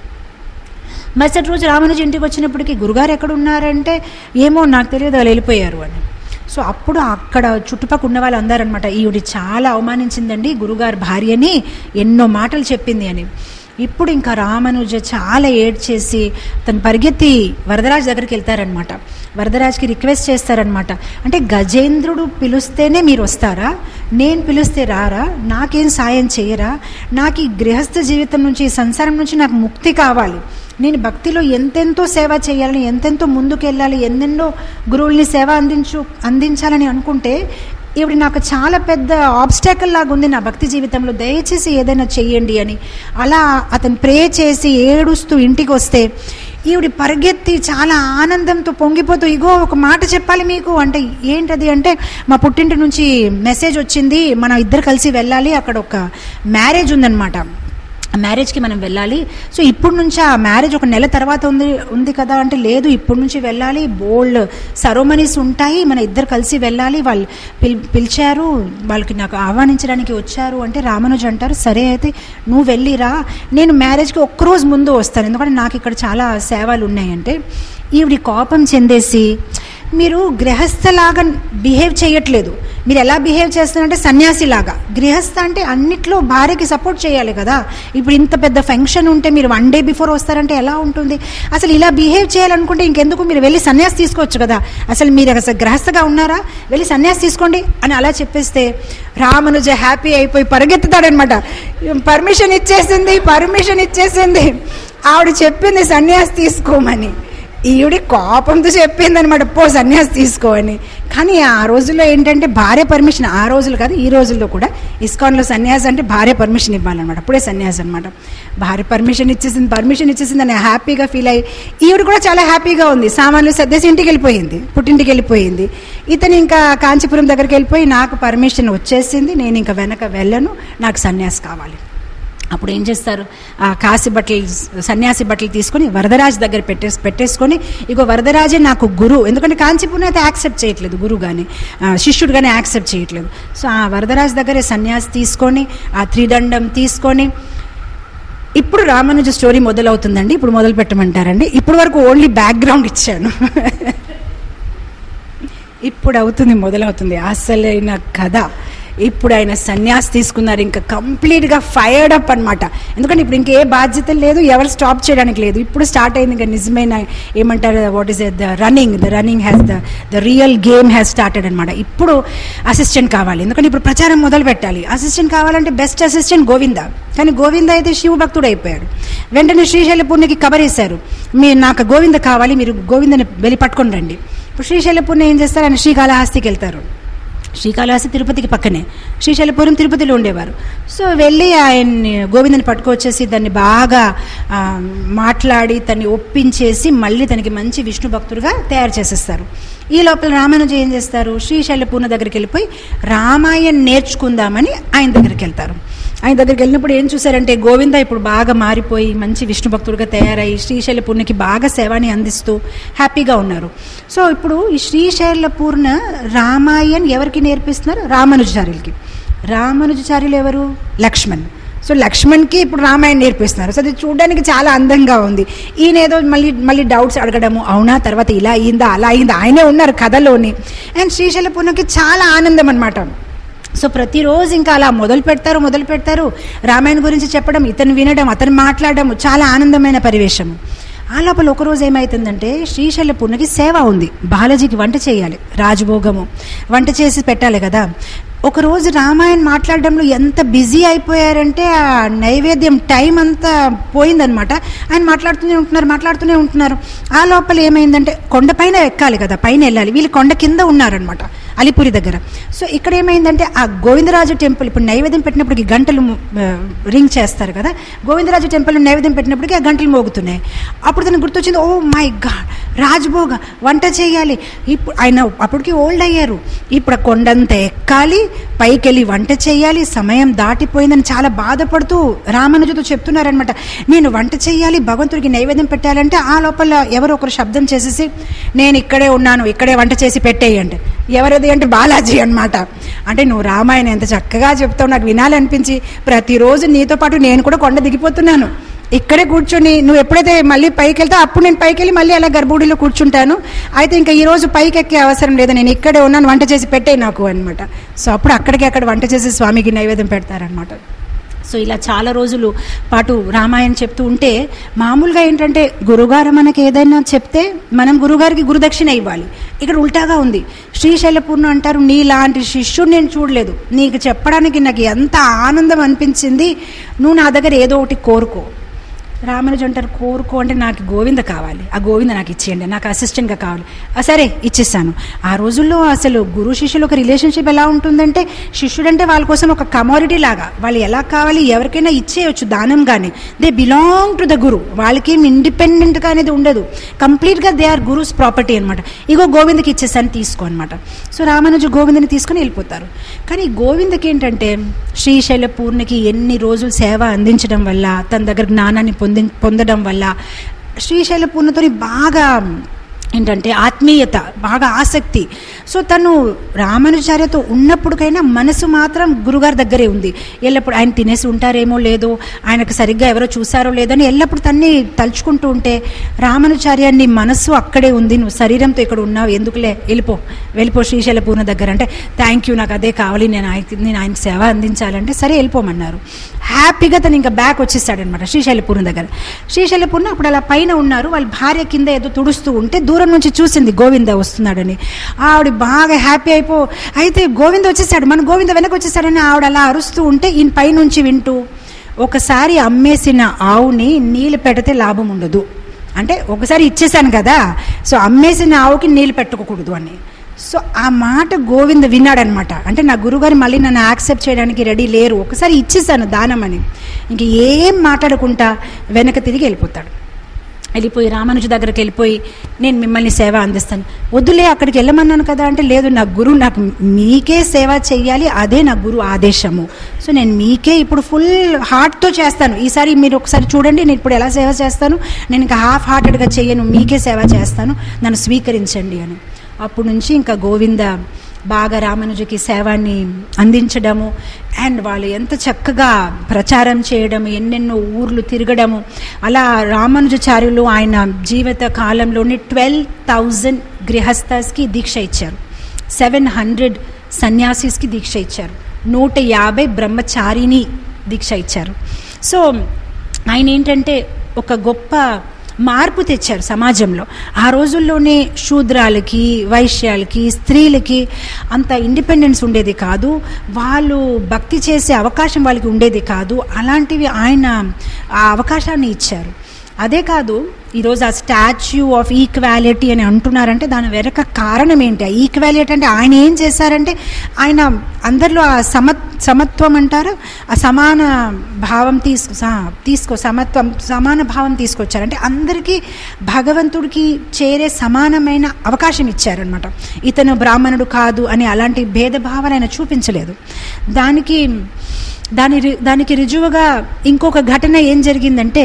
మరుసటి రోజు రామానుజు ఇంటికి వచ్చినప్పటికీ గురుగారు ఎక్కడ ఉన్నారంటే ఏమో నాకు తెలియదు వాళ్ళు వెళ్ళిపోయారు అని సో అప్పుడు అక్కడ చుట్టుపక్కల ఉన్న వాళ్ళు అందారనమాట ఈవిడ చాలా అవమానించిందండి గురుగారు భార్యని ఎన్నో మాటలు చెప్పింది అని ఇప్పుడు ఇంకా రామానుజ చాలా ఏడ్చేసి తను పరిగెత్తి వరదరాజ్ దగ్గరికి వెళ్తారనమాట వరదరాజ్కి రిక్వెస్ట్ చేస్తారనమాట అంటే గజేంద్రుడు పిలుస్తేనే మీరు వస్తారా నేను పిలిస్తే రారా నాకేం సాయం చేయరా నాకు ఈ గృహస్థ జీవితం నుంచి ఈ సంసారం నుంచి నాకు ముక్తి కావాలి నేను భక్తిలో ఎంతెంతో సేవ చేయాలని ఎంతెంతో ముందుకు వెళ్ళాలి ఎన్నెన్నో గురువుల్ని సేవ అందించు అందించాలని అనుకుంటే ఈవిడ నాకు చాలా పెద్ద ఆబ్స్టాకల్ లాగా ఉంది నా భక్తి జీవితంలో దయచేసి ఏదైనా చెయ్యండి అని అలా అతను ప్రే చేసి ఏడుస్తూ ఇంటికి వస్తే ఈవిడ పరిగెత్తి చాలా ఆనందంతో పొంగిపోతూ ఇగో ఒక మాట చెప్పాలి మీకు అంటే ఏంటది అంటే మా పుట్టింటి నుంచి మెసేజ్ వచ్చింది మనం ఇద్దరు కలిసి వెళ్ళాలి అక్కడ ఒక మ్యారేజ్ ఉందన్నమాట ఆ మ్యారేజ్కి మనం వెళ్ళాలి సో ఇప్పుడు నుంచి ఆ మ్యారేజ్ ఒక నెల తర్వాత ఉంది ఉంది కదా అంటే లేదు ఇప్పుడు నుంచి వెళ్ళాలి బోల్డ్ సరోమనీస్ ఉంటాయి మన ఇద్దరు కలిసి వెళ్ళాలి వాళ్ళు పిల్ పిలిచారు వాళ్ళకి నాకు ఆహ్వానించడానికి వచ్చారు అంటే రామానుజు అంటారు సరే అయితే నువ్వు వెళ్ళిరా నేను మ్యారేజ్కి ఒక్కరోజు ముందు వస్తాను ఎందుకంటే నాకు ఇక్కడ చాలా సేవలు ఉన్నాయంటే ఈవిడి కోపం చెందేసి మీరు గృహస్థలాగా బిహేవ్ చేయట్లేదు మీరు ఎలా బిహేవ్ చేస్తున్నారంటే సన్యాసిలాగా గృహస్థ అంటే అన్నిట్లో భార్యకి సపోర్ట్ చేయాలి కదా ఇప్పుడు ఇంత పెద్ద ఫంక్షన్ ఉంటే మీరు వన్ డే బిఫోర్ వస్తారంటే ఎలా ఉంటుంది అసలు ఇలా బిహేవ్ చేయాలనుకుంటే ఇంకెందుకు మీరు వెళ్ళి సన్యాసి తీసుకోవచ్చు కదా అసలు మీరు అసలు గృహస్థగా ఉన్నారా వెళ్ళి సన్యాసి తీసుకోండి అని అలా చెప్పేస్తే రామనుజ హ్యాపీ అయిపోయి పరిగెత్తుతాడనమాట పర్మిషన్ ఇచ్చేసింది పర్మిషన్ ఇచ్చేసింది ఆవిడ చెప్పింది సన్యాసి తీసుకోమని ఈవిడ కోపంతో చెప్పింది అనమాట పో సన్యాసి తీసుకో అని కానీ ఆ రోజుల్లో ఏంటంటే భార్య పర్మిషన్ ఆ రోజులు కాదు ఈ రోజుల్లో కూడా ఇస్కాన్లో సన్యాసి అంటే భార్య పర్మిషన్ ఇవ్వాలన్నమాట అప్పుడే సన్యాసి అనమాట భార్య పర్మిషన్ ఇచ్చేసింది పర్మిషన్ ఇచ్చేసింది అని హ్యాపీగా ఫీల్ అయ్యి ఈవిడ కూడా చాలా హ్యాపీగా ఉంది సామాన్లు సర్దేసి ఇంటికి వెళ్ళిపోయింది పుట్టింటికి వెళ్ళిపోయింది ఇతను ఇంకా కాంచీపురం దగ్గరికి వెళ్ళిపోయి నాకు పర్మిషన్ వచ్చేసింది నేను ఇంకా వెనక వెళ్ళను నాకు సన్యాసి కావాలి అప్పుడు ఏం చేస్తారు ఆ కాసి బట్టలు సన్యాసి బట్టలు తీసుకొని వరదరాజు దగ్గర పెట్టేసి పెట్టేసుకొని ఇగో వరదరాజే నాకు గురు ఎందుకంటే కాంచీపురం అయితే యాక్సెప్ట్ చేయట్లేదు గురువు కానీ శిష్యుడు కానీ యాక్సెప్ట్ చేయట్లేదు సో ఆ వరదరాజు దగ్గరే సన్యాసి తీసుకొని ఆ త్రిదండం తీసుకొని ఇప్పుడు రామానుజ స్టోరీ మొదలవుతుందండి ఇప్పుడు మొదలు పెట్టమంటారండి ఇప్పుడు వరకు ఓన్లీ బ్యాక్గ్రౌండ్ ఇచ్చాను ఇప్పుడు అవుతుంది మొదలవుతుంది అసలైన కథ ఇప్పుడు ఆయన సన్యాసి తీసుకున్నారు ఇంకా కంప్లీట్గా ఫైర్డ్ అప్ అనమాట ఎందుకంటే ఇప్పుడు ఇంకే బాధ్యత లేదు ఎవరు స్టాప్ చేయడానికి లేదు ఇప్పుడు స్టార్ట్ అయింది ఇంకా నిజమైన ఏమంటారు what is the running the running has the the real game has started అనమాట ఇప్పుడు అసిస్టెంట్ కావాలి ఎందుకంటే ఇప్పుడు ప్రచారం మొదలు పెట్టాలి అసిస్టెంట్ కావాలంటే బెస్ట్ అసిస్టెంట్ గోవింద కానీ గోవింద అయితే శివ భక్తుడు అయిపోయాడు వెంటనే శ్రీశైల పుణ్యకి కబరేశారు మీరు నాకు గోవింద కావాలి మీరు గోవిందని వెళ్ళి పట్టుకొని రండి ఇప్పుడు శ్రీశైల పుణ్య ఏం చేస్తారు ఆయన శ్రీకాళహస్తికి వెళ్తారు శ్రీకాళహస్తి తిరుపతికి పక్కనే శ్రీశైలపురం తిరుపతిలో ఉండేవారు సో వెళ్ళి ఆయన్ని గోవిందని పట్టుకొచ్చేసి దాన్ని బాగా ఆ, మాట్లాడి తన్ని ఒప్పించేసి మళ్ళీ తనకి మంచి విష్ణు భక్తుడుగా తయారు చేసేస్తారు ఈ లోపల రామానుజు ఏం చేస్తారు శ్రీశైలపూర్ణ దగ్గరికి వెళ్ళిపోయి రామాయణ్ నేర్చుకుందామని ఆయన దగ్గరికి వెళ్తారు ఆయన దగ్గరికి వెళ్ళినప్పుడు ఏం చూసారంటే గోవింద ఇప్పుడు బాగా మారిపోయి మంచి విష్ణు భక్తుడిగా తయారై శ్రీశైలపూర్ణకి బాగా సేవాని అందిస్తూ హ్యాపీగా ఉన్నారు సో ఇప్పుడు ఈ శ్రీశైలపూర్ణ రామాయణ్ ఎవరికి నేర్పిస్తున్నారు రామానుజాచార్యులకి రామానుజాచార్యులు ఎవరు లక్ష్మణ్ సో లక్ష్మణ్కి ఇప్పుడు రామాయణ నేర్పిస్తున్నారు సో అది చూడడానికి చాలా అందంగా ఉంది ఈయన ఏదో మళ్ళీ మళ్ళీ డౌట్స్ అడగడము అవునా తర్వాత ఇలా అయిందా అలా అయిందా ఆయనే ఉన్నారు కథలోని అండ్ శ్రీశైలపూర్ణకి చాలా ఆనందం అనమాట సో ప్రతిరోజు ఇంకా అలా మొదలు పెడతారు మొదలు పెడతారు రామాయణ గురించి చెప్పడం ఇతను వినడం అతను మాట్లాడడం చాలా ఆనందమైన పరివేశం ఆ లోపల ఒకరోజు ఏమవుతుందంటే శ్రీశైలపూర్ణకి సేవ ఉంది బాలాజీకి వంట చేయాలి రాజభోగము వంట చేసి పెట్టాలి కదా ఒకరోజు రామాయణ మాట్లాడడంలో ఎంత బిజీ అయిపోయారంటే ఆ నైవేద్యం టైం అంతా పోయిందనమాట ఆయన మాట్లాడుతూనే ఉంటున్నారు మాట్లాడుతూనే ఉంటున్నారు ఆ లోపల ఏమైందంటే కొండపైన ఎక్కాలి కదా పైన వెళ్ళాలి వీళ్ళు కొండ కింద ఉన్నారనమాట అలిపురి దగ్గర సో ఇక్కడ ఏమైందంటే ఆ గోవిందరాజు టెంపుల్ ఇప్పుడు నైవేద్యం పెట్టినప్పటికి గంటలు ఆ, రింగ్ చేస్తారు కదా గోవిందరాజు టెంపుల్ నైవేద్యం పెట్టినప్పటికీ ఆ గంటలు మోగుతున్నాయి అప్పుడు తనకు గుర్తొచ్చింది ఓ మై గాడ్ రాజ్భోగ వంట చేయాలి ఇప్పుడు ఆయన అప్పటికి ఓల్డ్ అయ్యారు ఇప్పుడు ఆ కొండంత ఎక్కాలి పైకి వెళ్ళి వంట చేయాలి సమయం దాటిపోయిందని చాలా బాధపడుతూ రామానుజుతో చెప్తున్నారనమాట నేను వంట చేయాలి భగవంతుడికి నైవేద్యం పెట్టాలంటే ఆ లోపల ఎవరో ఒకరు శబ్దం చేసేసి నేను ఇక్కడే ఉన్నాను ఇక్కడే వంట చేసి పెట్టేయండి ఎవరది అంటే బాలాజీ అన్నమాట అంటే నువ్వు రామాయణం ఎంత చక్కగా చెప్తావు నాకు వినాలనిపించి ప్రతిరోజు నీతో పాటు నేను కూడా కొండ దిగిపోతున్నాను ఇక్కడే కూర్చొని నువ్వు ఎప్పుడైతే మళ్ళీ పైకి వెళ్తావు అప్పుడు నేను పైకి వెళ్ళి మళ్ళీ అలా గర్భగుడిలో కూర్చుంటాను అయితే ఇంకా ఈ రోజు పైకి ఎక్కే అవసరం లేదు నేను ఇక్కడే ఉన్నాను వంట చేసి పెట్టే నాకు అనమాట సో అప్పుడు అక్కడికి అక్కడ వంట చేసి స్వామికి నైవేద్యం పెడతారనమాట సో ఇలా చాలా రోజులు పాటు రామాయణం చెప్తూ ఉంటే మామూలుగా ఏంటంటే గురుగారు మనకి ఏదైనా చెప్తే మనం గురుగారికి గురుదక్షిణ ఇవ్వాలి ఇక్కడ ఉల్టాగా ఉంది శ్రీశైలపూర్ణ అంటారు నీలాంటి శిష్యుడు నేను చూడలేదు నీకు చెప్పడానికి నాకు ఎంత ఆనందం అనిపించింది నువ్వు నా దగ్గర ఏదో ఒకటి కోరుకో రామానుజు అంటారు కోరుకో అంటే నాకు గోవింద కావాలి ఆ గోవింద నాకు ఇచ్చేయండి నాకు అసిస్టెంట్గా కావాలి ఆ, సరే ఇచ్చేసాను ఆ రోజుల్లో అసలు గురు శిష్యుల ఒక రిలేషన్షిప్ ఎలా ఉంటుందంటే శిష్యుడంటే వాళ్ళ కోసం ఒక కమోడిటీ లాగా వాళ్ళు ఎలా కావాలి ఎవరికైనా ఇచ్చేయచ్చు దానంగానే they belong to the guru వాళ్ళకి ఏం ఇండిపెండెంట్గా అనేది ఉండదు కంప్లీట్గా దే ఆర్ గురుస్ ప్రాపర్టీ అనమాట ఇగో గోవిందకి ఇచ్చేసాను తీసుకో అనమాట సో రామానుజు గోవిందని తీసుకొని వెళ్ళిపోతారు కానీ గోవిందకి ఏంటంటే శ్రీశైల పూర్ణకి ఎన్ని రోజులు సేవ అందించడం వల్ల తన దగ్గర జ్ఞానాన్ని పొంది పొందడం వల్ల శ్రీశైల పూర్ణతోని బాగా ఏంటంటే ఆత్మీయత బాగా ఆసక్తి సో తను రామానుచార్యతో ఉన్నప్పటికైనా మనసు మాత్రం గురుగారి దగ్గరే ఉంది ఎల్లప్పుడు ఆయన తినేసి ఉంటారేమో లేదో ఆయనకు సరిగ్గా ఎవరో చూసారో లేదో అని ఎల్లప్పుడు తన్ని తలుచుకుంటూ ఉంటే రామానుచార్యాన్ని మనస్సు అక్కడే ఉంది నువ్వు శరీరంతో ఇక్కడ ఉన్నావు ఎందుకులే వెళ్ళిపో వెళ్ళిపో శ్రీశైల పూర్ణ దగ్గర అంటే థ్యాంక్ యూ నాకు అదే కావాలి నేను ఆయనకి నేను ఆయనకి సేవ అందించాలంటే సరే వెళ్ళిపోమన్నారు హ్యాపీగా తను ఇంకా బ్యాక్ వచ్చేసాడనమాట శ్రీశైలపూర్ణ దగ్గర శ్రీశైలపూర్ణ అప్పుడు అలా పైన ఉన్నారు వాళ్ళ భార్య కింద ఏదో తుడుస్తూ ఉంటే దూరం నుంచి చూసింది గోవింద వస్తున్నాడని ఆవిడ బాగా హ్యాపీ అయిపో అయితే గోవింద వచ్చేసాడు మన గోవింద వెనక వచ్చేసాడని ఆవిడ అలా అరుస్తూ ఉంటే ఈయన పైనుంచి వింటూ ఒకసారి అమ్మేసిన ఆవుని నీళ్ళు పెడితే లాభం ఉండదు అంటే ఒకసారి ఇచ్చేసాను కదా సో అమ్మేసిన ఆవుకి నీళ్ళు పెట్టుకోకూడదు అని సో ఆ మాట గోవింద విన్నాడనమాట అంటే నా గురుగారు మళ్ళీ నన్ను యాక్సెప్ట్ చేయడానికి రెడీ లేరు ఒకసారి ఇచ్చేసాను దానం అని ఇంక ఏం మాట్లాడకుండా వెనక తిరిగి వెళ్ళిపోతాడు వెళ్ళిపోయి రామానుజు దగ్గరికి వెళ్ళిపోయి నేను మిమ్మల్ని సేవ అందిస్తాను వద్దులే అక్కడికి వెళ్ళమన్నాను కదా అంటే లేదు నా గురువు నాకు మీకే సేవ చెయ్యాలి అదే నా గురువు ఆదేశము సో నేను మీకే ఇప్పుడు ఫుల్ హార్ట్తో చేస్తాను ఈసారి మీరు ఒకసారి చూడండి నేను ఇప్పుడు ఎలా సేవ చేస్తాను నేను ఇంకా హాఫ్ హార్టెడ్గా చెయ్యను మీకే సేవ చేస్తాను నన్ను స్వీకరించండి అని అప్పటి నుంచి ఇంకా గోవింద బాగా రామానుజుకి సేవాన్ని అందించడము అండ్ వాళ్ళు ఎంత చక్కగా ప్రచారం చేయడము ఎన్నెన్నో ఊర్లు తిరగడము అలా రామానుజాచార్యులు ఆయన జీవిత కాలంలోని ట్వెల్వ్ థౌజండ్ గృహస్థస్కి దీక్ష ఇచ్చారు సెవెన్ హండ్రెడ్ సన్యాసిస్కి దీక్ష ఇచ్చారు నూట యాభై బ్రహ్మచారిని దీక్ష ఇచ్చారు సో ఆయన ఏంటంటే ఒక గొప్ప మార్పు తెచ్చారు సమాజంలో ఆ రోజుల్లోనే శూద్రాలకి వైశ్యాలకి స్త్రీలకి అంత ఇండిపెండెన్స్ ఉండేది కాదు వాళ్ళు భక్తి చేసే అవకాశం వాళ్ళకి ఉండేది కాదు అలాంటివి ఆయన ఆ అవకాశాన్ని ఇచ్చారు అదే కాదు ఈరోజు ఆ స్టాచ్యూ ఆఫ్ ఈక్వాలిటీ అని అంటున్నారంటే దాని వెనక కారణం ఏంటి ఆ ఈక్వాలిటీ అంటే ఆయన ఏం చేశారంటే ఆయన అందరిలో ఆ సమ సమత్వం అంటారు ఆ సమాన భావం తీసుకు సా- తీసుకో సమత్వం సమాన భావం తీసుకొచ్చారు అంటే అందరికీ భగవంతుడికి చేరే సమానమైన అవకాశం ఇచ్చారనమాట ఇతను బ్రాహ్మణుడు కాదు అని అలాంటి భేదభావాన్ని ఆయన చూపించలేదు దానికి దాని రి- దానికి రుజువుగా ఇంకొక ఘటన ఏం జరిగిందంటే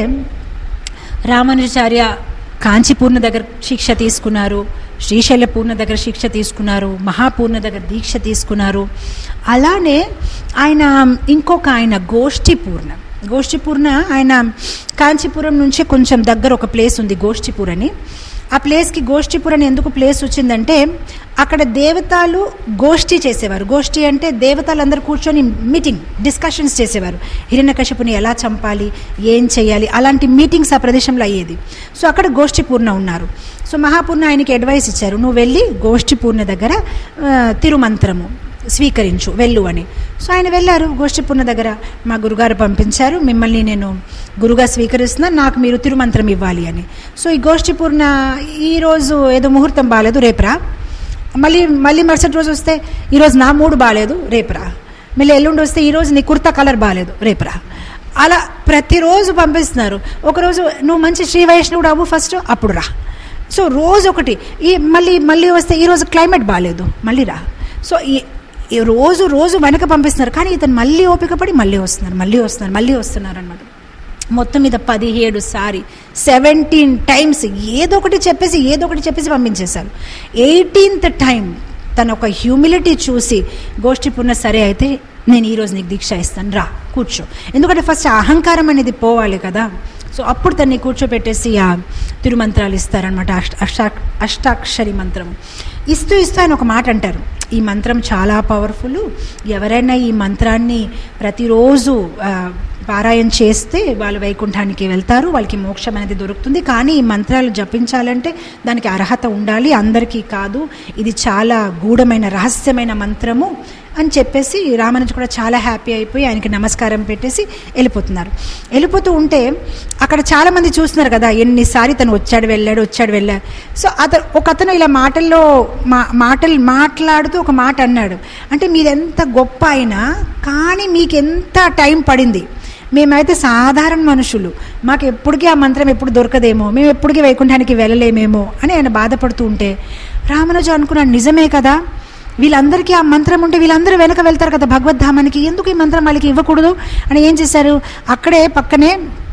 రామానుజాచార్య కాంచీపూర్ణ దగ్గర శిక్ష తీసుకున్నారు శ్రీశైల పూర్ణ దగ్గర శిక్ష తీసుకున్నారు మహాపూర్ణ దగ్గర దీక్ష తీసుకున్నారు అలానే ఆయన ఇంకొక ఆయన గోష్ఠిపూర్ణ గోష్ఠిపూర్ణ ఆయన కాంచీపురం నుంచే కొంచెం దగ్గర ఒక ప్లేస్ ఉంది గోష్ఠిపూర్ అని ఆ ప్లేస్కి గోష్ఠిపూర్ అని ఎందుకు ప్లేస్ వచ్చిందంటే అక్కడ దేవతలు గోష్ఠి చేసేవారు గోష్ఠి అంటే దేవతలందరూ కూర్చొని మీటింగ్ డిస్కషన్స్ చేసేవారు హిరణ్యకశిపుని ఎలా చంపాలి ఏం చేయాలి అలాంటి మీటింగ్స్ ఆ ప్రదేశంలో అయ్యేది సో అక్కడ గోష్ఠిపూర్ణ ఉన్నారు సో మహాపూర్ణ ఆయనకి అడ్వైస్ ఇచ్చారు నువ్వు వెళ్ళి గోష్ఠిపూర్ణ దగ్గర ఆ, తిరుమంత్రము స్వీకరించు వెళ్ళు అని సో ఆయన వెళ్ళారు గోష్ఠిపూర్ణ దగ్గర మా గురుగారు పంపించారు మిమ్మల్ని నేను గురుగా స్వీకరిస్తున్నా నాకు మీరు తిరుమంత్రం ఇవ్వాలి అని సో ఈ గోష్ఠిపూర్ణ ఈరోజు ఏదో ముహూర్తం బాగాలేదు రేపురా మళ్ళీ మళ్ళీ మరుసటి రోజు వస్తే ఈరోజు నా మూడు బాగాలేదు రేపురా మళ్ళీ ఎల్లుండి వస్తే ఈరోజు నీ కుర్తా కలర్ బాగాలేదు రేపురా అలా ప్రతిరోజు పంపిస్తున్నారు ఒకరోజు నువ్వు మంచి శ్రీ వైష్ణవుడు అవ్వు ఫస్ట్ అప్పుడు రా సో రోజు ఒకటి ఈ మళ్ళీ మళ్ళీ వస్తే ఈరోజు క్లైమేట్ బాగాలేదు మళ్ళీ రా సో ఈ ఈ రోజు రోజు వెనక పంపిస్తున్నారు కానీ ఇతను మళ్ళీ ఓపిక పడి మళ్ళీ వస్తున్నారు మళ్ళీ వస్తున్నారు మళ్ళీ వస్తున్నారు అనమాట మొత్తం మీద పదిహేడు సారి సెవెంటీన్ టైమ్స్ ఏదో ఒకటి చెప్పేసి ఏదో ఒకటి చెప్పేసి పంపించేశారు ఎయిటీన్త్ టైం తన ఒక హ్యూమిలిటీ చూసి గోష్ఠి పున్న సరే అయితే నేను ఈరోజు నీకు దీక్ష ఇస్తాను రా కూర్చో ఎందుకంటే ఫస్ట్ ఆ అహంకారం అనేది పోవాలి కదా సో అప్పుడు తన్ని కూర్చోపెట్టేసి ఆ తిరుమంత్రాలు ఇస్తారనమాట అష్ట అష్టా అష్టాక్షరి మంత్రం ఇస్తూ ఇస్తూ ఆయన ఒక మాట అంటారు ఈ మంత్రం చాలా పవర్ఫుల్ ఎవరైనా ఈ మంత్రాన్ని ప్రతిరోజు ఆ, పారాయణ చేస్తే వాళ్ళు వైకుంఠానికి వెళ్తారు వాళ్ళకి మోక్షం అనేది దొరుకుతుంది కానీ ఈ మంత్రాలు జపించాలంటే దానికి అర్హత ఉండాలి అందరికీ కాదు ఇది చాలా గూఢమైన రహస్యమైన మంత్రము అని చెప్పేసి రామానుజు కూడా చాలా హ్యాపీ అయిపోయి ఆయనకి నమస్కారం పెట్టేసి వెళ్ళిపోతున్నారు వెళ్ళిపోతూ ఉంటే అక్కడ చాలా మంది చూస్తున్నారు కదా ఎన్నిసారి తను వచ్చాడు వెళ్ళాడు వచ్చాడు వెళ్ళాడు సో అతను ఒక అతను ఇలా మాటల్లో మా మాటలు మాట్లాడుతూ ఒక మాట అన్నాడు అంటే మీరెంత గొప్ప అయినా కానీ మీకు ఎంత టైం పడింది మేమైతే సాధారణ మనుషులు మాకు ఎప్పటికీ ఆ మంత్రం ఎప్పుడు దొరకదేమో మేము ఎప్పటికీ వైకుంఠానికి వెళ్ళలేమేమో అని ఆయన బాధపడుతూ ఉంటే రామానుజు అనుకున్నాడు నిజమే కదా వీళ్ళందరికీ ఆ మంత్రం ఉంటే వీళ్ళందరూ వెనక వెళ్తారు కదా భగవద్ధామానికి ఎందుకు ఈ మంత్రం వాళ్ళకి ఇవ్వకూడదు అని ఏం చేశారు అక్కడే పక్కనే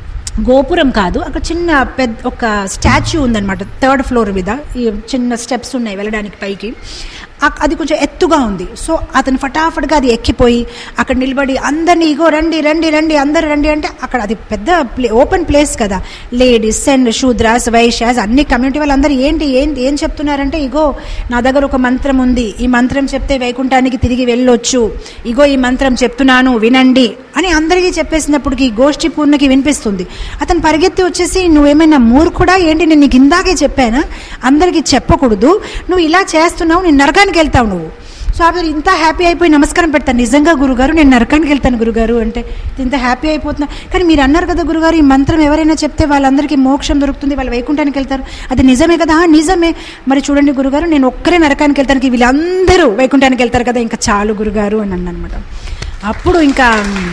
గోపురం కాదు అక్కడ చిన్న పెద్ద ఒక స్టాచ్యూ ఉందన్నమాట థర్డ్ ఫ్లోర్ మీద ఈ చిన్న స్టెప్స్ ఉన్నాయి వెళ్ళడానికి పైకి అక్- అది కొంచెం ఎత్తుగా ఉంది సో అతను ఫటాఫట్గా అది ఎక్కిపోయి అక్కడ నిలబడి అందరినీ ఇగో రండి రండి రండి అందరు రండి అంటే అక్కడ అది పెద్ద ప్లే ఓపెన్ ప్లేస్ కదా లేడీస్ అండ్ శూద్రాస్ వైశ్యాస్ అన్ని కమ్యూనిటీ వాళ్ళందరూ ఏంటి ఏం ఏం చెప్తున్నారంటే ఇగో నా దగ్గర ఒక మంత్రం ఉంది ఈ మంత్రం చెప్తే వైకుంఠానికి తిరిగి వెళ్ళొచ్చు ఇగో ఈ మంత్రం చెప్తున్నాను వినండి అని అందరికీ చెప్పేసినప్పటికి గోష్ఠి పూర్ణకి వినిపిస్తుంది అతను పరిగెత్తి వచ్చేసి నువ్వేమైనా మూర్ఖుడా ఏంటి నేను నీకు ఇందాకే చెప్పానా అందరికీ చెప్పకూడదు నువ్వు ఇలా చేస్తున్నావు నేను నరకానికి వెళ్తావు నువ్వు సో అప్పుడు ఇంత హ్యాపీ అయిపోయి నమస్కారం పెడతాను నిజంగా గురుగారు నేను నరకానికి వెళ్తాను గురుగారు అంటే ఇంత హ్యాపీ అయిపోతున్నా కానీ మీరు అన్నారు కదా గురుగారు ఈ మంత్రం ఎవరైనా చెప్తే వాళ్ళందరికీ మోక్షం దొరుకుతుంది వాళ్ళు వైకుంఠానికి వెళ్తారు అది నిజమే కదా "ఆ, నిజమే మరి చూడండి గురుగారు నేను ఒక్కరే నరకానికి వెళ్తానికి వీళ్ళందరూ వైకుంఠానికి వెళ్తారు కదా ఇంకా చాలు గురుగారు అని అన్నమాట అప్పుడు ఇంకా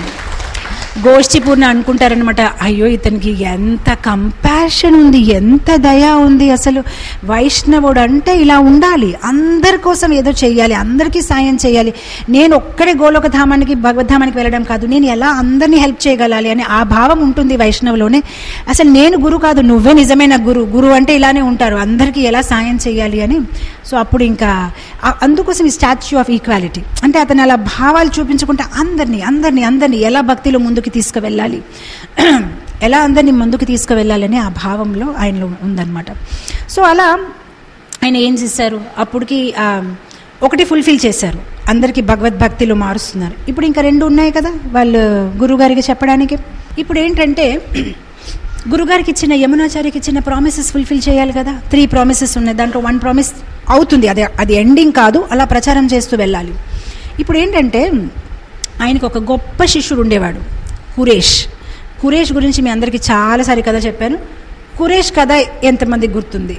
గోష్ఠిపూర్ణ అనుకుంటారనమాట అయ్యో ఇతనికి ఎంత కంపాషన్ ఉంది ఎంత దయ ఉంది అసలు వైష్ణవుడు అంటే ఇలా ఉండాలి అందరి కోసం ఏదో చేయాలి అందరికీ సాయం చేయాలి నేను ఒక్కడే గోలోక ధామానికి భగవద్ధామానికి వెళ్ళడం కాదు నేను ఎలా అందరినీ హెల్ప్ చేయగలాలి అని ఆ భావం ఉంటుంది వైష్ణవులోనే అసలు నేను గురు కాదు నువ్వే నిజమైన గురు గురు అంటే ఇలానే ఉంటారు అందరికీ ఎలా సాయం చేయాలి అని సో అప్పుడు ఇంకా ఆ- అందుకోసం ఈ స్టాచ్యూ ఆఫ్ ఈక్వాలిటీ అంటే అతను అలా భావాలు చూపించుకుంటే అందరినీ అందరినీ అందరినీ ఎలా భక్తిలో ముందుకు తీసుకువెళ్ళాలి ఎలా అందరినీ ముందుకు తీసుకువెళ్ళాలని ఆ భావంలో ఆయనలో ఉందన్నమాట సో అలా ఆయన ఏం చేశారు అప్పటికి ఆ, ఒకటి ఫుల్ఫిల్ చేశారు అందరికీ భగవద్భక్తిలో మారుస్తున్నారు ఇప్పుడు ఇంకా రెండు ఉన్నాయి కదా వాళ్ళు గురుగారికి చెప్పడానికి ఇప్పుడు ఏంటంటే గురుగారికి ఇచ్చిన యమునాచార్యకి ఇచ్చిన ప్రామిసెస్ ఫుల్ఫిల్ చేయాలి కదా త్రీ ప్రామిసెస్ ఉన్నాయి దాంట్లో వన్ ప్రామిస్ అవుతుంది అది అది ఎండింగ్ కాదు అలా ప్రచారం చేస్తూ వెళ్ళాలి ఇప్పుడు ఏంటంటే ఆయనకు ఒక గొప్ప శిష్యుడు ఉండేవాడు కురేష్ కురేష్ గురించి మీ అందరికీ చాలాసారి కథ చెప్పాను కురేష్ కథ ఎంతమందికి గుర్తుంది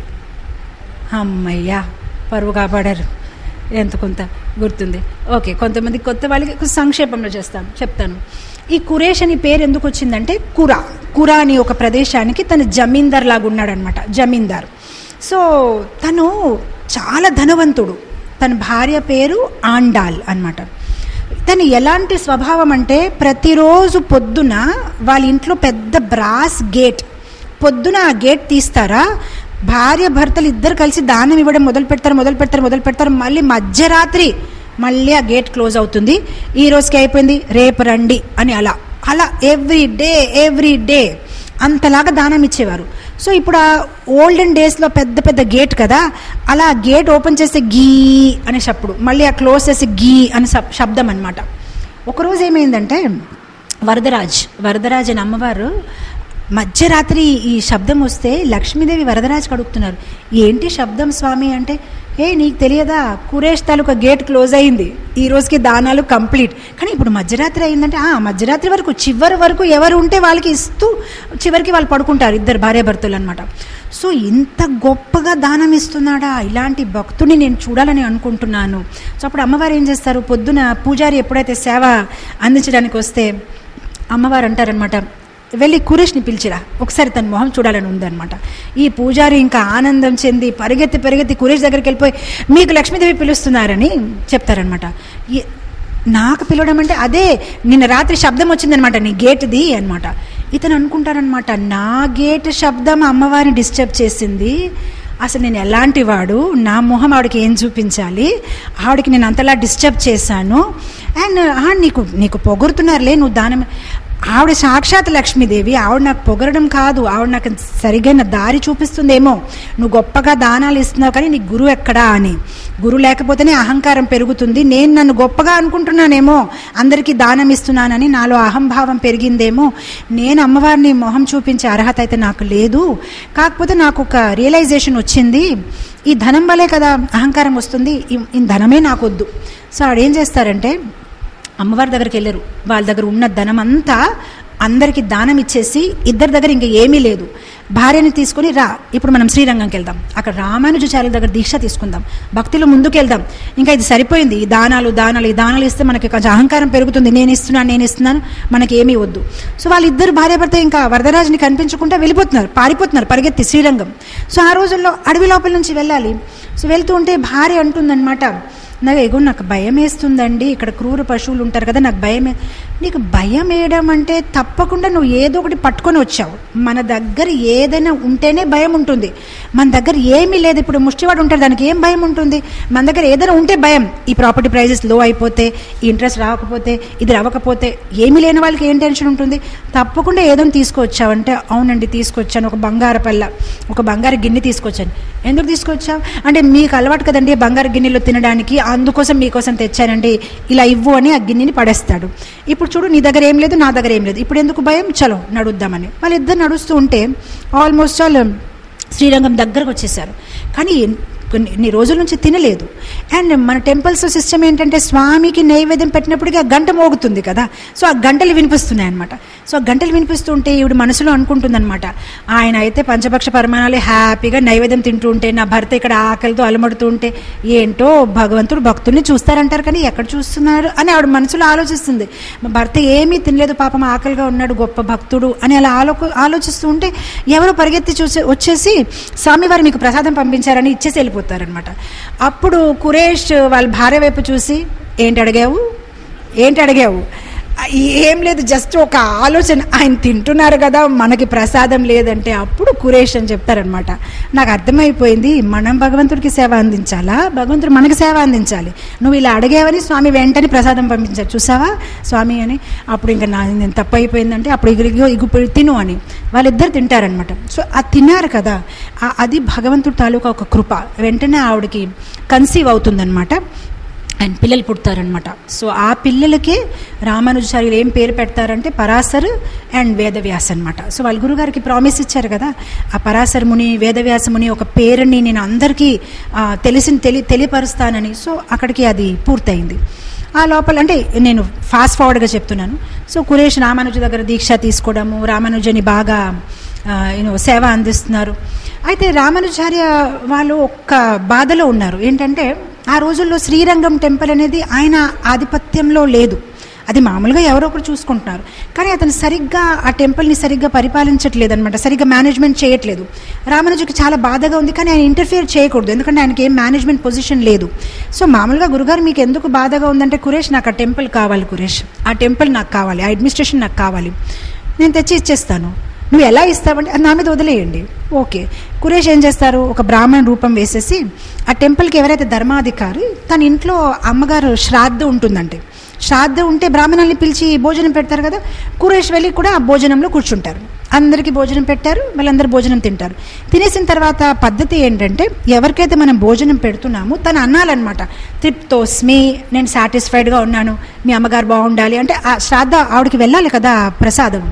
అమ్మయ్యా పరువు కాపాడారు ఎంత కొంత గుర్తుంది ఓకే కొంతమంది కొత్త వాళ్ళకి కొంచెం సంక్షేపంలో చేస్తాను చెప్తాను ఈ కురేష్ అని పేరు ఎందుకు వచ్చిందంటే కురా కురా అని ఒక ప్రదేశానికి తను జమీందార్ లాగా ఉన్నాడనమాట జమీందార్ సో తను చాలా ధనవంతుడు తన భార్య పేరు ఆండాల్ అన్నమాట తను ఎలాంటి స్వభావం అంటే ప్రతిరోజు పొద్దున వాళ్ళ ఇంట్లో పెద్ద బ్రాస్ గేట్ పొద్దున ఆ గేట్ తీస్తారా భార్య భర్తలు ఇద్దరు కలిసి దానం ఇవ్వడం మొదలు పెడతారు మొదలు పెడతారు మొదలు పెడతారు మళ్ళీ మధ్యరాత్రి మళ్ళీ ఆ గేట్ క్లోజ్ అవుతుంది ఈ రోజుకి అయిపోయింది రేపు రండి అని అలా అలా ఎవ్రీ డే ఎవ్రీ డే అంతలాగా దానం ఇచ్చేవారు సో ఇప్పుడు ఆ ఓల్డెన్ డేస్లో పెద్ద పెద్ద గేట్ కదా అలా గేట్ ఓపెన్ చేస్తే గీ అనే శప్పుడు మళ్ళీ ఆ క్లోజ్ చేసి గీ అనే శబ్- శబ్దం అనమాట ఒకరోజు ఏమైందంటే వరదరాజ్ వరదరాజ్ అని అమ్మవారు మధ్యరాత్రి ఈ శబ్దం వస్తే లక్ష్మీదేవి వరదరాజ్కి అడుగుతున్నారు ఏంటి శబ్దం స్వామి అంటే ఏ నీకు తెలియదా కురేష్ తాలూకా గేట్ క్లోజ్ అయింది ఈ రోజుకి దానాలు కంప్లీట్ కానీ ఇప్పుడు మధ్యరాత్రి అయిందంటే ఆ మధ్యరాత్రి వరకు చివరి వరకు ఎవరు ఉంటే వాళ్ళకి ఇస్తూ చివరికి వాళ్ళు పడుకుంటారు ఇద్దరు భార్యాభర్తలు అనమాట సో ఇంత గొప్పగా దానం ఇస్తున్నాడా ఇలాంటి భక్తుని నేను చూడాలని అనుకుంటున్నాను సో అప్పుడు అమ్మవారు ఏం చేస్తారు పొద్దున పూజారి ఎప్పుడైతే సేవ అందించడానికి వస్తే అమ్మవారు అంటారనమాట వెళ్ళి కురేష్ని పిలిచిరా ఒకసారి తన మొహం చూడాలని ఉందన్నమాట ఈ పూజారి ఇంకా ఆనందం చెంది పరిగెత్తి పరిగెత్తి కురేష్ దగ్గరికి వెళ్ళిపోయి మీకు లక్ష్మీదేవి పిలుస్తున్నారని చెప్తారనమాట ఈ- నాకు పిలవడం అంటే అదే నిన్న రాత్రి శబ్దం వచ్చిందనమాట నీ గేట్ది అనమాట ఇతను అనుకుంటారనమాట నా గేట్ శబ్దం అమ్మవారిని డిస్టర్బ్ చేసింది అసలు నేను ఎలాంటి వాడు నా మొహం ఆవిడకి ఏం చూపించాలి ఆవిడకి నేను అంతలా డిస్టర్బ్ చేశాను అండ్ ఆ, నీకు నీకు పొగుడుతున్నారులే నువ్వు దానం ఆవిడ సాక్షాత్ లక్ష్మీదేవి ఆవిడ నాకు పొగరడం కాదు ఆవిడ నాకు సరిగైన దారి చూపిస్తుందేమో నువ్వు గొప్పగా దానాలు ఇస్తున్నావు కానీ నీ గురువు ఎక్కడా అని గురువు లేకపోతేనే అహంకారం పెరుగుతుంది నేను నన్ను గొప్పగా అనుకుంటున్నానేమో అందరికీ దానం ఇస్తున్నానని నాలో అహంభావం పెరిగిందేమో నేను అమ్మవారిని మొహం చూపించే అర్హత అయితే నాకు లేదు కాకపోతే నాకు ఒక రియలైజేషన్ వచ్చింది ఈ ధనం వల్లే కదా అహంకారం వస్తుంది ఈ- ఈ ధనమే నాకు వద్దు సో ఆవిడ ఏం చేస్తారంటే అమ్మవారి దగ్గరికి వెళ్ళరు వాళ్ళ దగ్గర ఉన్న ధనం అంతా అందరికి దానం ఇచ్చేసి ఇద్దరి దగ్గర ఇంకా ఏమీ లేదు భార్యని తీసుకొని రా ఇప్పుడు మనం శ్రీరంగంకి వెళ్దాం అక్కడ రామానుజాచార్యుల దగ్గర దీక్ష తీసుకుందాం భక్తిలో ముందుకు వెళ్దాం ఇంకా ఇది సరిపోయింది ఈ దానాలు దానాలు ఈ దానాలు ఇస్తే మనకి కొంచెం అహంకారం పెరుగుతుంది నేను ఇస్తున్నాను నేను ఇస్తున్నాను మనకి ఏమీ వద్దు సో వాళ్ళిద్దరు భార్యాభర్త ఇంకా వరదరాజుని కనిపించకుండా వెళ్ళిపోతున్నారు పారిపోతున్నారు పరిగెత్తి శ్రీరంగం సో ఆ రోజుల్లో అడవి లోపల నుంచి వెళ్ళాలి సో వెళ్తూ ఉంటే భార్య అంటుందన్నమాట నాకు ఎగో నాకు భయం వేస్తుందండి ఇక్కడ క్రూర పశువులు ఉంటారు కదా నాకు భయం వే-" నీకు భయం వేయడం అంటే తప్పకుండా నువ్వు ఏదో ఒకటి పట్టుకొని వచ్చావు మన దగ్గర ఏదైనా ఉంటేనే భయం ఉంటుంది మన దగ్గర ఏమీ లేదు ఇప్పుడు ముష్టివాడు ఉంటాడు దానికి ఏం భయం ఉంటుంది మన దగ్గర ఏదైనా ఉంటే భయం ఈ ప్రాపర్టీ ప్రైజెస్ లో అయిపోతే ఈ ఇంట్రెస్ట్ రాకపోతే ఇది రావకపోతే ఏమీ లేని వాళ్ళకి ఏం టెన్షన్ ఉంటుంది తప్పకుండా ఏదో తీసుకొచ్చావంటే అవునండి తీసుకొచ్చాను ఒక బంగారు పల్ల ఒక బంగారు గిన్నె తీసుకొచ్చాను ఎందుకు తీసుకొచ్చావు అంటే మీకు అలవాటు కదండి బంగారు గిన్నెలో తినడానికి అందుకోసం మీకోసం తెచ్చానండి ఇలా ఇవ్వు అని ఆ గిన్నెని పడేస్తాడు ఇప్పుడు చూడు నీ దగ్గర ఏం లేదు నా దగ్గర ఏం లేదు ఇప్పుడు ఎందుకు భయం చలో నడుద్దామని వాళ్ళిద్దరు నడుస్తూ ఉంటే ఆల్మోస్ట్ ఆల్ శ్రీరంగం దగ్గరకు వచ్చేసారు కానీ ఎన్- కొన్ని ఇన్ని రోజుల నుంచి తినలేదు అండ్ మన టెంపుల్స్ సిస్టమ్ ఏంటంటే స్వామికి నైవేద్యం పెట్టినప్పటికీ ఆ గంట మోగుతుంది కదా సో ఆ గంటలు వినిపిస్తున్నాయి అనమాట సో ఆ గంటలు వినిపిస్తుంటే ఈవిడ మనసులో అనుకుంటుందన్నమాట ఆయన అయితే పంచపక్ష పరిమాణాలు హ్యాపీగా నైవేద్యం తింటూ ఉంటే నా భర్త ఇక్కడ ఆకలితో అలమడుతూ ఉంటే ఏంటో భగవంతుడు భక్తుల్ని చూస్తారంటారు కానీ ఎక్కడ చూస్తున్నారు అని ఆవిడ మనసులో ఆలోచిస్తుంది మా భర్త ఏమీ తినలేదు పాపం ఆకలిగా ఉన్నాడు గొప్ప భక్తుడు అని అలా ఆలో ఆలోచిస్తూ ఉంటే ఎవరు పరిగెత్తి చూసి వచ్చేసి స్వామివారు మీకు ప్రసాదం పంపించారని ఇచ్చేసి వెళ్ళిపోతారనమాట అప్పుడు కురేష్ వాళ్ళ భార్య వైపు చూసి ఏంటి అడిగావు ఏంటి అడిగావు ఆ, ఏం లేదు జస్ట్ ఒక ఆలోచన ఆయన తింటున్నారు కదా మనకి ప్రసాదం లేదంటే అప్పుడు కురేష్ అని చెప్తారనమాట నాకు అర్థమైపోయింది మనం భగవంతుడికి సేవ అందించాలా భగవంతుడు మనకి సేవ అందించాలి నువ్వు ఇలా అడిగేవని స్వామి వెంటనే ప్రసాదం పంపించారు చూసావా స్వామి అని అప్పుడు ఇంకా నా నేను తప్పు అయిపోయిందంటే అప్పుడు ఇగురిగో ఇగు తిను అని వాళ్ళిద్దరు తింటారనమాట సో ఆ తిన్నారు కదా ఆ- అది భగవంతుడి తాలూకా ఒక కృప వెంటనే ఆవిడకి కన్సీవ్ అవుతుందన్నమాట అండ్ పిల్లలు పుడతారనమాట సో ఆ పిల్లలకే రామానుజాచార్యులు ఏం పేరు పెడతారంటే పరాశర్ అండ్ వేదవ్యాస్ అనమాట సో వాళ్ళ గురుగారికి ప్రామిస్ ఇచ్చారు కదా ఆ పరాశర్ ముని వేదవ్యాస ముని ఒక పేరుని నేను అందరికీ ఆ, తెలిసి తెలి తెలియపరుస్తానని సో అక్కడికి అది పూర్తయింది ఆ లోపల అంటే నేను ఫాస్ట్ ఫార్వర్డ్గా చెప్తున్నాను సో కురేష్ రామానుజ దగ్గర దీక్ష తీసుకోవడము రామానుజని బాగా యూనో సేవ అందిస్తున్నారు అయితే రామానుజార్య వాళ్ళు ఒక్క బాధలో ఉన్నారు ఏంటంటే ఆ రోజుల్లో శ్రీరంగం టెంపుల్ అనేది ఆయన ఆధిపత్యంలో లేదు అది మామూలుగా ఎవరో ఒకరు చూసుకుంటున్నారు కానీ అతను సరిగ్గా ఆ టెంపుల్ని సరిగ్గా పరిపాలించట్లేదు అనమాట సరిగ్గా మేనేజ్మెంట్ చేయట్లేదు రామానుజుకి చాలా బాధగా ఉంది కానీ ఆయన ఇంటర్ఫియర్ చేయకూడదు ఎందుకంటే ఆయనకి ఏం మేనేజ్మెంట్ పొజిషన్ లేదు సో మామూలుగా గురుగారు మీకు ఎందుకు బాధగా ఉందంటే కురేష్ నాకు ఆ టెంపుల్ కావాలి కురేష్ ఆ టెంపుల్ నాకు కావాలి ఆ అడ్మినిస్ట్రేషన్ నాకు కావాలి నేను తెచ్చి ఇచ్చేస్తాను నువ్వు ఎలా ఇస్తావంటే అది నా మీద వదిలేయండి ఓకే కురేష్ ఏం చేస్తారు ఒక బ్రాహ్మణ రూపం వేసేసి ఆ టెంపుల్కి ఎవరైతే ధర్మాధికారి తన ఇంట్లో అమ్మగారు శ్రాద్ధ ఉంటుందంటే శ్రాద్ధ ఉంటే బ్రాహ్మణుల్ని పిలిచి భోజనం పెడతారు కదా కురేష్ వెళ్ళి కూడా ఆ భోజనంలో కూర్చుంటారు అందరికీ భోజనం పెట్టారు వాళ్ళందరూ భోజనం తింటారు తినేసిన తర్వాత పద్ధతి ఏంటంటే ఎవరికైతే మనం భోజనం పెడుతున్నామో తను అన్నాలన్నమాట తృప్తోస్మి నేను సాటిస్ఫైడ్గా ఉన్నాను మీ అమ్మగారు బాగుండాలి అంటే ఆ శ్రాద్ధ ఆవిడకి వెళ్ళాలి కదా ఆ ప్రసాదం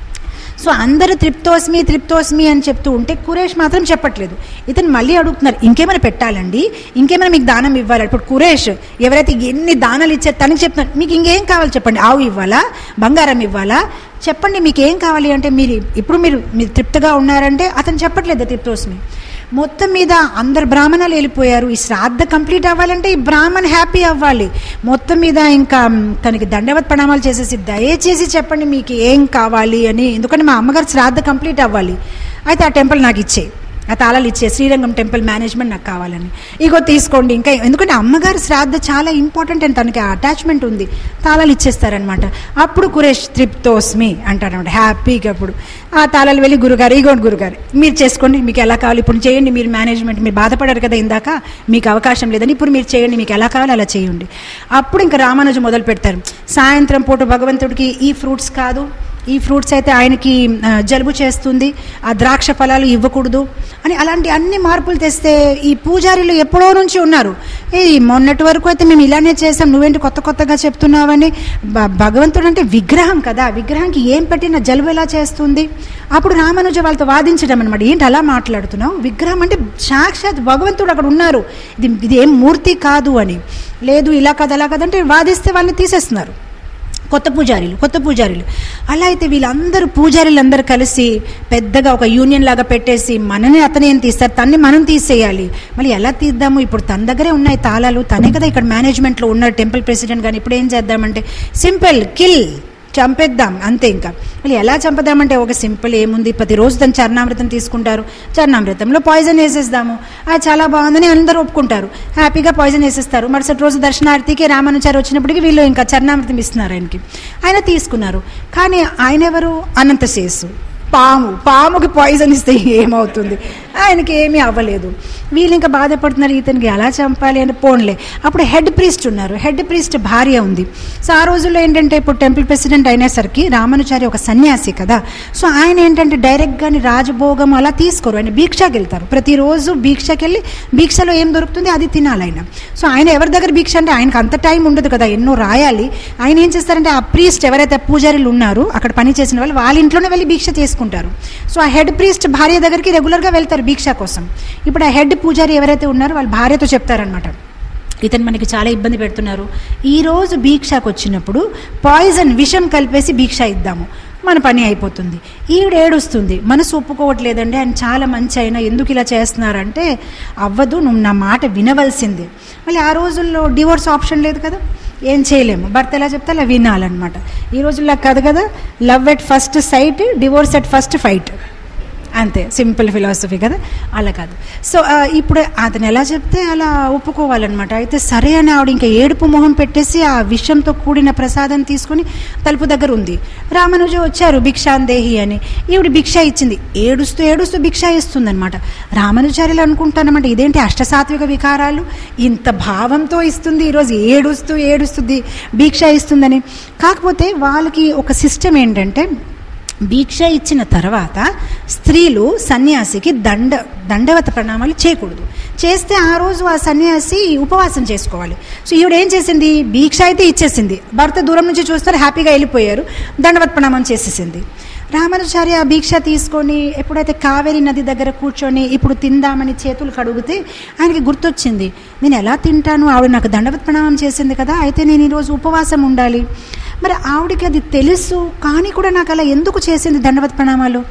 సో అందరూ తృప్తోస్మి తృప్తోస్మి అని చెప్తూ ఉంటే కురేష్ మాత్రం చెప్పట్లేదు ఇతను మళ్ళీ అడుగుతున్నారు ఇంకేమైనా పెట్టాలండి ఇంకేమైనా మీకు దానం ఇవ్వాలి ఇప్పుడు కురేష్ ఎవరైతే ఎన్ని దానాలు ఇచ్చే తనకి చెప్తున్నారు మీకు ఇంకేం కావాలి చెప్పండి ఆవు ఇవ్వాలా బంగారం ఇవ్వాలా చెప్పండి మీకు ఏం కావాలి అంటే మీరు ఇప్పుడు మీరు మీరు తృప్తిగా ఉన్నారంటే అతను చెప్పట్లేదు తృప్తోస్మి మొత్తం మీద అందరు బ్రాహ్మణాలు వెళ్ళిపోయారు ఈ శ్రాద్ధ కంప్లీట్ అవ్వాలంటే ఈ బ్రాహ్మణ్ హ్యాపీ అవ్వాలి మొత్తం మీద ఇంకా తనకి దండవత్ ప్రణామాలు చేసేసి దయచేసి చెప్పండి మీకు ఏం కావాలి అని ఎందుకంటే మా అమ్మగారు శ్రాద్ధ కంప్లీట్ అవ్వాలి అయితే ఆ టెంపుల్ నాకు ఇచ్చే ఆ తాళాలు ఇచ్చే శ్రీరంగం టెంపుల్ మేనేజ్మెంట్ నాకు కావాలని ఇగో తీసుకోండి ఇంకా ఎందుకంటే అమ్మగారు శ్రాద్ధ చాలా ఇంపార్టెంట్ అని తనకి అటాచ్మెంట్ ఉంది తాళాలు ఇచ్చేస్తారనమాట అప్పుడు కురేష్ త్రిప్తోస్మి అంటారనమాట హ్యాపీగా అప్పుడు ఆ తాళాలు వెళ్ళి గురుగారు ఇగోండి గురుగారు మీరు చేసుకోండి మీకు ఎలా కావాలి ఇప్పుడు చేయండి మీరు మేనేజ్మెంట్ మీరు బాధపడారు కదా ఇందాక మీకు అవకాశం లేదని ఇప్పుడు మీరు చేయండి మీకు ఎలా కావాలో అలా చేయండి అప్పుడు ఇంకా రామానుజు మొదలు పెడతారు సాయంత్రం పూట భగవంతుడికి ఈ ఫ్రూట్స్ కాదు ఈ ఫ్రూట్స్ అయితే ఆయనకి ఆ, జలుబు చేస్తుంది ఆ ద్రాక్ష ఫలాలు ఇవ్వకూడదు అని అలాంటి అన్ని మార్పులు తెస్తే ఈ పూజారులు ఎప్పుడో నుంచి ఉన్నారు ఏ మొన్నటి వరకు అయితే మేము ఇలానే చేసాం నువ్వేంటి కొత్త కొత్తగా చెప్తున్నావని భ- భగవంతుడు అంటే విగ్రహం కదా విగ్రహానికి ఏం పెట్టిన జలుబు ఎలా చేస్తుంది అప్పుడు రామానుజ వాళ్ళతో వాదించడం అనమాట ఏంటి అలా మాట్లాడుతున్నావు విగ్రహం అంటే సాక్షాత్ భగవంతుడు అక్కడ ఉన్నారు ఇది ఇది ఏం మూర్తి కాదు అని లేదు ఇలా కాదు అలా కాదంటే వాదిస్తే వాళ్ళని తీసేస్తున్నారు కొత్త పూజారీలు కొత్త పూజారీలు అలా అయితే వీళ్ళందరూ పూజారీలు అందరూ కలిసి పెద్దగా ఒక యూనియన్ లాగా పెట్టేసి మనని అతనే ఏం తీస్తారు తన్ని మనం తీసేయాలి మళ్ళీ ఎలా తీద్దాము ఇప్పుడు తన దగ్గరే ఉన్నాయి తాళాలు తనే కదా ఇక్కడ మేనేజ్మెంట్లో ఉన్న టెంపుల్ ప్రెసిడెంట్ కానీ ఇప్పుడు ఏం చేద్దామంటే సింపుల్ కిల్ చంపేద్దాం అంతే ఇంకా మళ్ళీ ఎలా చంపదామంటే ఒక సింపుల్ ఏముంది ప్రతిరోజు తను చరణామృతం తీసుకుంటారు చరణామృతంలో పాయిజన్ వేసేద్దాము అది చాలా బాగుందని అందరూ ఒప్పుకుంటారు హ్యాపీగా పాయిజన్ వేసేస్తారు మరుసటి రోజు దర్శనార్థికి రామానుచారి వచ్చినప్పటికీ వీళ్ళు ఇంకా చరణామృతం ఇస్తున్నారు ఆయనకి ఆయన తీసుకున్నారు కానీ ఆయన ఎవరు అనంతశేషు పాము పాముకి పాయిజన్ ఇస్తే ఏమవుతుంది ఆయనకి ఏమీ అవ్వలేదు వీళ్ళు ఇంకా బాధపడుతున్నారు ఇతనికి ఎలా చంపాలి అని పోన్లే అప్పుడు హెడ్ ప్రీస్ట్ ఉన్నారు హెడ్ ప్రీస్ట్ భార్య ఉంది సో ఆ రోజుల్లో ఏంటంటే ఇప్పుడు టెంపుల్ ప్రెసిడెంట్ అయినేసరికి రామానుచారి ఒక సన్యాసి కదా సో ఆయన ఏంటంటే డైరెక్ట్గాని రాజభోగం అలా తీసుకోరు ఆయన భిక్షకి వెళ్తారు ప్రతిరోజు భిక్షకి వెళ్ళి భిక్షలో ఏం దొరుకుతుంది అది తినాలి ఆయన సో ఆయన ఎవరి దగ్గర భిక్ష అంటే ఆయనకు అంత టైం ఉండదు కదా ఎన్నో రాయాలి ఆయన ఏం చేస్తారంటే ఆ ప్రీస్ట్ ఎవరైతే పూజారులు ఉన్నారో అక్కడ పని చేసిన వాళ్ళు వాళ్ళ ఇంట్లోనే వెళ్ళి భిక్ష చేసుకుంటారు సో ఆ హెడ్ ప్రీస్ట్ భార్య దగ్గరికి రెగ్యులర్గా వెళ్తారు భిక్ష కోసం ఇప్పుడు ఆ హెడ్ పూజారి ఎవరైతే ఉన్నారో వాళ్ళ భార్యతో చెప్తారనమాట ఇతను మనకి చాలా ఇబ్బంది పెడుతున్నారు ఈరోజు భీక్షకు వచ్చినప్పుడు పాయిజన్ విషం కలిపేసి భీక్ష ఇద్దాము మన పని అయిపోతుంది ఈవిడ ఏడుస్తుంది మనసు ఒప్పుకోవట్లేదండి ఆయన చాలా మంచి అయినా ఎందుకు ఇలా చేస్తున్నారంటే అవ్వదు నువ్వు నా మాట వినవలసిందే మళ్ళీ ఆ రోజుల్లో డివోర్స్ ఆప్షన్ లేదు కదా ఏం చేయలేము భర్త ఎలా చెప్తే అలా వినాలన్నమాట ఈ రోజుల్లో కాదు కదా love at first sight divorce at first fight అంతే సింపుల్ ఫిలాసఫీ కదా అలా కాదు సో ఆ, ఇప్పుడు అతను ఎలా చెప్తే అలా ఒప్పుకోవాలన్నమాట అయితే సరే అని ఆవిడ ఇంకా ఏడుపు మొహం పెట్టేసి ఆ విషంతో కూడిన ప్రసాదం తీసుకొని తలుపు దగ్గర ఉంది రామానుజ వచ్చారు భిక్షాందేహి అని ఈవిడ భిక్ష ఇచ్చింది ఏడుస్తూ ఏడుస్తూ భిక్ష ఇస్తుందన్నమాట రామానుచార్యులు అనుకుంటానమాట ఇదేంటి అష్టసాత్విక వికారాలు ఇంత భావంతో ఇస్తుంది ఈరోజు ఏడుస్తూ ఏడుస్తుంది భిక్ష ఇస్తుందని కాకపోతే వాళ్ళకి ఒక సిస్టమ్ ఏంటంటే భీక్ష ఇచ్చిన తర్వాత స్త్రీలు సన్యాసికి దండ దండవత ప్రణామాలు చేయకూడదు చేస్తే ఆ రోజు ఆ సన్యాసి ఉపవాసం చేసుకోవాలి సో ఈవిడ ఏం చేసింది భీక్ష అయితే ఇచ్చేసింది భర్త దూరం నుంచి చూస్తారు హ్యాపీగా వెళ్ళిపోయారు దండవత్ ప్రణామం చేసేసింది రామానుచారి ఆ భీక్ష తీసుకొని ఎప్పుడైతే కావేరి నది దగ్గర కూర్చొని ఇప్పుడు తిందామని చేతులు కడుగుతే ఆయనకి గుర్తొచ్చింది నేను ఎలా తింటాను ఆవిడ నాకు దండవత్ ప్రణామం చేసింది కదా అయితే నేను ఈరోజు ఉపవాసం ఉండాలి మరి ఆవిడకి అది తెలుసు కానీ కూడా నాకు అలా ఎందుకు చేసింది దండవత్ ప్రణామాలు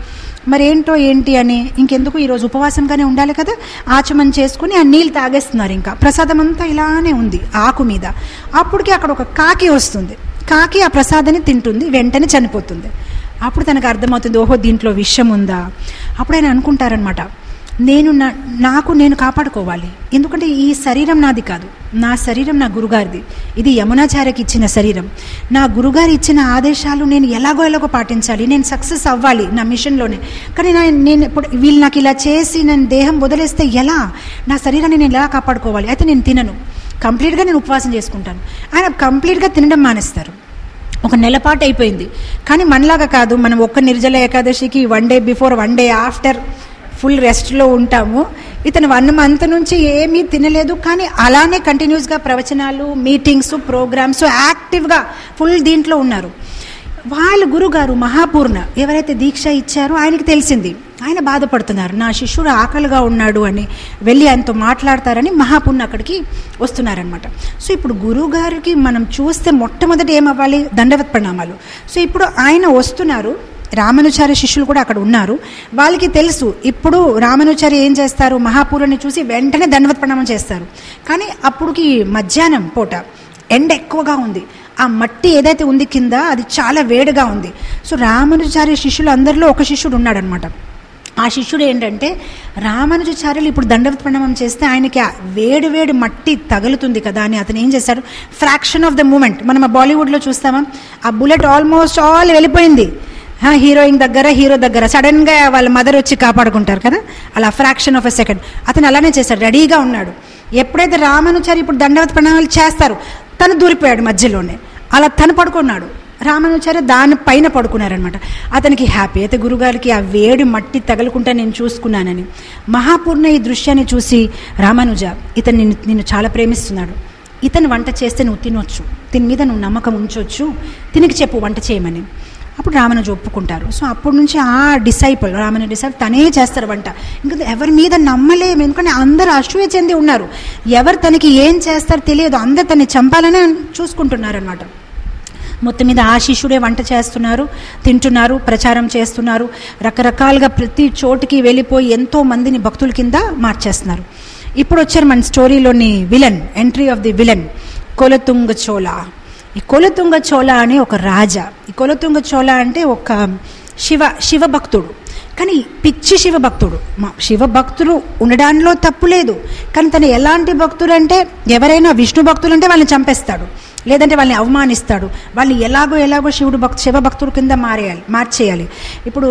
మరేంటో ఏంటి అని ఇంకెందుకు ఈరోజు ఉపవాసంగానే ఉండాలి కదా ఆచమనం చేసుకుని ఆ నీళ్ళు తాగేస్తున్నారు ఇంకా ప్రసాదం అంతా ఇలానే ఉంది ఆకు మీద అప్పటికి అక్కడ ఒక కాకి వస్తుంది కాకి ఆ ప్రసాదాన్ని తింటుంది వెంటనే చనిపోతుంది అప్పుడు తనకు అర్థమవుతుంది ఓహో దీంట్లో విషయం ఉందా అప్పుడు ఆయన అనుకుంటారనమాట నేను నా నాకు నేను కాపాడుకోవాలి ఎందుకంటే ఈ శరీరం నాది కాదు నా శరీరం నా గురుగారిది ఇది యమునాచార్యకి ఇచ్చిన శరీరం నా గురుగారు ఇచ్చిన ఆదేశాలు నేను ఎలాగో ఎలాగో పాటించాలి నేను సక్సెస్ అవ్వాలి నా మిషన్లోనే కానీ నా నేను ఇప్పుడు వీళ్ళు నాకు ఇలా చేసి నేను దేహం వదిలేస్తే ఎలా నా శరీరాన్ని నేను ఎలా కాపాడుకోవాలి అయితే నేను తినను కంప్లీట్గా నేను ఉపవాసం చేసుకుంటాను ఆయన కంప్లీట్గా తినడం మానేస్తారు ఒక నెలపాటు అయిపోయింది కానీ మనలాగా కాదు మనం ఒక్క నిర్జల ఏకాదశికి one day before one day after full రెస్ట్లో ఉంటాము ఇతను వన్ మంత్ నుంచి ఏమీ తినలేదు కానీ అలానే కంటిన్యూస్గా ప్రవచనాలు మీటింగ్స్ ప్రోగ్రామ్స్ యాక్టివ్గా ఫుల్ దీంట్లో ఉన్నారు వాళ్ళ గురుగారు మహాపూర్ణ ఎవరైతే దీక్ష ఇచ్చారో ఆయనకి తెలిసింది ఆయన బాధపడుతున్నారు నా శిష్యుడు ఆకలిగా ఉన్నాడు అని వెళ్ళి ఆయనతో మాట్లాడతారని మహాపూర్ణ అక్కడికి వస్తున్నారనమాట సో ఇప్పుడు గురుగారికి మనం చూస్తే మొట్టమొదటి ఏమవ్వాలి దండవత్ ప్రణామాలు సో ఇప్పుడు ఆయన వస్తున్నారు రామానుచార్య శిష్యులు కూడా అక్కడ ఉన్నారు వాళ్ళకి తెలుసు ఇప్పుడు రామానుచార్య ఏం చేస్తారు మహాపూర్ణని చూసి వెంటనే దండవత్ ప్రణామం చేస్తారు కానీ అప్పుడుకి మధ్యాహ్నం పూట ఎండ ఎక్కువగా ఉంది ఆ మట్టి ఏదైతే ఉంది కింద అది చాలా వేడిగా ఉంది సో రామానుచార్య శిష్యులు అందరిలో ఒక శిష్యుడు ఉన్నాడనమాట ఆ శిష్యుడు ఏంటంటే రామానుజాచార్యులు ఇప్పుడు దండవత్ ప్రణామం చేస్తే ఆయనకి ఆ వేడి వేడి మట్టి తగులుతుంది కదా అని అతను ఏం చేశాడు ఫ్రాక్షన్ ఆఫ్ ద మూమెంట్ మనం ఆ బాలీవుడ్లో చూస్తామా ఆ బుల్లెట్ ఆల్మోస్ట్ ఆల్ వెళ్ళిపోయింది హా, హీరోయిన్ దగ్గర హీరో దగ్గర సడన్గా వాళ్ళ మదర్ వచ్చి కాపాడుకుంటారు కదా అలా ఫ్రాక్షన్ ఆఫ్ ఎ సెకండ్ అతను అలానే చేశాడు రెడీగా ఉన్నాడు ఎప్పుడైతే రామానుచారి ఇప్పుడు దండవత్ ప్రణామాలు చేస్తారు తను దూరిపోయాడు మధ్యలోనే అలా తను పడుకున్నాడు రామానుచార్య దాని పైన పడుకున్నారనమాట అతనికి హ్యాపీ అయితే గురుగారికి ఆ వేడి మట్టి తగలకుండా నేను చూసుకున్నానని మహాపూర్ణ ఈ దృశ్యాన్ని చూసి రామానుజ ఇతను నిన్ను నిన్ను చాలా ప్రేమిస్తున్నాడు ఇతను వంట చేస్తే నువ్వు తినొచ్చు దీని మీద నువ్వు నమ్మకం ఉంచొచ్చు తినికి చెప్పు వంట చేయమని అప్పుడు రామనుజ ఒప్పుకుంటారు సో అప్పటి నుంచి ఆ డిసైపుల్ రామను డిసైపుల్ తనే చేస్తారు వంట ఇంకా ఎవరి మీద నమ్మలేము ఎందుకంటే అందరూ అసూయ చెంది ఉన్నారు ఎవరు తనకి ఏం చేస్తారో తెలియదు అందరు తనని చంపాలనే చూసుకుంటున్నారనమాట మొత్తం మీద ఆ శిష్యుడే వంట చేస్తున్నారు తింటున్నారు ప్రచారం చేస్తున్నారు రకరకాలుగా ప్రతి చోటుకి వెళ్ళిపోయి ఎంతో మందిని భక్తుల కింద మార్చేస్తున్నారు ఇప్పుడు వచ్చారు మన స్టోరీలోని villain entry of the villain Kulothunga Chola ఈ కొలతుంగ చోళ అనే ఒక రాజా ఈ కొలతుంగ చోళ అంటే ఒక శివ శివ భక్తుడు కానీ పిచ్చి శివ భక్తుడు మా శివ భక్తుడు ఉండడానిలో తప్పు లేదు కానీ తను ఎలాంటి భక్తుడు అంటే ఎవరైనా విష్ణు భక్తులు అంటే వాళ్ళని చంపేస్తాడు లేదంటే వాళ్ళని అవమానిస్తాడు వాళ్ళని ఎలాగో ఎలాగో శివుడు భక్తు శివ భక్తుడు కింద మారేయాలి మార్చేయాలి ఇప్పుడు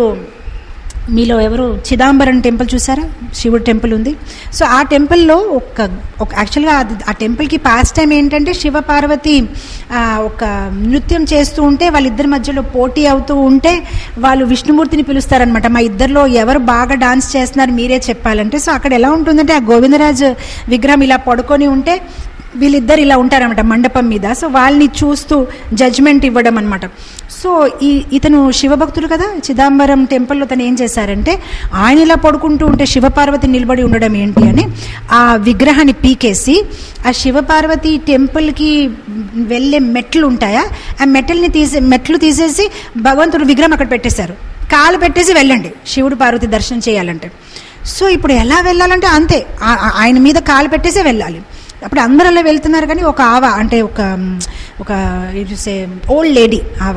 మీలో ఎవరు చిదాంబరం టెంపుల్ చూసారా శివుడు టెంపుల్ ఉంది సో ఆ టెంపుల్లో ఒక ఒక యాక్చువల్గా అది ఆ టెంపుల్కి పాస్ట్ టైం ఏంటంటే శివ పార్వతి ఆ, ఒక నృత్యం చేస్తూ ఉంటే వాళ్ళిద్దరి మధ్యలో పోటీ అవుతూ ఉంటే వాళ్ళు విష్ణుమూర్తిని పిలుస్తారనమాట మా ఇద్దరిలో ఎవరు బాగా డాన్స్ చేస్తున్నారు మీరే చెప్పాలంటే సో అక్కడ ఎలా ఉంటుందంటే ఆ గోవిందరాజు విగ్రహం ఇలా పడుకొని ఉంటే వీళ్ళిద్దరు ఇలా ఉంటారనమాట మండపం మీద సో వాళ్ళని చూస్తూ జడ్జ్మెంట్ ఇవ్వడం అనమాట సో ఈ ఇతను శివభక్తుడు కదా చిదంబరం టెంపుల్లో తను ఏం చేశారంటే ఆయన ఇలా పడుకుంటూ ఉంటే శివపార్వతి నిలబడి ఉండడం ఏంటి అని ఆ విగ్రహాన్ని పీకేసి ఆ శివపార్వతి టెంపుల్కి వెళ్ళే మెట్లు ఉంటాయా ఆ మెట్టల్ని తీసే మెట్లు తీసేసి భగవంతుడు విగ్రహం అక్కడ పెట్టేశారు కాలు పెట్టేసి వెళ్ళండి శివుడు పార్వతి దర్శనం చేయాలంటే సో ఇప్పుడు ఎలా వెళ్ళాలంటే అంతే ఆ- ఆ- ఆయన మీద కాలు పెట్టేసే వెళ్ళాలి అప్పుడు అందరూ అలా వెళ్తున్నారు కానీ ఒక ఆవ అంటే ఒక మ్, ఒక సే ఓల్డ్ లేడీ ఆవ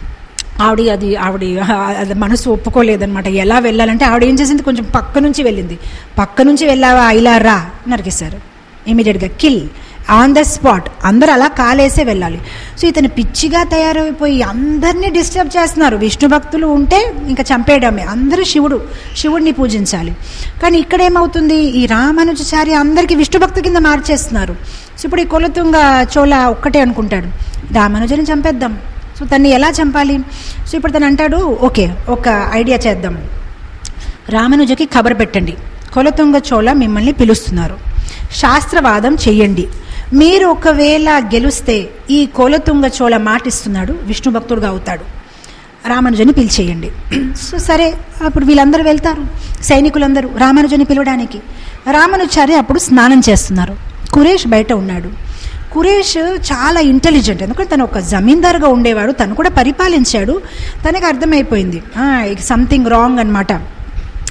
ఆవిడ అది ఆవిడ అది మనసు ఒప్పుకోలేదనమాట ఎలా వెళ్ళాలంటే ఆవిడ ఏం చేసింది కొంచెం పక్క నుంచి వెళ్ళింది పక్క నుంచి వెళ్ళావా ఇలా రా నరికేశారు ఇమీడియట్గా కిల్ ఆన్ ద స్పాట్ అందరూ అలా కాలేసే వెళ్ళాలి సో ఇతను పిచ్చిగా తయారైపోయి అందరినీ డిస్టర్బ్ చేస్తున్నారు విష్ణు భక్తులు ఉంటే ఇంకా చంపేయడమే అందరూ శివుడు శివుడిని పూజించాలి కానీ ఇక్కడ ఏమవుతుంది ఈ రామానుజాచార్య అందరికీ విష్ణు భక్తు కింద మార్చేస్తున్నారు సో ఇప్పుడు ఈ కొలతుంగ చోళ ఒక్కటే అనుకుంటాడు రామానుజని చంపేద్దాం సో తన్ని ఎలా చంపాలి సో ఇప్పుడు తను అంటాడు ఓకే ఒక ఐడియా చేద్దాం రామానుజకి ఖబర్ పెట్టండి కొలతుంగ చోళ మిమ్మల్ని పిలుస్తున్నారు శాస్త్రవాదం చెయ్యండి మీరు ఒకవేళ గెలుస్తే ఈ కొలతుంగ చోళ మాటిస్తున్నాడు విష్ణు భక్తుడుగా అవుతాడు రామానుజని పిలిచేయండి సో సరే అప్పుడు వీళ్ళందరూ వెళ్తారు సైనికులందరూ రామానుజని పిలవడానికి రామానుచారి అప్పుడు స్నానం చేస్తున్నారు కురేష్ బయట ఉన్నాడు కురేష్ చాలా ఇంటెలిజెంట్ ఎందుకంటే తను ఒక జమీందారుగా ఉండేవాడు తను కూడా పరిపాలించాడు తనకు అర్థమైపోయింది సంథింగ్ రాంగ్ అనమాట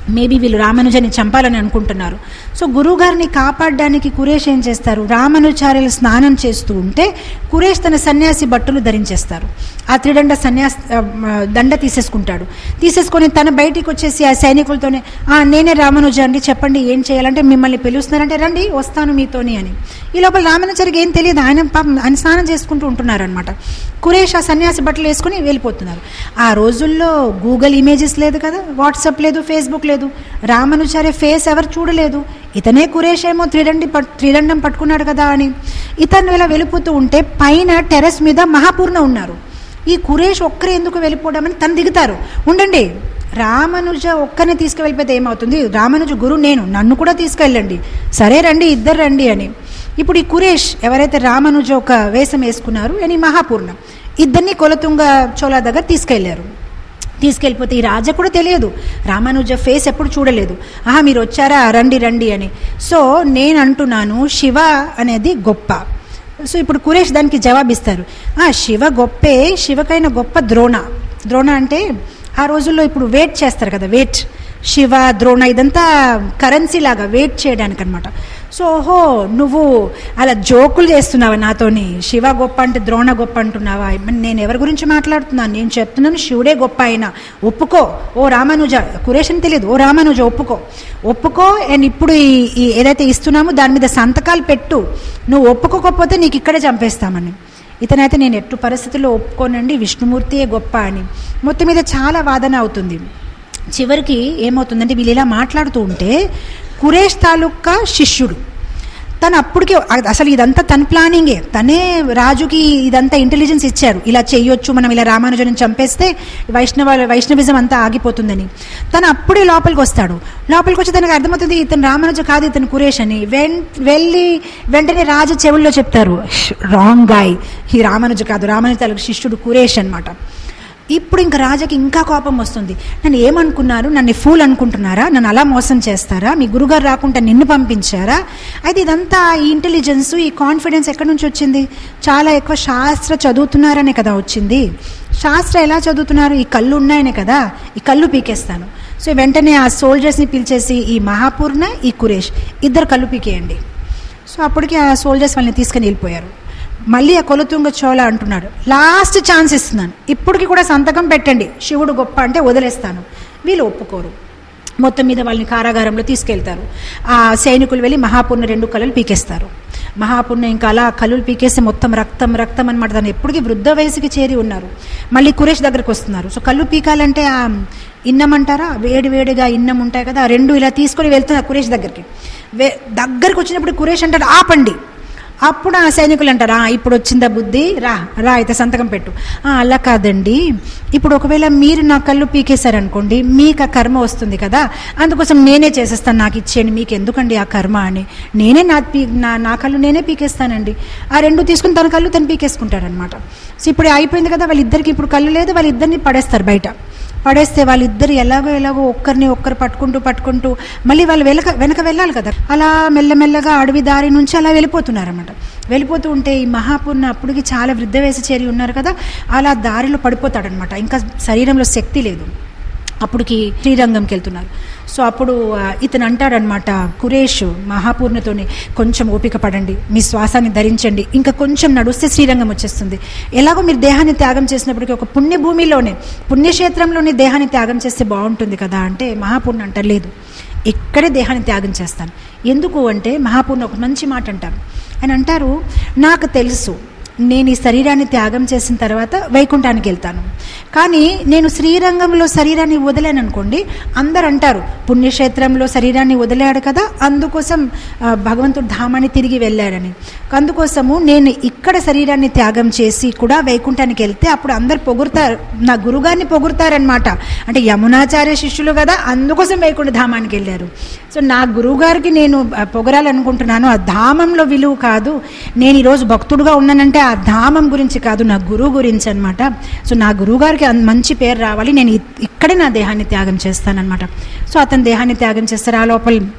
మేబీ వీళ్ళు రామానుజాన్ని చంపాలని అనుకుంటున్నారు సో గురువుగారిని కాపాడడానికి కురేష్ ఏం చేస్తారు రామానుచార్యులు స్నానం చేస్తూ ఉంటే కురేష్ తన సన్యాసి బట్టలు ధరించేస్తారు ఆ త్రిదండ సన్యాస్ ఆ, దండ తీసేసుకుంటాడు తీసేసుకొని తన బయటికి వచ్చేసి ఆ సైనికులతోనే "ఆ, నేనే రామానుజ అండి చెప్పండి ఏం చేయాలంటే మిమ్మల్ని పిలుస్తున్నారంటే రండి వస్తాను మీతోని అని ఈ లోపల రామానుచారికి ఏం తెలియదు ఆయన పాపం ఆయన స్నానం చేసుకుంటూ ఉంటున్నారు అనమాట కురేష్ ఆ సన్యాసి బట్టలు వేసుకుని వెళ్ళిపోతున్నారు ఆ రోజుల్లో గూగుల్ ఇమేజెస్ లేదు కదా వాట్సాప్ లేదు ఫేస్బుక్ లేదు రామానుచార్య ఫేస్ ఎవరు చూడలేదు ఇతనే కురేష్ ఏమో త్రిదండి పట్ త్రిదండం పట్టుకున్నాడు కదా అని ఇతను ఇలా వెళ్ళిపోతూ ఉంటే పైన టెర్రస్ మీద మహాపూర్ణ ఉన్నారు ఈ కురేష్ ఒక్కరే ఎందుకు వెళ్ళిపోవడం అని తను దిగుతారు ఉండండి రామానుజ ఒక్కరిని తీసుకువెళ్ళిపోతే ఏమవుతుంది రామానుజ గురు నేను నన్ను కూడా తీసుకెళ్ళండి సరే రండి ఇద్దరు రండి అని ఇప్పుడు ఈ కురేష్ ఎవరైతే రామానుజ ఒక వేషం వేసుకున్నారు అని మహాపూర్ణం ఇద్దరిని కొలతుంగ చోళ దగ్గర తీసుకెళ్లారు తీసుకెళ్ళిపోతే ఈ రాజా కూడా తెలియదు రామానుజ ఫేస్ ఎప్పుడు చూడలేదు ఆహా మీరు వచ్చారా రండి రండి అని సో నేను అంటున్నాను శివ అనేది గొప్ప సో ఇప్పుడు కురేష్ దానికి జవాబిస్తారు "ఆ, శివ గొప్పే శివకైన గొప్ప ద్రోణ ద్రోణ అంటే ఆ రోజుల్లో ఇప్పుడు వెయిట్ చేస్తారు కదా వెయిట్ శివ ద్రోణ ఇదంతా కరెన్సీ లాగా వెయిట్ చేయడానికి అనమాట సో ఓహో నువ్వు అలా జోకులు చేస్తున్నావా నాతోని శివ గొప్ప అంటే ద్రోణ గొప్ప అంటున్నావా మరి నేను ఎవరి గురించి మాట్లాడుతున్నాను నేను చెప్తున్నాను శివుడే గొప్ప అయినా ఒప్పుకో ఓ రామానుజ కురేష్ అని తెలియదు ఓ రామానుజ ఒప్పుకో ఒప్పుకో అండ్ ఇప్పుడు ఈ ఈ ఏదైతే ఇస్తున్నామో దాని మీద సంతకాలు పెట్టు నువ్వు ఒప్పుకోకపోతే నీకు ఇక్కడే చంపేస్తామని ఇతనైతే నేను ఎట్టు పరిస్థితుల్లో ఒప్పుకోనండి విష్ణుమూర్తియే గొప్ప అని మొత్తం మీద చాలా వాదన అవుతుంది చివరికి ఏమవుతుందంటే వీళ్ళు ఇలా మాట్లాడుతూ ఉంటే కురేష్ తాలూకా శిష్యుడు తను అప్పటికే అసలు ఇదంతా తన ప్లానింగే తనే రాజుకి ఇదంతా ఇంటెలిజెన్స్ ఇచ్చారు ఇలా చేయొచ్చు మనం ఇలా రామానుజనం చంపేస్తే వైష్ణవ వైష్ణవిజం అంతా ఆగిపోతుందని తను అప్పుడే లోపలికి వస్తాడు లోపలికి వచ్చి తనకు అర్థమవుతుంది ఇతను రామానుజ కాదు ఇతను కురేష్ అని వెన్ వెళ్ళి వెంటనే రాజు చెవుల్లో చెప్తారు రాంగ్ గాయ్ ఈ రామానుజ కాదు రామానుజ తాలూకు శిష్యుడు కురేష్ అన్నమాట ఇప్పుడు ఇంకా రాజాకి ఇంకా కోపం వస్తుంది నన్ను ఏమనుకున్నారు నన్ను ఫూల్ అనుకుంటున్నారా నన్ను అలా మోసం చేస్తారా మీ గురుగారు రాకుండా నిన్ను పంపించారా అయితే ఇదంతా ఈ ఇంటెలిజెన్స్ ఈ కాన్ఫిడెన్స్ ఎక్కడి నుంచి వచ్చింది చాలా ఎక్కువ శాస్త్ర చదువుతున్నారనే కదా వచ్చింది శాస్త్ర ఎలా చదువుతున్నారు ఈ కళ్ళు ఉన్నాయనే కదా ఈ కళ్ళు పీకేస్తాను సో వెంటనే ఆ సోల్జర్స్ని పిలిచేసి ఈ మహాపూర్ణ ఈ కురేష్ ఇద్దరు కళ్ళు పీకేయండి సో అప్పటికి ఆ సోల్జర్స్ వాళ్ళని తీసుకుని వెళ్ళిపోయారు మళ్ళీ ఆ కొలుతుంగ చోళ అంటున్నాడు లాస్ట్ ఛాన్స్ ఇస్తున్నాను ఇప్పటికి కూడా సంతకం పెట్టండి శివుడు గొప్ప అంటే వదిలేస్తాను వీళ్ళు ఒప్పుకోరు మొత్తం మీద వాళ్ళని కారాగారంలో తీసుకెళ్తారు ఆ సైనికులు వెళ్ళి మహాపూర్ణ రెండు కళ్ళు పీకేస్తారు మహాపుణ్య ఇంకా అలా కళ్ళు పీకేస్తే మొత్తం రక్తం రక్తం అనమాట దాన్ని ఎప్పటికీ వృద్ధ వయసుకి చేరి ఉన్నారు మళ్ళీ కురేష్ దగ్గరకు వస్తున్నారు సో కళ్ళు పీకాలంటే ఆ ఇన్నం అంటారా వేడి వేడిగా ఇన్నం ఉంటాయి కదా ఆ రెండు ఇలా తీసుకొని వెళ్తున్నారు కురేష్ దగ్గరికి వే దగ్గరికి వచ్చినప్పుడు కురేష్ అంటాడు ఆపండి అప్పుడు ఆ సైనికులు అంటారు "ఆ, ఇప్పుడు వచ్చిందా బుద్ధి రా రా అయితే సంతకం పెట్టు "ఆ, అలా కాదండి ఇప్పుడు ఒకవేళ మీరు నా కళ్ళు పీకేశారనుకోండి మీకు ఆ కర్మ వస్తుంది కదా అందుకోసం నేనే చేసేస్తాను నాకు ఇచ్చేయండి మీకు ఎందుకండి ఆ కర్మ అని నేనే నా పీ నా నా కళ్ళు నేనే పీకేస్తానండి ఆ రెండు తీసుకుని తన కళ్ళు తను పీకేసుకుంటాడనమాట సో ఇప్పుడు అయిపోయింది కదా వాళ్ళిద్దరికి ఇప్పుడు కళ్ళు లేదు వాళ్ళిద్దరిని పడేస్తారు బయట పడేస్తే వాళ్ళిద్దరు ఎలాగో ఎలాగో ఒక్కరిని ఒక్కరు పట్టుకుంటూ పట్టుకుంటూ మళ్ళీ వాళ్ళు వెనక వెనక వెళ్ళాలి కదా అలా మెల్లమెల్లగా అడవి దారి నుంచి అలా వెళ్ళిపోతున్నారన్నమాట వెళ్ళిపోతూ ఉంటే ఈ మహాపూర్ణ అప్పటికి చాలా వృద్ధ వయసు చేరి ఉన్నారు కదా అలా దారిలో పడిపోతాడనమాట ఇంకా శరీరంలో శక్తి లేదు అప్పటికి శ్రీరంగంకి వెళ్తున్నారు సో అప్పుడు ఆ, ఇతను అంటాడనమాట కురేష్ మహాపూర్ణతోని కొంచెం ఓపిక పడండి మీ శ్వాసాన్ని ధరించండి ఇంకా కొంచెం నడుస్తే శ్రీరంగం వచ్చేస్తుంది ఎలాగో మీరు దేహాన్ని త్యాగం చేసినప్పటికీ ఒక పుణ్యభూమిలోనే పుణ్యక్షేత్రంలోనే దేహాన్ని త్యాగం చేస్తే బాగుంటుంది కదా అంటే మహాపూర్ణ అంటలేదు ఇక్కడే దేహాన్ని త్యాగం చేస్తాను ఎందుకు అంటే మహాపూర్ణ ఒక మంచి మాట అంటారు ఆయన అంటారు నాకు తెలుసు నేను ఈ శరీరాన్ని త్యాగం చేసిన తర్వాత వైకుంఠానికి వెళ్తాను కానీ నేను శ్రీరంగంలో శరీరాన్ని వదిలాను అనుకోండి అందరు అంటారు పుణ్యక్షేత్రంలో శరీరాన్ని వదిలాడు కదా అందుకోసం ఆ, భగవంతుడు ధామాన్ని తిరిగి వెళ్ళాడని అందుకోసము నేను ఇక్కడ శరీరాన్ని త్యాగం చేసి కూడా వైకుంఠానికి వెళ్తే అప్పుడు అందరు పొగుడతారు నా గురుగారిని పొగుడతారనమాట అంటే యమునాచార్య శిష్యులు కదా అందుకోసం వైకుంఠ ధామానికి వెళ్ళారు సో నా గురువుగారికి నేను ఆ, పొగరాలనుకుంటున్నాను ఆ ధామంలో విలువ కాదు నేను ఈరోజు భక్తుడుగా ఉన్నానంటే ఆ ధామం గురించి కాదు నా గురువు గురించి అనమాట సో నా గురువుగారికి అన్- మంచి పేరు రావాలి నేను ఇ- ఇక్కడే నా దేహాన్ని త్యాగం చేస్తానన్నమాట సో అతని దేహాన్ని త్యాగం చేస్తారు ఆ లోపల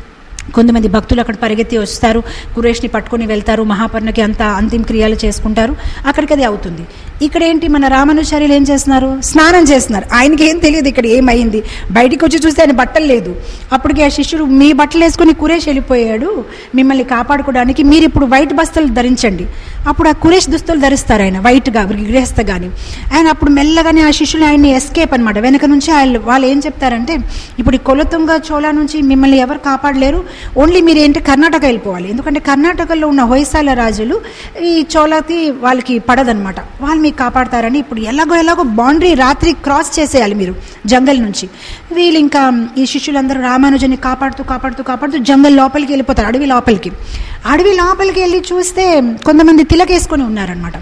కొంతమంది భక్తులు అక్కడ పరిగెత్తి వస్తారు కురేష్ని పట్టుకొని వెళ్తారు మహాపర్ణకి అంత అంతిమ క్రియలు చేసుకుంటారు అక్కడికి అది అవుతుంది ఇక్కడ ఏంటి మన రామానుచార్యులు ఏం చేస్తున్నారు స్నానం చేస్తున్నారు ఆయనకి ఏం తెలియదు ఇక్కడ ఏమైంది బయటికి వచ్చి చూస్తే ఆయన బట్టలు లేదు అప్పటికి ఆ శిష్యుడు మీ బట్టలు వేసుకుని కురేష్ వెళ్ళిపోయాడు మిమ్మల్ని కాపాడుకోవడానికి మీరు ఇప్పుడు వైట్ బస్తలు ధరించండి అప్పుడు ఆ కురేష్ దుస్తులు ధరిస్తారు ఆయన వైట్గా గృహస్థగాని ఆయన అప్పుడు మెల్లగానే ఆ శిష్యులు ఆయన్ని ఎస్కేప్ అనమాట వెనక నుంచి ఆయన వాళ్ళు ఏం చెప్తారంటే ఇప్పుడు ఈ కొలతుంగ చోళ నుంచి మిమ్మల్ని ఎవరు కాపాడలేరు ఓన్లీ మీరు ఏంటి కర్ణాటక వెళ్ళిపోవాలి ఎందుకంటే కర్ణాటకలో ఉన్న హొయసాల రాజులు ఈ చోళకి వాళ్ళకి పడదనమాట వాళ్ళు మీకు కాపాడతారని ఇప్పుడు ఎలాగో ఎలాగో బౌండరీ రాత్రి క్రాస్ చేసేయాలి మీరు జంగల్ నుంచి వీళ్ళు ఇంకా ఈ శిష్యులందరూ రామానుజన్ని కాపాడుతూ కాపాడుతూ కాపాడుతూ జంగల్ లోపలికి వెళ్ళిపోతారు అడవి లోపలికి అడవి లోపలికి వెళ్ళి చూస్తే కొంతమంది తిలకేసుకొని ఉన్నారనమాట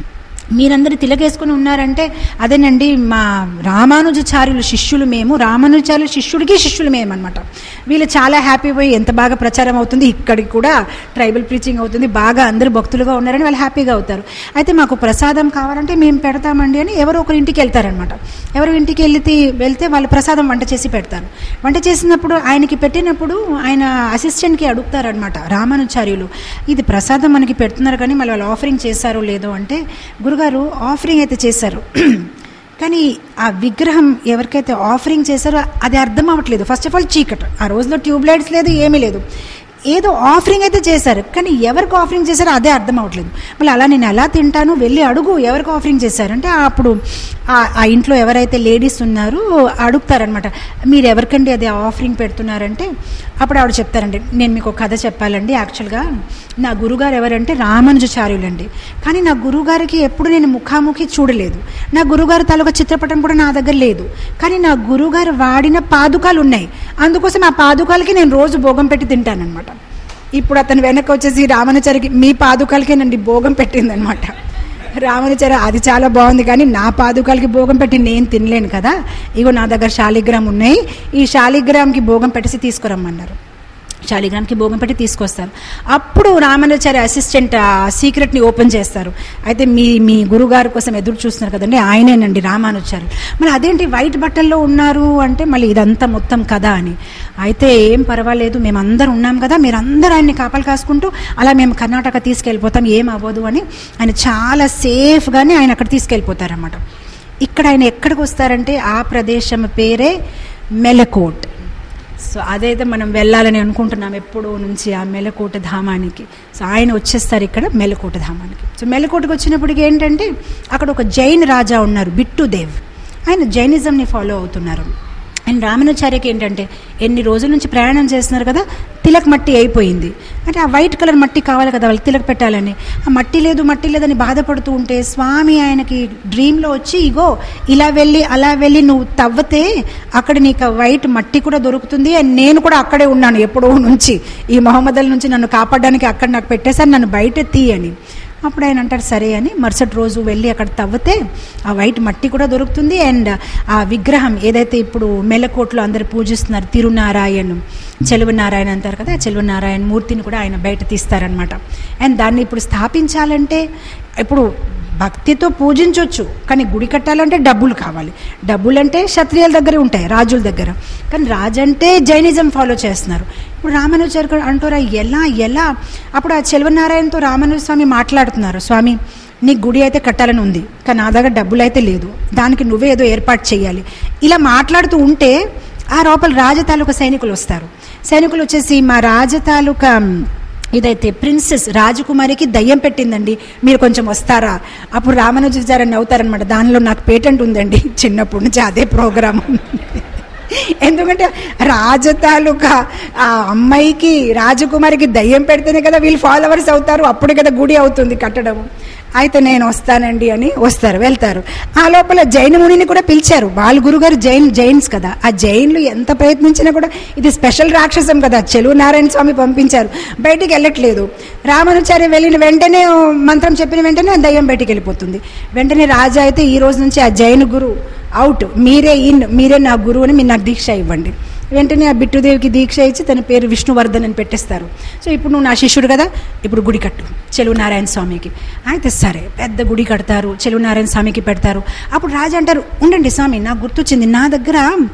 మీరందరూ తిలకేసుకుని ఉన్నారంటే అదేనండి మా రామానుజాచార్యులు శిష్యులు మేము రామానుజాచార్యుల శిష్యుడికి శిష్యులు మేము అనమాట వీళ్ళు చాలా హ్యాపీ పోయి ఎంత బాగా ప్రచారం అవుతుంది ఇక్కడికి కూడా ట్రైబల్ ప్రీచింగ్ అవుతుంది బాగా అందరూ భక్తులుగా ఉన్నారని వాళ్ళు హ్యాపీగా అవుతారు అయితే మాకు ప్రసాదం కావాలంటే మేము పెడతామండి అని ఎవరో ఒకరి ఇంటికి వెళ్తారనమాట ఎవరు ఇంటికి వెళ్తే వెళ్తే వాళ్ళు ప్రసాదం వంట చేసి పెడతారు వంట చేసినప్పుడు ఆయనకి పెట్టినప్పుడు ఆయన అసిస్టెంట్కి అడుగుతారనమాట రామానుచార్యులు ఇది ప్రసాదం మనకి పెడుతున్నారు కానీ మళ్ళీ వాళ్ళు ఆఫరింగ్ చేశారో లేదో అంటే గురుగారు ఆఫరింగ్ అయితే చేశారు కానీ ఆ విగ్రహం ఎవరికైతే ఆఫరింగ్ చేశారో అది అర్థం అవ్వట్లేదు ఫస్ట్ ఆఫ్ ఆల్ చీకట్ ఆ రోజులో ట్యూబ్ లైట్స్ లేదు ఏమీ లేదు ఏదో ఆఫరింగ్ అయితే చేశారు కానీ ఎవరికి ఆఫరింగ్ చేశారో అదే అర్థం అవ్వట్లేదు మళ్ళీ అలా నేను ఎలా తింటాను వెళ్ళి అడుగు ఎవరికి ఆఫరింగ్ చేశారంటే అప్పుడు ఆ- ఆ ఇంట్లో ఎవరైతే లేడీస్ ఉన్నారో అడుగుతారనమాట మీరు ఎవరికండి అది ఆఫరింగ్ పెడుతున్నారంటే అప్పుడు ఆవిడ చెప్తారండి నేను మీకు ఒక కథ చెప్పాలండి యాక్చువల్గా నా గురుగారు ఎవరంటే రామానుజాచార్యులండి కానీ నా గురుగారికి ఎప్పుడు నేను ముఖాముఖి చూడలేదు నా గురుగారు తాలూకా చిత్రపటం కూడా నా దగ్గర లేదు కానీ నా గురుగారు వాడిన పాదుకాలు ఉన్నాయి అందుకోసం ఆ పాదుకాలకి నేను రోజు భోగం పెట్టి తింటానన్నమాట ఇప్పుడు అతను వెనక్కి వచ్చేసి రామానుచారికి మీ పాదుకాలకేనండి భోగం పెట్టిందనమాట రామానుచారి అది చాలా బాగుంది కానీ నా పాదుకాలకి భోగం పెట్టి నేను తినలేను కదా ఇగో నా దగ్గర శాలిగ్రామ్ ఉన్నాయి ఈ శాలిగ్రామ్కి భోగం పెట్టేసి తీసుకురమ్మన్నారు శాలిగ్రామ్కి భోగం పెట్టి తీసుకొస్తారు అప్పుడు రామానుచారి అసిస్టెంట్ ఆ సీక్రెట్ని ఓపెన్ చేస్తారు అయితే మీ మీ గురుగారు కోసం ఎదురు చూస్తున్నారు కదండి ఆయనేనండి రామానుచారి మరి అదేంటి వైట్ బట్టల్లో ఉన్నారు అంటే మళ్ళీ ఇదంతా మొత్తం కదా అని అయితే ఏం పర్వాలేదు మేమందరం ఉన్నాం కదా మీరందరూ ఆయన్ని కాపలు కాసుకుంటూ అలా మేము కర్ణాటక తీసుకెళ్ళిపోతాం ఏం అవ్వదు అని ఆయన చాలా సేఫ్గానే ఆయన అక్కడ తీసుకెళ్ళిపోతారన్నమాట ఇక్కడ ఆయన ఎక్కడికి వస్తారంటే ఆ ప్రదేశం పేరే మెలకోట్ సో అదైతే మనం వెళ్ళాలని అనుకుంటున్నాం ఎప్పుడో నుంచి ఆ మెలకోట ధామానికి సో ఆయన వచ్చేస్తారు ఇక్కడ మెలకోట ధామానికి సో మెలకోటకు వచ్చినప్పటికి ఏంటంటే అక్కడ ఒక జైన్ రాజా ఉన్నారు బిట్టుదేవ్ ఆయన జైనిజంని ఫాలో అవుతున్నారు అండ్ రామానుచార్యకి ఏంటంటే ఎన్ని రోజుల నుంచి ప్రయాణం చేస్తున్నారు కదా తిలక్ మట్టి అయిపోయింది అంటే ఆ వైట్ కలర్ మట్టి కావాలి కదా వాళ్ళు తిలక్ పెట్టాలని ఆ మట్టి లేదు మట్టి లేదని బాధపడుతూ ఉంటే స్వామి ఆయనకి డ్రీమ్లో వచ్చి ఇగో ఇలా వెళ్ళి అలా వెళ్ళి నువ్వు తవ్వితే అక్కడ నీకు ఆ వైట్ మట్టి కూడా దొరుకుతుంది అండ్ నేను కూడా అక్కడే ఉన్నాను ఎప్పుడో నుంచి ఈ మహమ్మదల్ నుంచి నన్ను కాపాడడానికి అక్కడ నాకు పెట్టేశారు నన్ను బయట తీయని అప్పుడు ఆయన అంటారు సరే అని మరుసటి రోజు వెళ్ళి అక్కడ తవ్వితే ఆ వైట్ మట్టి కూడా దొరుకుతుంది అండ్ ఆ విగ్రహం ఏదైతే ఇప్పుడు మెలకోట్లో అందరు పూజిస్తున్నారు తిరునారాయణ్ చెలువ నారాయణ అంటారు కదా ఆ చెలువ నారాయణ మూర్తిని కూడా ఆయన బయట తీస్తారనమాట అండ్ దాన్ని ఇప్పుడు స్థాపించాలంటే ఇప్పుడు భక్తితో పూజించవచ్చు కానీ గుడి కట్టాలంటే డబ్బులు కావాలి డబ్బులు అంటే క్షత్రియుల దగ్గర ఉంటాయి రాజుల దగ్గర కానీ రాజు అంటే జైనిజం ఫాలో చేస్తున్నారు ఇప్పుడు రామానుజర్ అంటారా ఎలా ఎలా అప్పుడు ఆ చెల్వనారాయణతో రామానుజ స్వామి మాట్లాడుతున్నారు స్వామి నీ గుడి అయితే కట్టాలని ఉంది కానీ నా దగ్గర డబ్బులు అయితే లేదు దానికి నువ్వే ఏదో ఏర్పాటు చేయాలి ఇలా మాట్లాడుతూ ఉంటే ఆ లోపల రాజ తాలూకా సైనికులు వస్తారు సైనికులు వచ్చేసి మా రాజ తాలూకా ఇదైతే ప్రిన్సెస్ రాజకుమారికి దయ్యం పెట్టిందండి మీరు కొంచెం వస్తారా అప్పుడు రామానుజాచార్య నవ్వుతారనమాట దానిలో నాకు పేటెంట్ ఉందండి చిన్నప్పటి నుంచి అదే ప్రోగ్రామ్ ఎందుకంటే రాజ తాలూకా ఆ అమ్మాయికి రాజకుమారికి దయ్యం పెడితేనే కదా వీళ్ళు ఫాలోవర్స్ అవుతారు అప్పుడు కదా గుడి అవుతుంది కట్టడం అయితే నేను వస్తానండి అని వస్తారు వెళ్తారు ఆ లోపల జైన మునిని కూడా పిలిచారు వాళ్ళ గురుగారు జైన్ జైన్స్ కదా ఆ జైన్లు ఎంత ప్రయత్నించినా కూడా ఇది స్పెషల్ రాక్షసం కదా చెలువు నారాయణ స్వామి పంపించారు బయటికి వెళ్ళట్లేదు రామానుచార్య వెళ్ళిన వెంటనే మంత్రం చెప్పిన వెంటనే దయ్యం బయటికి వెళ్ళిపోతుంది వెంటనే రాజా అయితే ఈ రోజు నుంచి ఆ జైన్ గురు అవుట్ మీరే ఇన్ మీరే నా గురువు అని మీరు నాకు దీక్ష ఇవ్వండి వెంటనే ఆ బిట్టుదేవికి దీక్ష ఇచ్చి తన పేరు విష్ణువర్ధన్ అని పెట్టేస్తారు సో ఇప్పుడు నువ్వు నా శిష్యుడు కదా ఇప్పుడు గుడి కట్టు చెలువు నారాయణ స్వామికి అయితే సరే పెద్ద గుడి కడతారు చెలువు నారాయణ స్వామికి పెడతారు అప్పుడు రాజు అంటారు ఉండండి స్వామి నాకు గుర్తొచ్చింది నా దగ్గర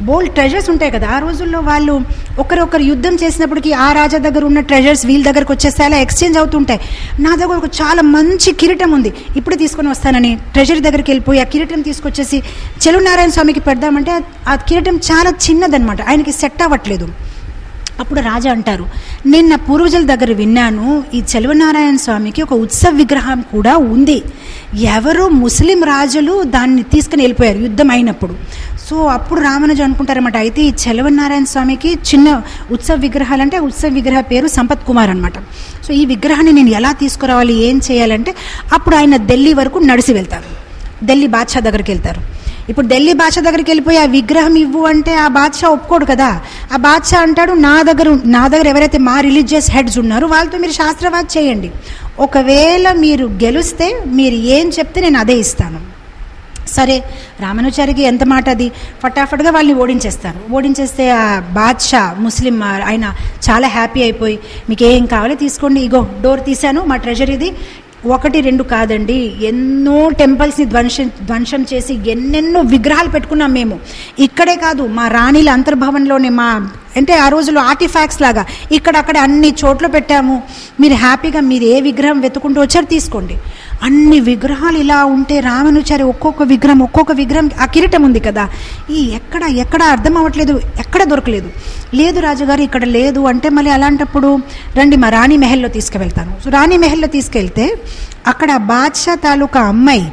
బోల్డ్ ట్రెజర్స్ ఉంటాయి కదా ఆ రోజుల్లో వాళ్ళు ఒకరొకరు యుద్ధం చేసినప్పటికీ ఆ రాజా దగ్గర ఉన్న ట్రెజర్స్ వీళ్ళ దగ్గరకు వచ్చేస్తే అలా ఎక్స్చేంజ్ అవుతుంటాయి నా దగ్గర ఒక చాలా మంచి కిరీటం ఉంది ఇప్పుడు తీసుకొని వస్తానని ట్రెజరీ దగ్గరికి వెళ్ళిపోయి ఆ కిరీటం తీసుకొచ్చేసి చెలునారాయణ స్వామికి పెడదామంటే ఆ- ఆ కిరీటం చాలా చిన్నదనమాట ఆయనకి సెట్ అవ్వట్లేదు అప్పుడు రాజా అంటారు నేను నా పూర్వజుల దగ్గర విన్నాను ఈ చెలవనారాయణ స్వామికి ఒక ఉత్సవ విగ్రహం కూడా ఉంది ఎవరో ముస్లిం రాజులు దాన్ని తీసుకుని వెళ్ళిపోయారు యుద్ధం అయినప్పుడు సో అప్పుడు రామనుజు అనుకుంటారన్నమాట అయితే ఈ చెలవనారాయణ స్వామికి చిన్న ఉత్సవ విగ్రహాలు అంటే ఉత్సవ విగ్రహ పేరు సంపత్ కుమార్ అనమాట సో ఈ విగ్రహాన్ని నేను ఎలా తీసుకురావాలి ఏం చేయాలంటే అప్పుడు ఆయన ఢిల్లీ వరకు నడిచి వెళ్తారు ఢిల్లీ బాద్షా దగ్గరికి వెళ్తారు ఇప్పుడు ఢిల్లీ బాద్షా దగ్గరికి వెళ్ళిపోయి ఆ విగ్రహం ఇవ్వు అంటే ఆ బాద్షా ఒప్పుకోడు కదా ఆ బాద్షా అంటాడు నా దగ్గర నా దగ్గర ఎవరైతే మా రిలీజియస్ హెడ్స్ ఉన్నారో వాళ్ళతో మీరు శాస్త్రవాద్ చేయండి ఒకవేళ మీరు గెలిస్తే మీరు ఏం చెప్తే నేను అదే ఇస్తాను సరే రామానుచారికి ఎంత మాట అది ఫటాఫట్గా వాళ్ళని ఓడించేస్తారు ఓడించేస్తే ఆ బాద్షా ముస్లిం ఆ, ఆయన చాలా హ్యాపీ అయిపోయి మీకు ఏం కావాలో తీసుకోండి ఇగో డోర్ తీశాను మా ట్రెజరీది ఒకటి రెండు కాదండి ఎన్నో టెంపుల్స్ని ధ్వంసం ధ్వంసం చేసి ఎన్నెన్నో విగ్రహాలు పెట్టుకున్నాం మేము ఇక్కడే కాదు మా రాణిల అంతర్భవన్లోనే మా అంటే ఆ రోజుల్లో ఆర్టిఫాక్ట్స్ లాగా ఇక్కడక్కడ అన్ని చోట్ల పెట్టాము మీరు హ్యాపీగా మీరు ఏ విగ్రహం వెతుకుంటూ వచ్చారు తీసుకోండి అన్ని విగ్రహాలు ఇలా ఉంటే రామనుచారి ఒక్కొక్క విగ్రహం ఒక్కొక్క విగ్రహం ఆ కిరీటం ఉంది కదా ఈ ఎక్కడ ఎక్కడ అర్థం అవ్వట్లేదు ఎక్కడ దొరకలేదు లేదు రాజుగారు ఇక్కడ లేదు అంటే మళ్ళీ అలాంటప్పుడు రండి మా రాణి మెహల్లో తీసుకువెళ్తాను సో రాణి మెహల్లో తీసుకెళ్తే అక్కడ బాద్షా తాలూకా అమ్మాయి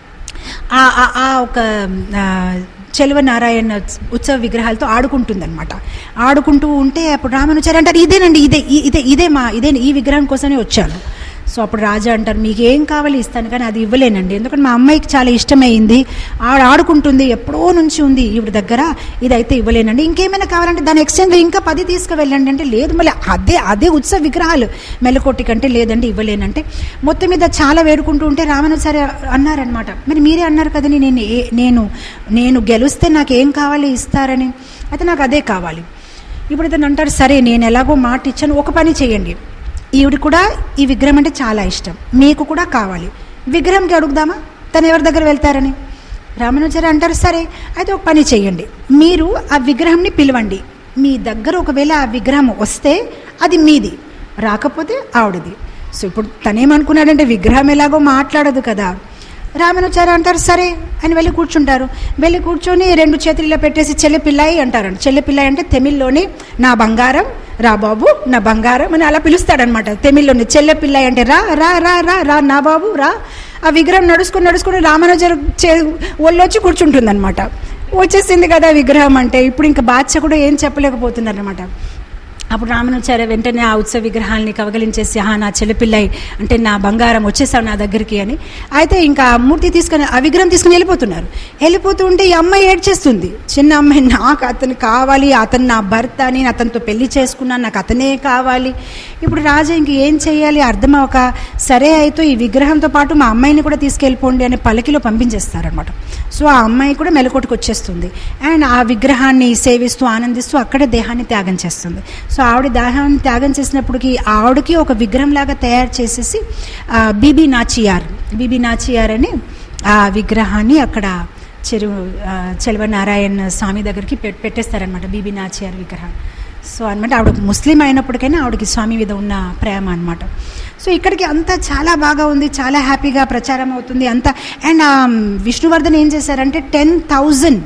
ఆ ఆ- ఆ ఒక ఆ, చెలువ నారాయణ ఉత్సవ విగ్రహాలతో ఆడుకుంటుందన్నమాట ఆడుకుంటూ ఉంటే అప్పుడు రామానుచారి అంటారు ఇదేనండి ఇదే ఈ- ఇదే ఇదే మా ఇదే ఈ విగ్రహం కోసమే వచ్చాను సో అప్పుడు రాజా అంటారు మీకు ఏం కావాలి ఇస్తాను కానీ అది ఇవ్వలేనండి ఎందుకంటే మా అమ్మాయికి చాలా ఇష్టమైంది ఆడ ఆడుకుంటుంది ఎప్పుడో నుంచి ఉంది ఈవిడ దగ్గర ఇదైతే ఇవ్వలేనండి ఇంకేమైనా కావాలంటే దాని ఎక్స్చేంజ్ ఇంకా పది తీసుకువెళ్ళండి అంటే లేదు మళ్ళీ అదే అదే ఉత్సవ విగ్రహాలు మెల్లకొట్టి కంటే లేదండి ఇవ్వలేనంటే మొత్తం మీద చాలా వేడుకుంటూ ఉంటే రామనుసారి అన్నారనమాట మరి మీరే అన్నారు కదండి నేను ఏ- నేను నేను గెలిస్తే నాకు ఏం కావాలి ఇస్తారని అయితే నాకు అదే కావాలి ఇప్పుడు ఇతను అంటారు సరే నేను ఎలాగో మాట ఇచ్చాను ఒక పని చేయండి ఈవిడ కూడా ఈ విగ్రహం అంటే చాలా ఇష్టం మీకు కూడా కావాలి విగ్రహంకి అడుగుదామా తను ఎవరి దగ్గర వెళ్తారని రామానుజారి అంటారు సరే అయితే ఒక పని చేయండి మీరు ఆ విగ్రహంని పిలవండి మీ దగ్గర ఒకవేళ ఆ విగ్రహం వస్తే అది మీది రాకపోతే ఆవిడది సో ఇప్పుడు తనేమనుకున్నాడంటే విగ్రహం ఎలాగో మాట్లాడదు కదా రామానుచారి అంటారు సరే అని వెళ్ళి కూర్చుంటారు వెళ్ళి కూర్చొని రెండు చేతులు ఇలా పెట్టేసి చెల్లె పిల్లాయి అంటారంట చెల్లె పిల్లాయి అంటే తమిళ్లోని నా బంగారం రా బాబు నా బంగారం అని అలా పిలుస్తాడనమాట తమిళ్లోని చెల్లె పిల్లాయి అంటే రా రా రా రా రా నా బాబు రా ఆ విగ్రహం నడుచుకుని నడుచుకుని రామానుజర్ చే ఒళ్ళొచ్చి కూర్చుంటుంది అనమాట వచ్చేసింది కదా విగ్రహం అంటే ఇప్పుడు ఇంకా బాధ్య కూడా ఏం చెప్పలేకపోతున్నారు అనమాట అప్పుడు రామనుచార్య వెంటనే ఆ ఉత్సవ విగ్రహాల్ని కవగలించేసి ఆహా నా చెల్లపిల్లై అంటే నా బంగారం వచ్చేసావు నా దగ్గరికి అని అయితే ఇంకా ఆ మూర్తి తీసుకొని ఆ విగ్రహం తీసుకుని వెళ్ళిపోతున్నారు వెళ్ళిపోతూ ఉంటే ఈ అమ్మాయి ఏడ్చేస్తుంది చిన్న అమ్మాయి నాకు అతను కావాలి అతను నా భర్త నేను అతనితో పెళ్లి చేసుకున్నాను నాకు అతనే కావాలి ఇప్పుడు రాజా ఇంక ఏం చేయాలి అర్థం అవ్వక సరే అయితే ఈ విగ్రహంతో పాటు మా అమ్మాయిని కూడా తీసుకెళ్ళిపోండి అనే పలికిలో పంపించేస్తారనమాట సో ఆ అమ్మాయి కూడా మెలకొట్టుకు వచ్చేస్తుంది అండ్ ఆ విగ్రహాన్ని సేవిస్తూ ఆనందిస్తూ అక్కడే దేహాన్ని త్యాగం చేస్తుంది సో ఆవిడ దేహాన్ని త్యాగం చేసినప్పటికీ ఆవిడకి ఒక విగ్రహం లాగా తయారు చేసేసి ఆ, బీబీ నాచియార్ బీబీ నాచియార్ అని ఆ విగ్రహాన్ని అక్కడ చెరువు ఆ, చెలవ నారాయణ స్వామి దగ్గరికి పెట్ పెట్టేస్తారనమాట బీబీ నాచియార్ విగ్రహం సో అనమాట ఆవిడ ముస్లిం అయినప్పటికైనా ఆవిడకి స్వామి మీద ఉన్న ప్రేమ అనమాట సో ఇక్కడికి అంతా చాలా బాగా ఉంది చాలా హ్యాపీగా ప్రచారం అవుతుంది అంతా అండ్ విష్ణువర్ధన్ ఏం చేశారంటే టెన్ థౌజండ్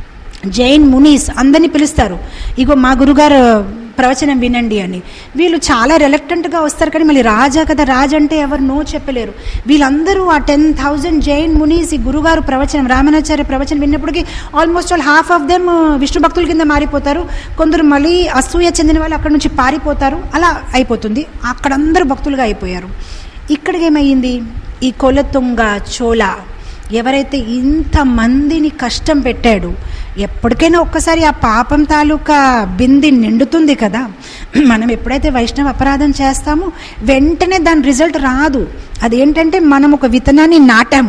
జైన్ మునీస్ అందరినీ పిలుస్తారు ఇగో మా గురుగారు ప్రవచనం వినండి అని వీళ్ళు చాలా రెలక్టెంట్గా వస్తారు కానీ మళ్ళీ రాజా కదా రాజు అంటే ఎవరు నో చెప్పలేరు వీళ్ళందరూ ఆ టెన్ థౌజండ్ జైన్ మునీస్ ఈ గురుగారు ప్రవచనం రామానాచార్య ప్రవచనం విన్నప్పటికీ almost all half of them Vishnu భక్తుల కింద మారిపోతారు కొందరు మళ్ళీ అసూయ చెందిన వాళ్ళు అక్కడ నుంచి పారిపోతారు అలా అయిపోతుంది అక్కడ అందరూ భక్తులుగా అయిపోయారు ఇక్కడికి ఏమయ్యింది ఈ కొలతుంగ చోళ ఎవరైతే ఇంతమందిని కష్టం పెట్టాడు ఎప్పటికైనా ఒక్కసారి ఆ పాపం తాలూకా బింది నిండుతుంది కదా మనం ఎప్పుడైతే వైష్ణవ అపరాధం చేస్తామో వెంటనే దాని రిజల్ట్ రాదు అదేంటంటే మనం ఒక విత్తనాన్ని నాటాము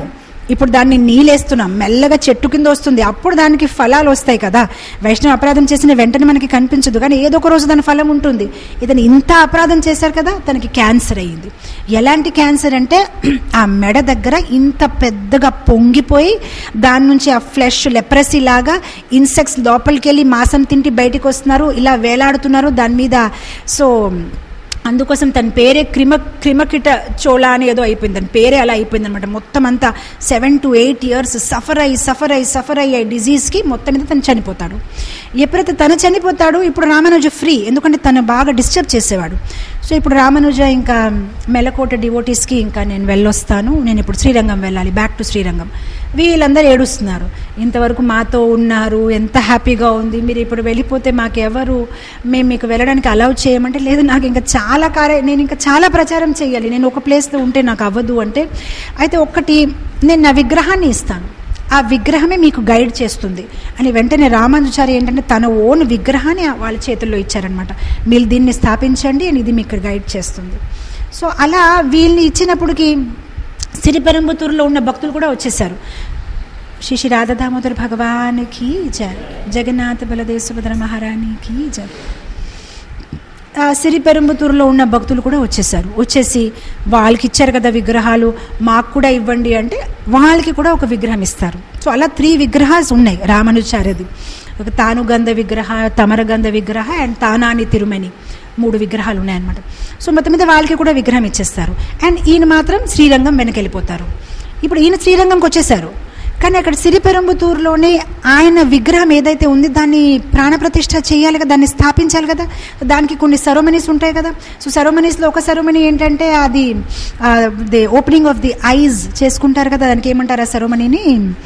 ఇప్పుడు దాన్ని నీళ్ళేస్తున్నాం మెల్లగా చెట్టు కింద వస్తుంది అప్పుడు దానికి ఫలాలు వస్తాయి కదా వైష్ణవ అపరాధం చేసిన వెంటనే మనకి కనిపించదు కానీ ఏదో ఒక రోజు దాని ఫలం ఉంటుంది ఇతను ఇంత అపరాధం చేశారు కదా తనకి క్యాన్సర్ అయ్యింది ఎలాంటి క్యాన్సర్ అంటే ఆ మెడ దగ్గర ఇంత పెద్దగా పొంగిపోయి దాని నుంచి ఆ ఫ్లెష్ లెప్రసీ లాగా ఇన్సెక్ట్స్ లోపలికి వెళ్ళి మాంసం తింటి బయటికి వస్తున్నారు ఇలా వేలాడుతున్నారు దాని మీద సో అందుకోసం తన పేరే క్రిమ క్రిమకిట చోళ అని ఏదో అయిపోయింది తన పేరే అలా అయిపోయింది అనమాట మొత్తం అంతా seven to eight years suffer అయ్యి సఫర్ అయ్యి సఫర్ అయ్యే డిజీజ్కి మొత్తం మీద తను చనిపోతాడు ఎప్పుడైతే తను చనిపోతాడు ఇప్పుడు రామానుజ ఫ్రీ ఎందుకంటే తను బాగా డిస్టర్బ్ చేసేవాడు సో ఇప్పుడు రామానుజ ఇంకా మెలకోట డివోటీస్కి ఇంకా నేను వెళ్ళొస్తాను నేను ఇప్పుడు శ్రీరంగం వెళ్ళాలి బ్యాక్ టు శ్రీరంగం వీళ్ళందరూ ఏడుస్తున్నారు ఇంతవరకు మాతో ఉన్నారు ఎంత హ్యాపీగా ఉంది మీరు ఇప్పుడు వెళ్ళిపోతే మాకు ఎవరు మేము మీకు వెళ్ళడానికి అలౌ చేయమంటే లేదు నాకు ఇంకా చాలా కార్య నేను ఇంకా చాలా ప్రచారం చేయాలి నేను ఒక ప్లేస్లో ఉంటే నాకు అవ్వదు అంటే అయితే ఒక్కటి నేను నా విగ్రహాన్ని ఇస్తాను ఆ విగ్రహమే మీకు గైడ్ చేస్తుంది అని వెంటనే రామానుచారి ఏంటంటే తన ఓన్ విగ్రహాన్ని వాళ్ళ చేతుల్లో ఇచ్చారనమాట మీరు దీన్ని స్థాపించండి అని ఇది మీకు గైడ్ చేస్తుంది సో అలా వీళ్ళని ఇచ్చినప్పటికి సిరిపెరంబుతూరులో ఉన్న భక్తులు కూడా వచ్చేసారు శ్రీ శ్రీ రాధా దామోదర్ భగవానికి జయ జగన్నాథ బలదేవ్ సుభద్ర మహారాణికి జయ ఆ సిరిపెరంబుతూరులో ఉన్న భక్తులు కూడా వచ్చేసారు వచ్చేసి వాళ్ళకి ఇచ్చారు కదా విగ్రహాలు మాకు కూడా ఇవ్వండి అంటే వాళ్ళకి కూడా ఒక విగ్రహం ఇస్తారు సో అలా త్రీ విగ్రహాలు ఉన్నాయి రామానుచార్యది ఒక తానుగంధ విగ్రహ తమరగంధ విగ్రహ అండ్ తానాని తిరుమని మూడు విగ్రహాలు ఉన్నాయన్నమాట సో మొత్తం మీద వాళ్ళకి కూడా విగ్రహం ఇచ్చేస్తారు అండ్ ఈయన మాత్రం శ్రీరంగం వెనకెళ్ళిపోతారు ఇప్పుడు ఈయన శ్రీరంగంకి వచ్చేసారు కానీ అక్కడ సిరిపెరంబుతూరులోనే ఆయన విగ్రహం ఏదైతే ఉంది దాన్ని ప్రాణప్రతిష్ఠ చేయాలి కదా దాన్ని స్థాపించాలి కదా దానికి కొన్ని సెరమనీస్ ఉంటాయి కదా సో సెరమనీస్లో ఒక సెరమనీ ఏంటంటే అది the opening of the eyes చేసుకుంటారు కదా దానికి ఏమంటారు ఆ సెరమనీని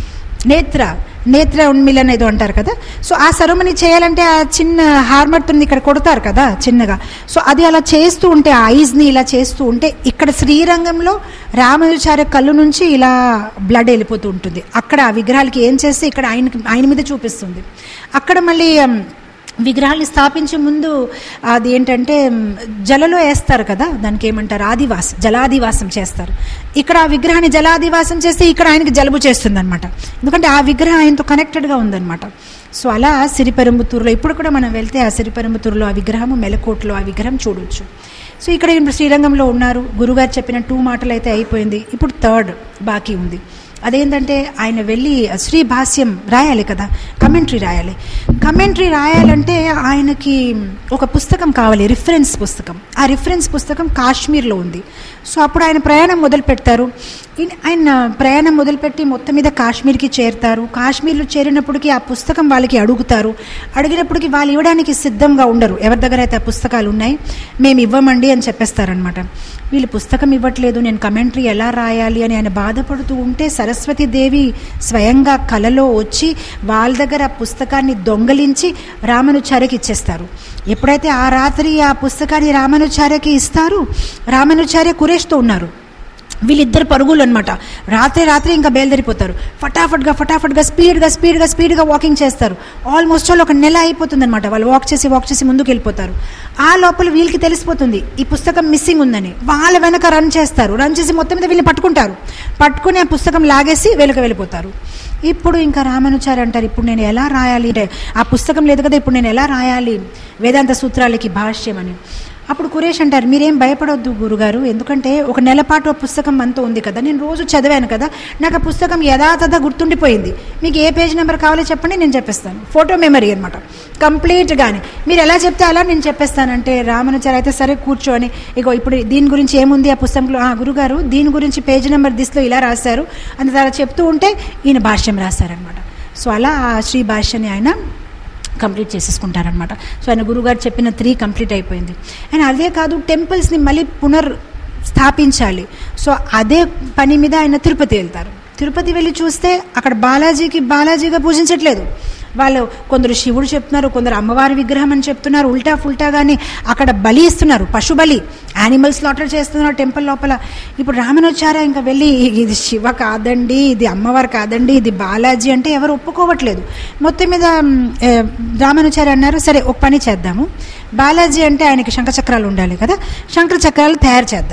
నేత్ర నేత్ర ఉన్మిలన్ ఏదో అంటారు కదా సో ఆ సెరమనీ చేయాలంటే ఆ చిన్న హార్మర్తో ఇక్కడ కొడతారు కదా చిన్నగా సో అది అలా చేస్తూ ఉంటే ఆ ఐజ్ని ఇలా చేస్తూ ఉంటే ఇక్కడ శ్రీరంగంలో రామానుచార్య కళ్ళు నుంచి ఇలా బ్లడ్ వెళ్ళిపోతూ ఉంటుంది అక్కడ ఆ విగ్రహాలకి ఏం చేస్తే ఇక్కడ ఆయనకి ఆయన మీద చూపిస్తుంది అక్కడ మళ్ళీ ఉమ్, విగ్రహాన్ని స్థాపించే ముందు అది ఏంటంటే మ్, జలలో వేస్తారు కదా దానికి ఏమంటారు ఆదివాసం జలాదివాసం చేస్తారు ఇక్కడ ఆ విగ్రహాన్ని జలాదివాసం చేస్తే ఇక్కడ ఆయనకి జలుబు చేస్తుంది అనమాట ఎందుకంటే ఆ విగ్రహం ఆయనతో కనెక్టెడ్గా ఉందన్నమాట సో అలా సిరిపెరంబుతూరులో ఇప్పుడు కూడా మనం వెళ్తే ఆ సిరిపెరంబుతూరులో ఆ విగ్రహము మెలకోట్లో ఆ విగ్రహం చూడొచ్చు సో ఇక్కడ ఇప్పుడు శ్రీరంగంలో ఉన్నారు గురుగారు చెప్పిన టూ మాటలు అయితే అయిపోయింది ఇప్పుడు థర్డ్ బాకీ ఉంది అదేంటంటే ఆయన వెళ్ళి శ్రీ భాష్యం రాయాలి కదా కమెంటరీ రాయాలి కమెంటరీ రాయాలంటే ఆయనకి ఒక పుస్తకం కావాలి రిఫరెన్స్ పుస్తకం ఆ రిఫరెన్స్ పుస్తకం కాశ్మీర్లో ఉంది సో అప్పుడు ఆయన ప్రయాణం మొదలు పెడతారు ఇన్- ఆయన ప్రయాణం మొదలుపెట్టి మొత్తం మీద కాశ్మీర్కి చేరుతారు కాశ్మీర్లో చేరినప్పటికీ ఆ పుస్తకం వాళ్ళకి అడుగుతారు అడిగినప్పటికీ వాళ్ళు ఇవ్వడానికి సిద్ధంగా ఉండరు ఎవరి దగ్గర అయితే ఆ పుస్తకాలు ఉన్నాయి మేము ఇవ్వమండి అని చెప్పేస్తారనమాట వీళ్ళు పుస్తకం ఇవ్వట్లేదు నేను కమెంటరీ ఎలా రాయాలి అని ఆయన బాధపడుతూ ఉంటే సరస్వతీదేవి స్వయంగా కలలో వచ్చి వాళ్ళ దగ్గర ఆ పుస్తకాన్ని దొంగలించి రామానుచార్యకి ఇచ్చేస్తారు ఎప్పుడైతే ఆ రాత్రి ఆ పుస్తకాన్ని రామానుచార్యకి ఇస్తారు రామానుచార్య కురేష్తో ఉన్నారు వీళ్ళిద్దరు పరుగులు అనమాట రాత్రి రాత్రి ఇంకా బయలుదేరిపోతారు ఫటాఫట్గా ఫటాఫట్గా స్పీడ్గా స్పీడ్గా స్పీడ్గా వాకింగ్ చేస్తారు ఆల్మోస్ట్ ఆల్ ఒక నెల అయిపోతుంది అనమాట వాళ్ళు వాక్ చేసి వాక్ చేసి ముందుకు వెళ్ళిపోతారు ఆ లోపల వీళ్ళకి తెలిసిపోతుంది ఈ పుస్తకం మిస్సింగ్ ఉందని వాళ్ళ వెనక రన్ చేస్తారు రన్ చేసి మొత్తం మీద వీళ్ళని పట్టుకుంటారు పట్టుకుని ఆ పుస్తకం లాగేసి వీళ్ళకి వెళ్ళిపోతారు ఇప్పుడు ఇంకా రామానుచారి అంటారు ఇప్పుడు నేను ఎలా రాయాలి అంటే ఆ పుస్తకం లేదు కదా ఇప్పుడు నేను ఎలా రాయాలి వేదాంత సూత్రాలకి భాష్యం అని అప్పుడు కురేష్ అంటారు మీరేం భయపడొద్దు గురుగారు ఎందుకంటే ఒక నెల పాటు ఆ పుస్తకం మనతో ఉంది కదా నేను రోజు చదివాను కదా నాకు ఆ పుస్తకం యథాతథ గుర్తుండిపోయింది మీకు ఏ పేజ్ నెంబర్ కావాలో చెప్పండి నేను చెప్పేస్తాను ఫోటో మెమరీ అనమాట కంప్లీట్గానే మీరు ఎలా చెప్తే అలా నేను చెప్పేస్తానంటే రామానుచారి అయితే సరే కూర్చొని ఇగో ఇప్పుడు దీని గురించి ఏముంది ఆ పుస్తకంలో ఆ గురుగారు దీని గురించి పేజ్ నెంబర్ దిస్లో ఇలా రాశారు అని అలా చెప్తూ ఉంటే ఈయన భాష్యం రాశారనమాట సో అలా ఆ శ్రీ భాష్యని ఆయన కంప్లీట్ చేసేసుకుంటారనమాట సో ఆయన గురుగారు చెప్పిన త్రీ కంప్లీట్ అయిపోయింది అండ్ అదే కాదు టెంపుల్స్ని మళ్ళీ పునర్ స్థాపించాలి సో అదే పని మీద ఆయన తిరుపతి వెళ్తారు తిరుపతి వెళ్ళి చూస్తే అక్కడ బాలాజీకి బాలాజీగా పూజించట్లేదు వాళ్ళు కొందరు శివుడు చెప్తున్నారు కొందరు అమ్మవారి విగ్రహం అని చెప్తున్నారు ఉల్టా ఫుల్టాగాని అక్కడ బలి ఇస్తున్నారు పశు బలి యానిమల్స్ లాటర్ చేస్తున్నారు టెంపుల్ లోపల ఇప్పుడు రామనోచార్య ఇంకా వెళ్ళి ఇది శివ కాదండి ఇది అమ్మవారు కాదండి ఇది బాలాజీ అంటే ఎవరు ఒప్పుకోవట్లేదు మొత్తం మీద మ్, ఏ, రామానుచార్య అన్నారు సరే ఒక పని చేద్దాము బాలాజీ అంటే ఆయనకి శంఖచక్రాలు ఉండాలి కదా శంఖ చక్రాలు తయారు చేద్దాం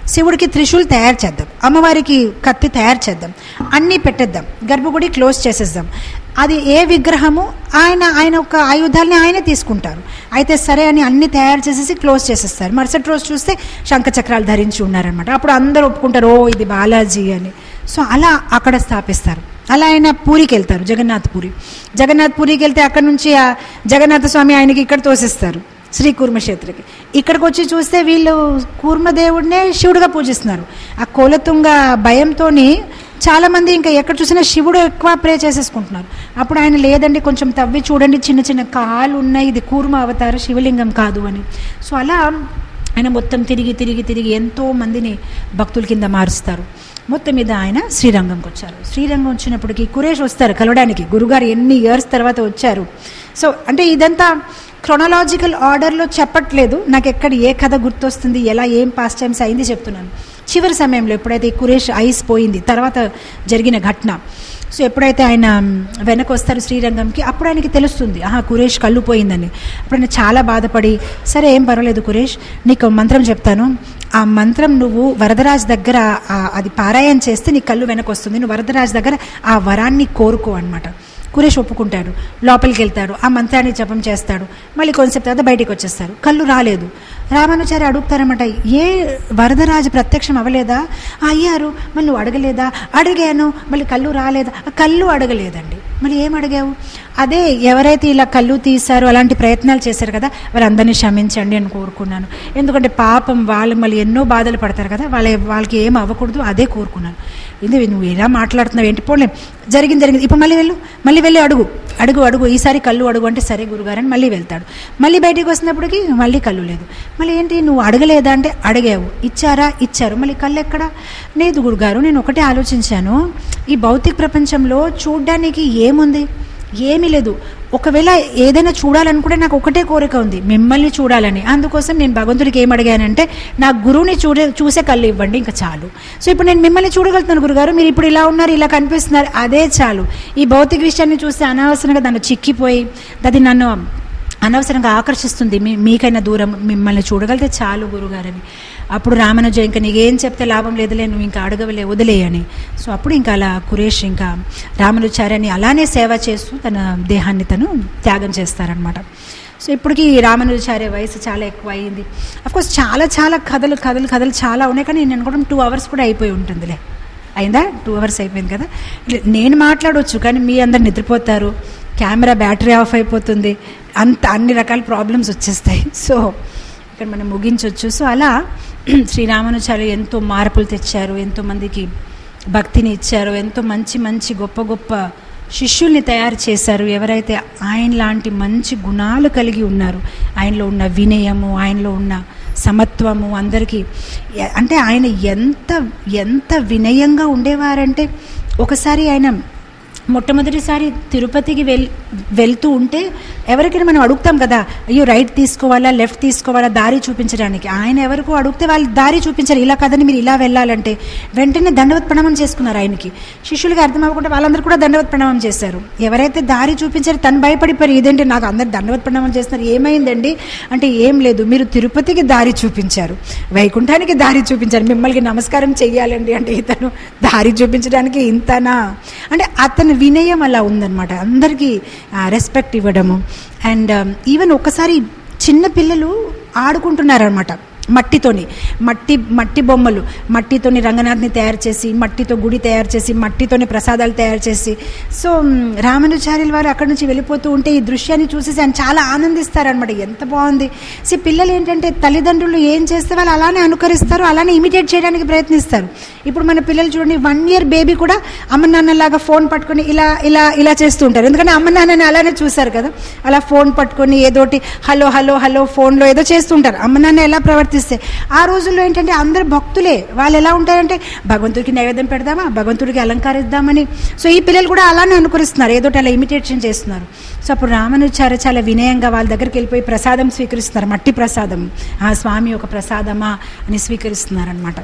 శివుడికి త్రిశూల్ తయారు చేద్దాం అమ్మవారికి కత్తి తయారు చేద్దాం అన్నీ పెట్టేద్దాం గర్భగుడి క్లోజ్ చేసేద్దాం అది ఏ విగ్రహము ఆయన ఆయన ఒక ఆయుధాలని ఆయనే తీసుకుంటారు అయితే సరే అని అన్ని తయారు చేసేసి క్లోజ్ చేసేస్తారు మరుసటి రోజు చూస్తే శంఖచక్రాలు ధరించి ఉన్నారనమాట అప్పుడు అందరూ ఒప్పుకుంటారు ఓ ఇది బాలాజీ అని సో అలా అక్కడ స్థాపిస్తారు అలా ఆయన పూరికి వెళ్తారు జగన్నాథ్ పూరి జగన్నాథ్ పూరికి వెళ్తే అక్కడ నుంచి ఆ జగన్నాథ స్వామి ఆయనకి ఇక్కడ తోసిస్తారు శ్రీ కూర్మక్షేత్రకి ఇక్కడికి వచ్చి చూస్తే వీళ్ళు కూర్మదేవుడినే శివుడిగా పూజిస్తున్నారు ఆ కోలతుంగ భయంతోని చాలామంది ఇంకా ఎక్కడ చూసినా శివుడు ఎక్కువ ప్రే చేసేసుకుంటున్నారు అప్పుడు ఆయన లేదండి కొంచెం తవ్వి చూడండి చిన్న చిన్న కాలు ఉన్నాయి ఇది కూర్మ అవతార శివలింగం కాదు అని సో అలా ఆయన మొత్తం తిరిగి తిరిగి తిరిగి ఎంతో మందిని భక్తుల కింద మారుస్తారు మొత్తం మీద ఆయన శ్రీరంగంకి వచ్చారు శ్రీరంగం వచ్చినప్పటికీ కురేష్ వస్తారు కలవడానికి గురుగారు ఎన్ని ఇయర్స్ తర్వాత వచ్చారు సో అంటే ఇదంతా క్రొనలాజికల్ ఆర్డర్లో చెప్పట్లేదు నాకు ఎక్కడ ఏ కథ గుర్తొస్తుంది ఎలా ఏం పాస్ట్ టైమ్స్ అయింది చెప్తున్నాను చివరి సమయంలో ఎప్పుడైతే ఈ కురేష్ ఐస్ పోయింది తర్వాత జరిగిన ఘటన సో ఎప్పుడైతే ఆయన వెనక వస్తారు శ్రీరంగంకి అప్పుడు ఆయనకి తెలుస్తుంది ఆహా కురేష్ కళ్ళు పోయిందని అప్పుడు ఆయన చాలా బాధపడి సరే ఏం పర్వాలేదు కురేష్ నీకు మంత్రం చెప్తాను ఆ మంత్రం నువ్వు వరదరాజ్ దగ్గర ఆ- అది పారాయణ చేస్తే నీ కళ్ళు వెనక వస్తుంది నువ్వు వరదరాజ్ దగ్గర ఆ వరాన్ని కోరుకో అనమాట కురేష్ ఒప్పుకుంటాడు లోపలికి వెళ్తాడు ఆ మంత్రాన్ని జపం చేస్తాడు మళ్ళీ కొంచెం తర్వాత బయటికి వచ్చేస్తారు కళ్ళు రాలేదు రామానుచారి అడుగుతారన్నమాట ఏ వరదరాజు ప్రత్యక్షం అవ్వలేదా "ఆ, అయ్యారు మళ్ళీ నువ్వు అడగలేదా అడిగాను మళ్ళీ కళ్ళు రాలేదా "ఆ, కళ్ళు అడగలేదండి మళ్ళీ ఏం అడిగావు అదే ఎవరైతే ఇలా కళ్ళు తీశారో అలాంటి ప్రయత్నాలు చేశారు కదా వాళ్ళందరినీ క్షమించండి అని కోరుకున్నాను ఎందుకంటే పాపం వాళ్ళు మళ్ళీ ఎన్నో బాధలు పడతారు కదా వాళ్ళ వాళ్ళకి ఏం అవ్వకూడదు అదే కోరుకున్నాను ఇది నువ్వు ఎలా మాట్లాడుతున్నావు ఏంటి పోలే జరిగింది జరిగింది ఇప్పుడు మళ్ళీ వెళ్ళు మళ్ళీ వెళ్ళి అడుగు అడుగు అడుగు ఈసారి కళ్ళు అడుగు అంటే సరే గురుగారని మళ్ళీ వెళ్తాడు మళ్ళీ బయటికి వస్తున్నప్పటికి మళ్ళీ కళ్ళు లేదు మళ్ళీ ఏంటి నువ్వు అడగలేదా అంటే అడిగావు ఇచ్చారా ఇచ్చారు మళ్ళీ కళ్ళు ఎక్కడ లేదు గురుగారు నేను ఒకటే ఆలోచించాను ఈ భౌతిక ప్రపంచంలో చూడ్డానికి ఏముంది ఏమీ లేదు ఒకవేళ ఏదైనా చూడాలనుకుంటే నాకు ఒకటే కోరిక ఉంది మిమ్మల్ని చూడాలని అందుకోసం నేను భగవంతుడికి ఏం అడిగానంటే నా గురువుని చూడే చూసే కళ్ళు ఇవ్వండి ఇంకా చాలు సో ఇప్పుడు నేను మిమ్మల్ని చూడగలుగుతాను గురుగారు మీరు ఇప్పుడు ఇలా ఉన్నారు ఇలా కనిపిస్తున్నారు అదే చాలు ఈ భౌతిక విషయాన్ని చూస్తే అనవసరంగా దాన్ని చిక్కిపోయి అది నన్ను అనవసరంగా ఆకర్షిస్తుంది మీ మీకైనా దూరం మిమ్మల్ని చూడగలిగితే చాలు గురుగారని అప్పుడు రామనుజ ఇంకా నీకేం చెప్తే లాభం లేదులే నువ్వు ఇంకా అడగవలే వదిలేయని సో అప్పుడు ఇంకా అలా కురేష్ ఇంకా రామనుచార్యని అలానే సేవ చేస్తూ తన దేహాన్ని తను త్యాగం చేస్తారనమాట సో ఇప్పటికి రామానుజాచార్య వయసు చాలా ఎక్కువ అయింది కోర్స్ చాలా చాలా కథలు కథలు కథలు చాలా ఉన్నాయి కానీ నేను అనుకోవడం టూ అవర్స్ కూడా అయిపోయి ఉంటుందిలే అయిందా టూ అవర్స్ అయిపోయింది కదా ఇట్లా నేను మాట్లాడవచ్చు కానీ మీ అందరు నిద్రపోతారు కెమెరా బ్యాటరీ ఆఫ్ అయిపోతుంది అంత అన్ని రకాల ప్రాబ్లమ్స్ వచ్చేస్తాయి సో ఇక్కడ మనం ముగించవచ్చు సో అలా శ్రీరామానుచార్య ఎంతో మార్పులు తెచ్చారు ఎంతోమందికి భక్తిని ఇచ్చారు ఎంతో మంచి మంచి గొప్ప గొప్ప శిష్యుల్ని తయారు చేశారు ఎవరైతే ఆయన లాంటి మంచి గుణాలు కలిగి ఉన్నారు ఆయనలో ఉన్న వినయము ఆయనలో ఉన్న సమత్వము అందరికీ ఎ- అంటే ఆయన ఎంత ఎంత వినయంగా ఉండేవారంటే ఒకసారి ఆయన మొట్టమొదటిసారి తిరుపతికి వెల్ వెళ్తూ ఉంటే ఎవరికైనా మనం అడుగుతాం కదా అయ్యో రైట్ తీసుకోవాలా లెఫ్ట్ తీసుకోవాలా దారి చూపించడానికి ఆయన ఎవరికో అడిగితే వాళ్ళు దారి చూపించారు ఇలా కదని మీరు ఇలా వెళ్ళాలంటే వెంటనే దండవత్ ప్రణామం చేసుకున్నారు ఆయనకి శిష్యులకి అర్థం అవ్వకుండా వాళ్ళందరూ కూడా దండవత్ ప్రణామం చేశారు ఎవరైతే దారి చూపించారో తను భయపడిపోయారు ఇదేంటి నాకు అందరు దండవత్ ప్రణామం చేస్తున్నారు ఏమైందండి అంటే ఏం లేదు మీరు తిరుపతికి దారి చూపించారు వైకుంఠానికి దారి చూపించారు మిమ్మల్ని నమస్కారం చెయ్యాలండి అంటే ఇతను దారి చూపించడానికి ఇంతనా అంటే అతని వినయం అలా ఉందన్నమాట అందరికీ రెస్పెక్ట్ ఇవ్వడము అండ్ ఈవెన్ ఒకసారి చిన్న పిల్లలు ఆడుకుంటున్నారనమాట మట్టితోని మట్టి మట్టి బొమ్మలు మట్టితోని రంగనాథ్ని తయారు చేసి మట్టితో గుడి తయారు చేసి మట్టితోని ప్రసాదాలు తయారు చేసి సో మ్, రామానుచార్యుల వారు అక్కడి నుంచి వెళ్ళిపోతూ ఉంటే ఈ దృశ్యాన్ని చూసేసి ఆయన చాలా ఆనందిస్తారనమాట ఎంత బాగుంది సో పిల్లలు ఏంటంటే తల్లిదండ్రులు ఏం చేస్తే వాళ్ళు అలానే అనుకరిస్తారు అలానే ఇమిటేట్ చేయడానికి ప్రయత్నిస్తారు ఇప్పుడు మన పిల్లలు చూడండి వన్ ఇయర్ బేబీ కూడా అమ్మ నాన్నలాగా ఫోన్ పట్టుకొని ఇలా ఇలా ఇలా చేస్తూ ఉంటారు ఎందుకంటే అమ్మ నాన్నని అలానే చూశారు కదా అలా ఫోన్ పట్టుకొని ఏదోటి హలో హలో హలో ఫోన్లో ఏదో చేస్తుంటారు అమ్మ నాన్న ఎలా ప్రవర్తిస్తే ఆ రోజుల్లో ఏంటంటే అందరు భక్తులే వాళ్ళు ఎలా ఉంటారంటే భగవంతుడికి నైవేద్యం పెడదామా భగవంతుడికి అలంకరిద్దామని సో ఈ పిల్లలు కూడా అలానే అనుకరిస్తున్నారు ఏదోటి అలా ఇమిటేషన్ చేస్తున్నారు సో అప్పుడు రామానుచార్య చాలా వినయంగా వాళ్ళ దగ్గరికి వెళ్ళిపోయి ప్రసాదం స్వీకరిస్తున్నారు మట్టి ప్రసాదం ఆ స్వామి ఒక ప్రసాదమా అని స్వీకరిస్తున్నారనమాట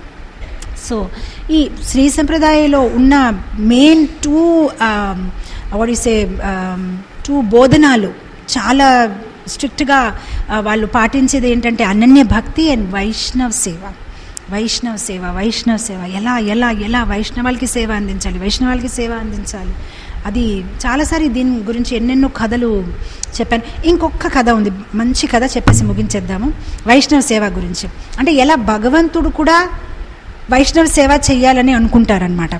సో ఈ శ్రీ సంప్రదాయంలో ఉన్న మెయిన్ టూ సే టూ బోధనాలు చాలా స్ట్రిక్ట్గా వాళ్ళు పాటించేది ఏంటంటే అనన్య భక్తి అండ్ వైష్ణవ్ సేవ వైష్ణవ సేవ వైష్ణవ సేవ ఎలా ఎలా ఎలా వైష్ణవాలకి సేవ అందించాలి వైష్ణవాలకి సేవ అందించాలి అది చాలాసారి దీని గురించి ఎన్నెన్నో కథలు చెప్పాను ఇంకొక కథ ఉంది మంచి కథ చెప్పేసి ముగించేద్దాము వైష్ణవ సేవ గురించి అంటే ఎలా భగవంతుడు కూడా వైష్ణవ సేవ చేయాలని అనుకుంటారనమాట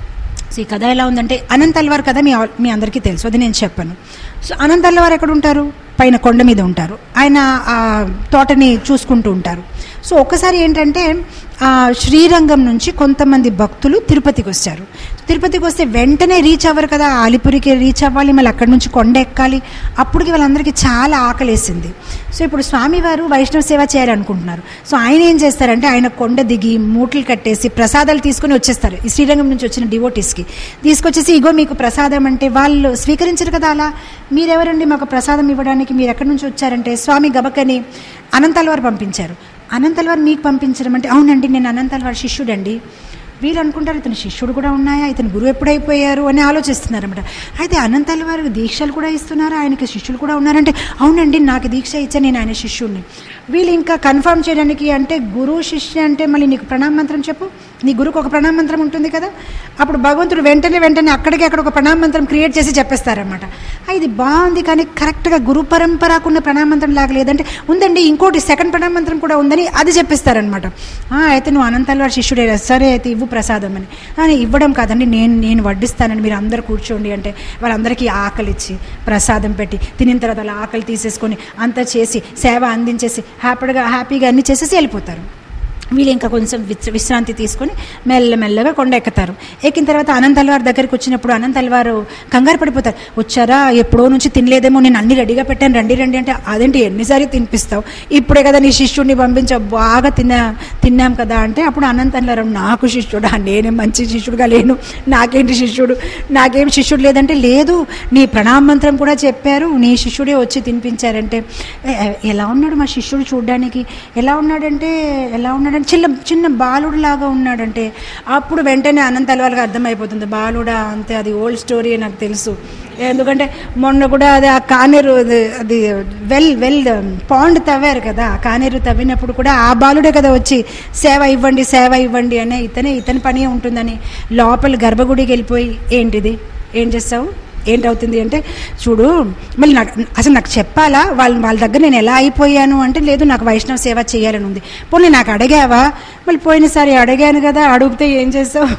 సో ఈ కథ ఎలా ఉందంటే అనంత్ అల్వార్ కథ మీ మీ అందరికీ తెలుసు అది నేను చెప్పాను సో అనంత్ అల్వార్ ఎక్కడ ఉంటారు పైన కొండ మీద ఉంటారు ఆయన ఆ తోటని చూసుకుంటూ ఉంటారు సో ఒక్కసారి ఏంటంటే ఆ శ్రీరంగం నుంచి కొంతమంది భక్తులు తిరుపతికి వచ్చారు తిరుపతికి వస్తే వెంటనే రీచ్ అవ్వరు కదా అలిపురికి రీచ్ అవ్వాలి మళ్ళీ అక్కడి నుంచి కొండ ఎక్కాలి అప్పటికి వాళ్ళందరికీ చాలా ఆకలేసింది సో ఇప్పుడు స్వామివారు వైష్ణవ సేవ చేయాలనుకుంటున్నారు సో ఆయన ఏం చేస్తారంటే ఆయన కొండ దిగి మూటలు కట్టేసి ప్రసాదాలు తీసుకొని వచ్చేస్తారు ఈ శ్రీరంగం నుంచి వచ్చిన డివోటీస్కి తీసుకొచ్చేసి ఇగో మీకు ప్రసాదం అంటే వాళ్ళు స్వీకరించరు కదా అలా మీరెవరండి మాకు ప్రసాదం ఇవ్వడానికి మీరు ఎక్కడి నుంచి వచ్చారంటే స్వామి గబకని అనంతల్వారు పంపించారు అనంతల్వారు మీకు పంపించడం అంటే అవునండి నేను అనంతల్వారు శిష్యుడండి వీళ్ళు అనుకుంటారు ఇతను శిష్యుడు కూడా ఉన్నాయా ఇతను గురువు ఎప్పుడైపోయారు అని ఆలోచిస్తున్నారు అనమాట అయితే అనంతాల వారికి దీక్షలు కూడా ఇస్తున్నారు ఆయనకి శిష్యులు కూడా ఉన్నారంటే అవునండి నాకు దీక్ష ఇచ్చా నేను ఆయన శిష్యుడిని వీళ్ళు ఇంకా కన్ఫర్మ్ చేయడానికి అంటే గురువు శిష్య అంటే మళ్ళీ నీకు ప్రణామ మంత్రం చెప్పు నీ గురువుకు ఒక ప్రణామ మంత్రం ఉంటుంది కదా అప్పుడు భగవంతుడు వెంటనే వెంటనే అక్కడికి అక్కడ ఒక ప్రణామ మంత్రం క్రియేట్ చేసి చెప్పేస్తారనమాట ఇది బాగుంది కానీ కరెక్ట్గా గురు పరంపరాకున్న ప్రణామ మంత్రం లాగా లేదంటే ఉందండి ఇంకోటి సెకండ్ ప్రణామ మంత్రం కూడా ఉందని అది చెప్పిస్తారనమాట అయితే నువ్వు అనంతాల వారి శిష్యుడే సరే అయితే ఇవ్వు ప్రసాదం అని కానీ ఇవ్వడం కాదండి నేను నేను వడ్డిస్తానని మీరు అందరు కూర్చోండి అంటే వాళ్ళందరికీ ఆకలి ఇచ్చి ప్రసాదం పెట్టి తినిన తర్వాత అలా ఆకలి తీసేసుకొని అంతా చేసి సేవ అందించేసి హ్యాపీగా హ్యాపీగా అన్ని చేసేసి వెళ్ళిపోతారు వీళ్ళు ఇంకా కొంచెం విశ్ర- విశ్రాంతి తీసుకొని మెల్లమెల్లగా కొండ ఎక్కుతారు ఎక్కిన తర్వాత అనంతల్వారి దగ్గరికి వచ్చినప్పుడు అనంతల్వారు కంగారు పడిపోతారు వచ్చారా ఎప్పుడో నుంచి తినలేదేమో నేను అన్ని రెడీగా పెట్టాను రండి రండి అంటే అదేంటి ఎన్నిసార్లు తినిపిస్తావు ఇప్పుడే కదా నీ శిష్యుడిని పంపించావు బాగా తిన్నా తిన్నాం కదా అంటే అప్పుడు అనంతల్వారు నాకు శిష్యుడా నేనే మంచి శిష్యుడుగా లేను నాకేంటి శిష్యుడు నాకేం శిష్యుడు లేదంటే లేదు నీ ప్రణామ మంత్రం కూడా చెప్పారు నీ శిష్యుడే వచ్చి తినిపించారంటే "ఏ, ఏ, ఎలా ఉన్నాడు మా శిష్యుడు చూడడానికి ఎలా ఉన్నాడంటే ఎలా ఉన్నాడంటే చిన్న చిన్న బాలుడు లాగా ఉన్నాడంటే అప్పుడు వెంటనే అనంత వాళ్ళకి అర్థమైపోతుంది బాలుడా అంతే అది ఓల్డ్ స్టోరీ నాకు తెలుసు ఎందుకంటే మొన్న కూడా అది ఆ కానేరు అది- అది వెల్ వెల్ పాండ్ తవ్వారు కదా ఆ కానేరు తవ్వినప్పుడు కూడా ఆ బాలుడే కదా వచ్చి సేవ ఇవ్వండి సేవ ఇవ్వండి అనే ఇతనే ఇతని పని ఉంటుందని లోపల గర్భగుడికి వెళ్ళిపోయి ఏంటిది ఏం చేస్తావు ఏంటవుతుంది అంటే చూడు మళ్ళీ నాకు అసలు నాకు చెప్పాలా వాళ్ళ వాళ్ళ దగ్గర నేను ఎలా అయిపోయాను అంటే లేదు నాకు వైష్ణవ సేవ చేయాలని ఉంది పోనీ నాకు అడిగావా మళ్ళీ పోయినసారి అడిగాను కదా అడిగితే ఏం చేస్తావు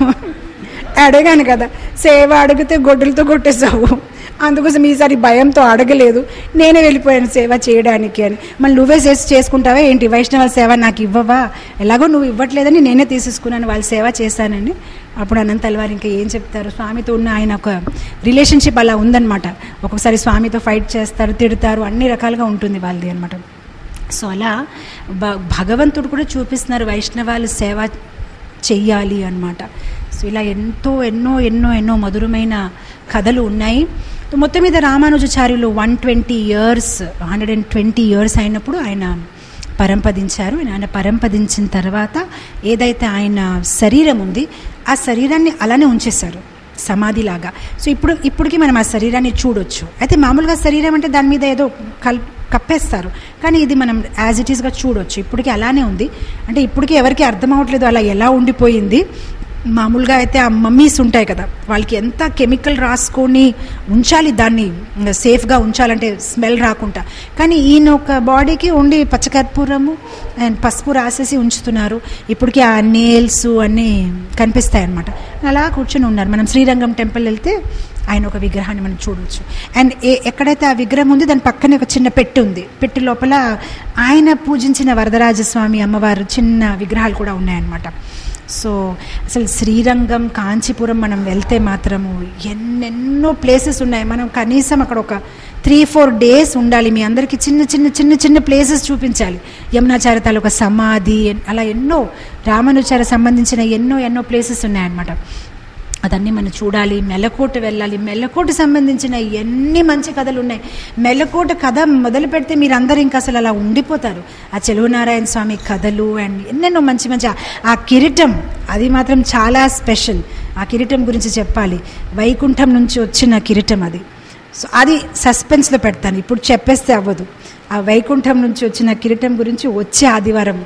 అడిగాను కదా సేవ అడిగితే గొడ్డలతో కొట్టేసావు అందుకోసం ఈసారి భయంతో అడగలేదు నేనే వెళ్ళిపోయాను సేవ చేయడానికి అని మళ్ళీ నువ్వే చేసి చేసుకుంటావా ఏంటి వైష్ణవ సేవ నాకు ఇవ్వవా ఎలాగో నువ్వు ఇవ్వట్లేదని నేనే తీసేసుకున్నాను వాళ్ళ సేవ చేశానని అప్పుడు అనంతల్ వారు ఇంకా ఏం చెప్తారు స్వామితో ఉన్న ఆయన ఒక రిలేషన్షిప్ అలా ఉందన్నమాట ఒక్కొక్కసారి స్వామితో ఫైట్ చేస్తారు తిడతారు అన్ని రకాలుగా ఉంటుంది వాళ్ళది అనమాట సో అలా భ భగవంతుడు కూడా చూపిస్తున్నారు వైష్ణవాలు సేవ చెయ్యాలి అన్నమాట సో ఇలా ఎంతో ఎన్నో ఎన్నో ఎన్నో మధురమైన కథలు ఉన్నాయి సో మొత్తం మీద Ramanujacharyulu one twenty years hundred and twenty years అయినప్పుడు ఆయన పరంపదించారు ఆయన పరంపదించిన తర్వాత ఏదైతే ఆయన శరీరం ఉంది ఆ శరీరాన్ని అలానే ఉంచేశారు సమాధిలాగా సో ఇప్పుడు ఇప్పటికి మనం ఆ శరీరాన్ని చూడొచ్చు అయితే మామూలుగా శరీరం అంటే దాని మీద ఏదో కల్ కప్పేస్తారు కానీ ఇది మనం యాజ్ ఇట్ ఈస్గా చూడొచ్చు ఇప్పటికీ అలానే ఉంది అంటే ఇప్పటికీ ఎవరికి అర్థం అవ్వట్లేదు అలా ఎలా ఉండిపోయింది మామూలుగా అయితే ఆ మమ్మీస్ ఉంటాయి కదా వాళ్ళకి ఎంత కెమికల్ రాసుకొని ఉంచాలి దాన్ని సేఫ్గా ఉంచాలంటే స్మెల్ రాకుండా కానీ ఈయన ఒక బాడీకి ఉండి పచ్చకర్పూరము అండ్ పసుపు రాసేసి ఉంచుతున్నారు ఇప్పటికీ ఆ నేల్స్ అన్నీ కనిపిస్తాయి అనమాట అలా కూర్చొని ఉన్నారు మనం శ్రీరంగం టెంపుల్ వెళ్తే ఆయన ఒక విగ్రహాన్ని మనం చూడవచ్చు అండ్ ఏ ఎక్కడైతే ఆ విగ్రహం ఉంది దాని పక్కనే ఒక చిన్న పెట్టి ఉంది పెట్టి లోపల ఆయన పూజించిన వరదరాజస్వామి అమ్మవారు చిన్న విగ్రహాలు కూడా ఉన్నాయన్నమాట సో అసలు శ్రీరంగం కాంచీపురం మనం వెళ్తే మాత్రము ఎన్నెన్నో ప్లేసెస్ ఉన్నాయి మనం కనీసం అక్కడ ఒక త్రీ ఫోర్ డేస్ ఉండాలి మీ అందరికీ చిన్న చిన్న చిన్న చిన్న ప్లేసెస్ చూపించాలి యమునాచార్య తాలూకా సమాధి అలా ఎన్నో రామానుచార సంబంధించిన ఎన్నో ఎన్నో ప్లేసెస్ ఉన్నాయన్నమాట అదన్నీ మనం చూడాలి మెల్లకోట వెళ్ళాలి మెల్లకోట సంబంధించిన ఎన్ని మంచి కథలు ఉన్నాయి మెల్లకోట కథ మొదలు పెడితే మీరు అందరూ ఇంకా అసలు అలా ఉండిపోతారు ఆ చెలువనారాయణ స్వామి కథలు అండ్ ఎన్నెన్నో మంచి మంచి ఆ- ఆ కిరీటం అది మాత్రం చాలా స్పెషల్ ఆ కిరీటం గురించి చెప్పాలి వైకుంఠం నుంచి వచ్చిన కిరీటం అది సో అది సస్పెన్స్లో పెడతాను ఇప్పుడు చెప్పేస్తే అవ్వదు ఆ వైకుంఠం నుంచి వచ్చిన కిరీటం గురించి వచ్చే ఆదివారం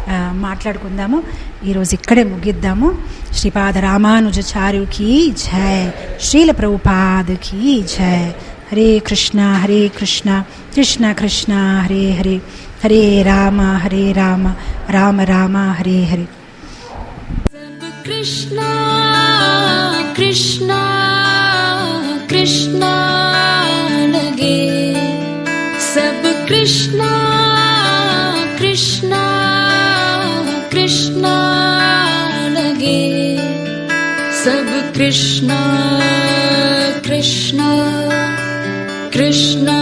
ఆ, మాట్లాడుకుందాము ఈరోజు ఇక్కడే ముగిద్దాము శ్రీపాద రామానుజాచార్యుకి జయ శ్రీల ప్రభుపాదకి జయ హరే కృష్ణ హరే కృష్ణ కృష్ణ కృష్ణ హరే హరే హరే రామ హరే రామ రామ రామ హరే హరే सब कृष्णा कृष्णा कृष्णा लगे सब कृष्णा कृष्णा कृष्णा लगे सब कृष्णा कृष्णा कृष्णा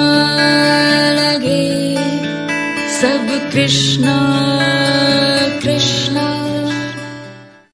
लगे सब कृष्णा कृष्णा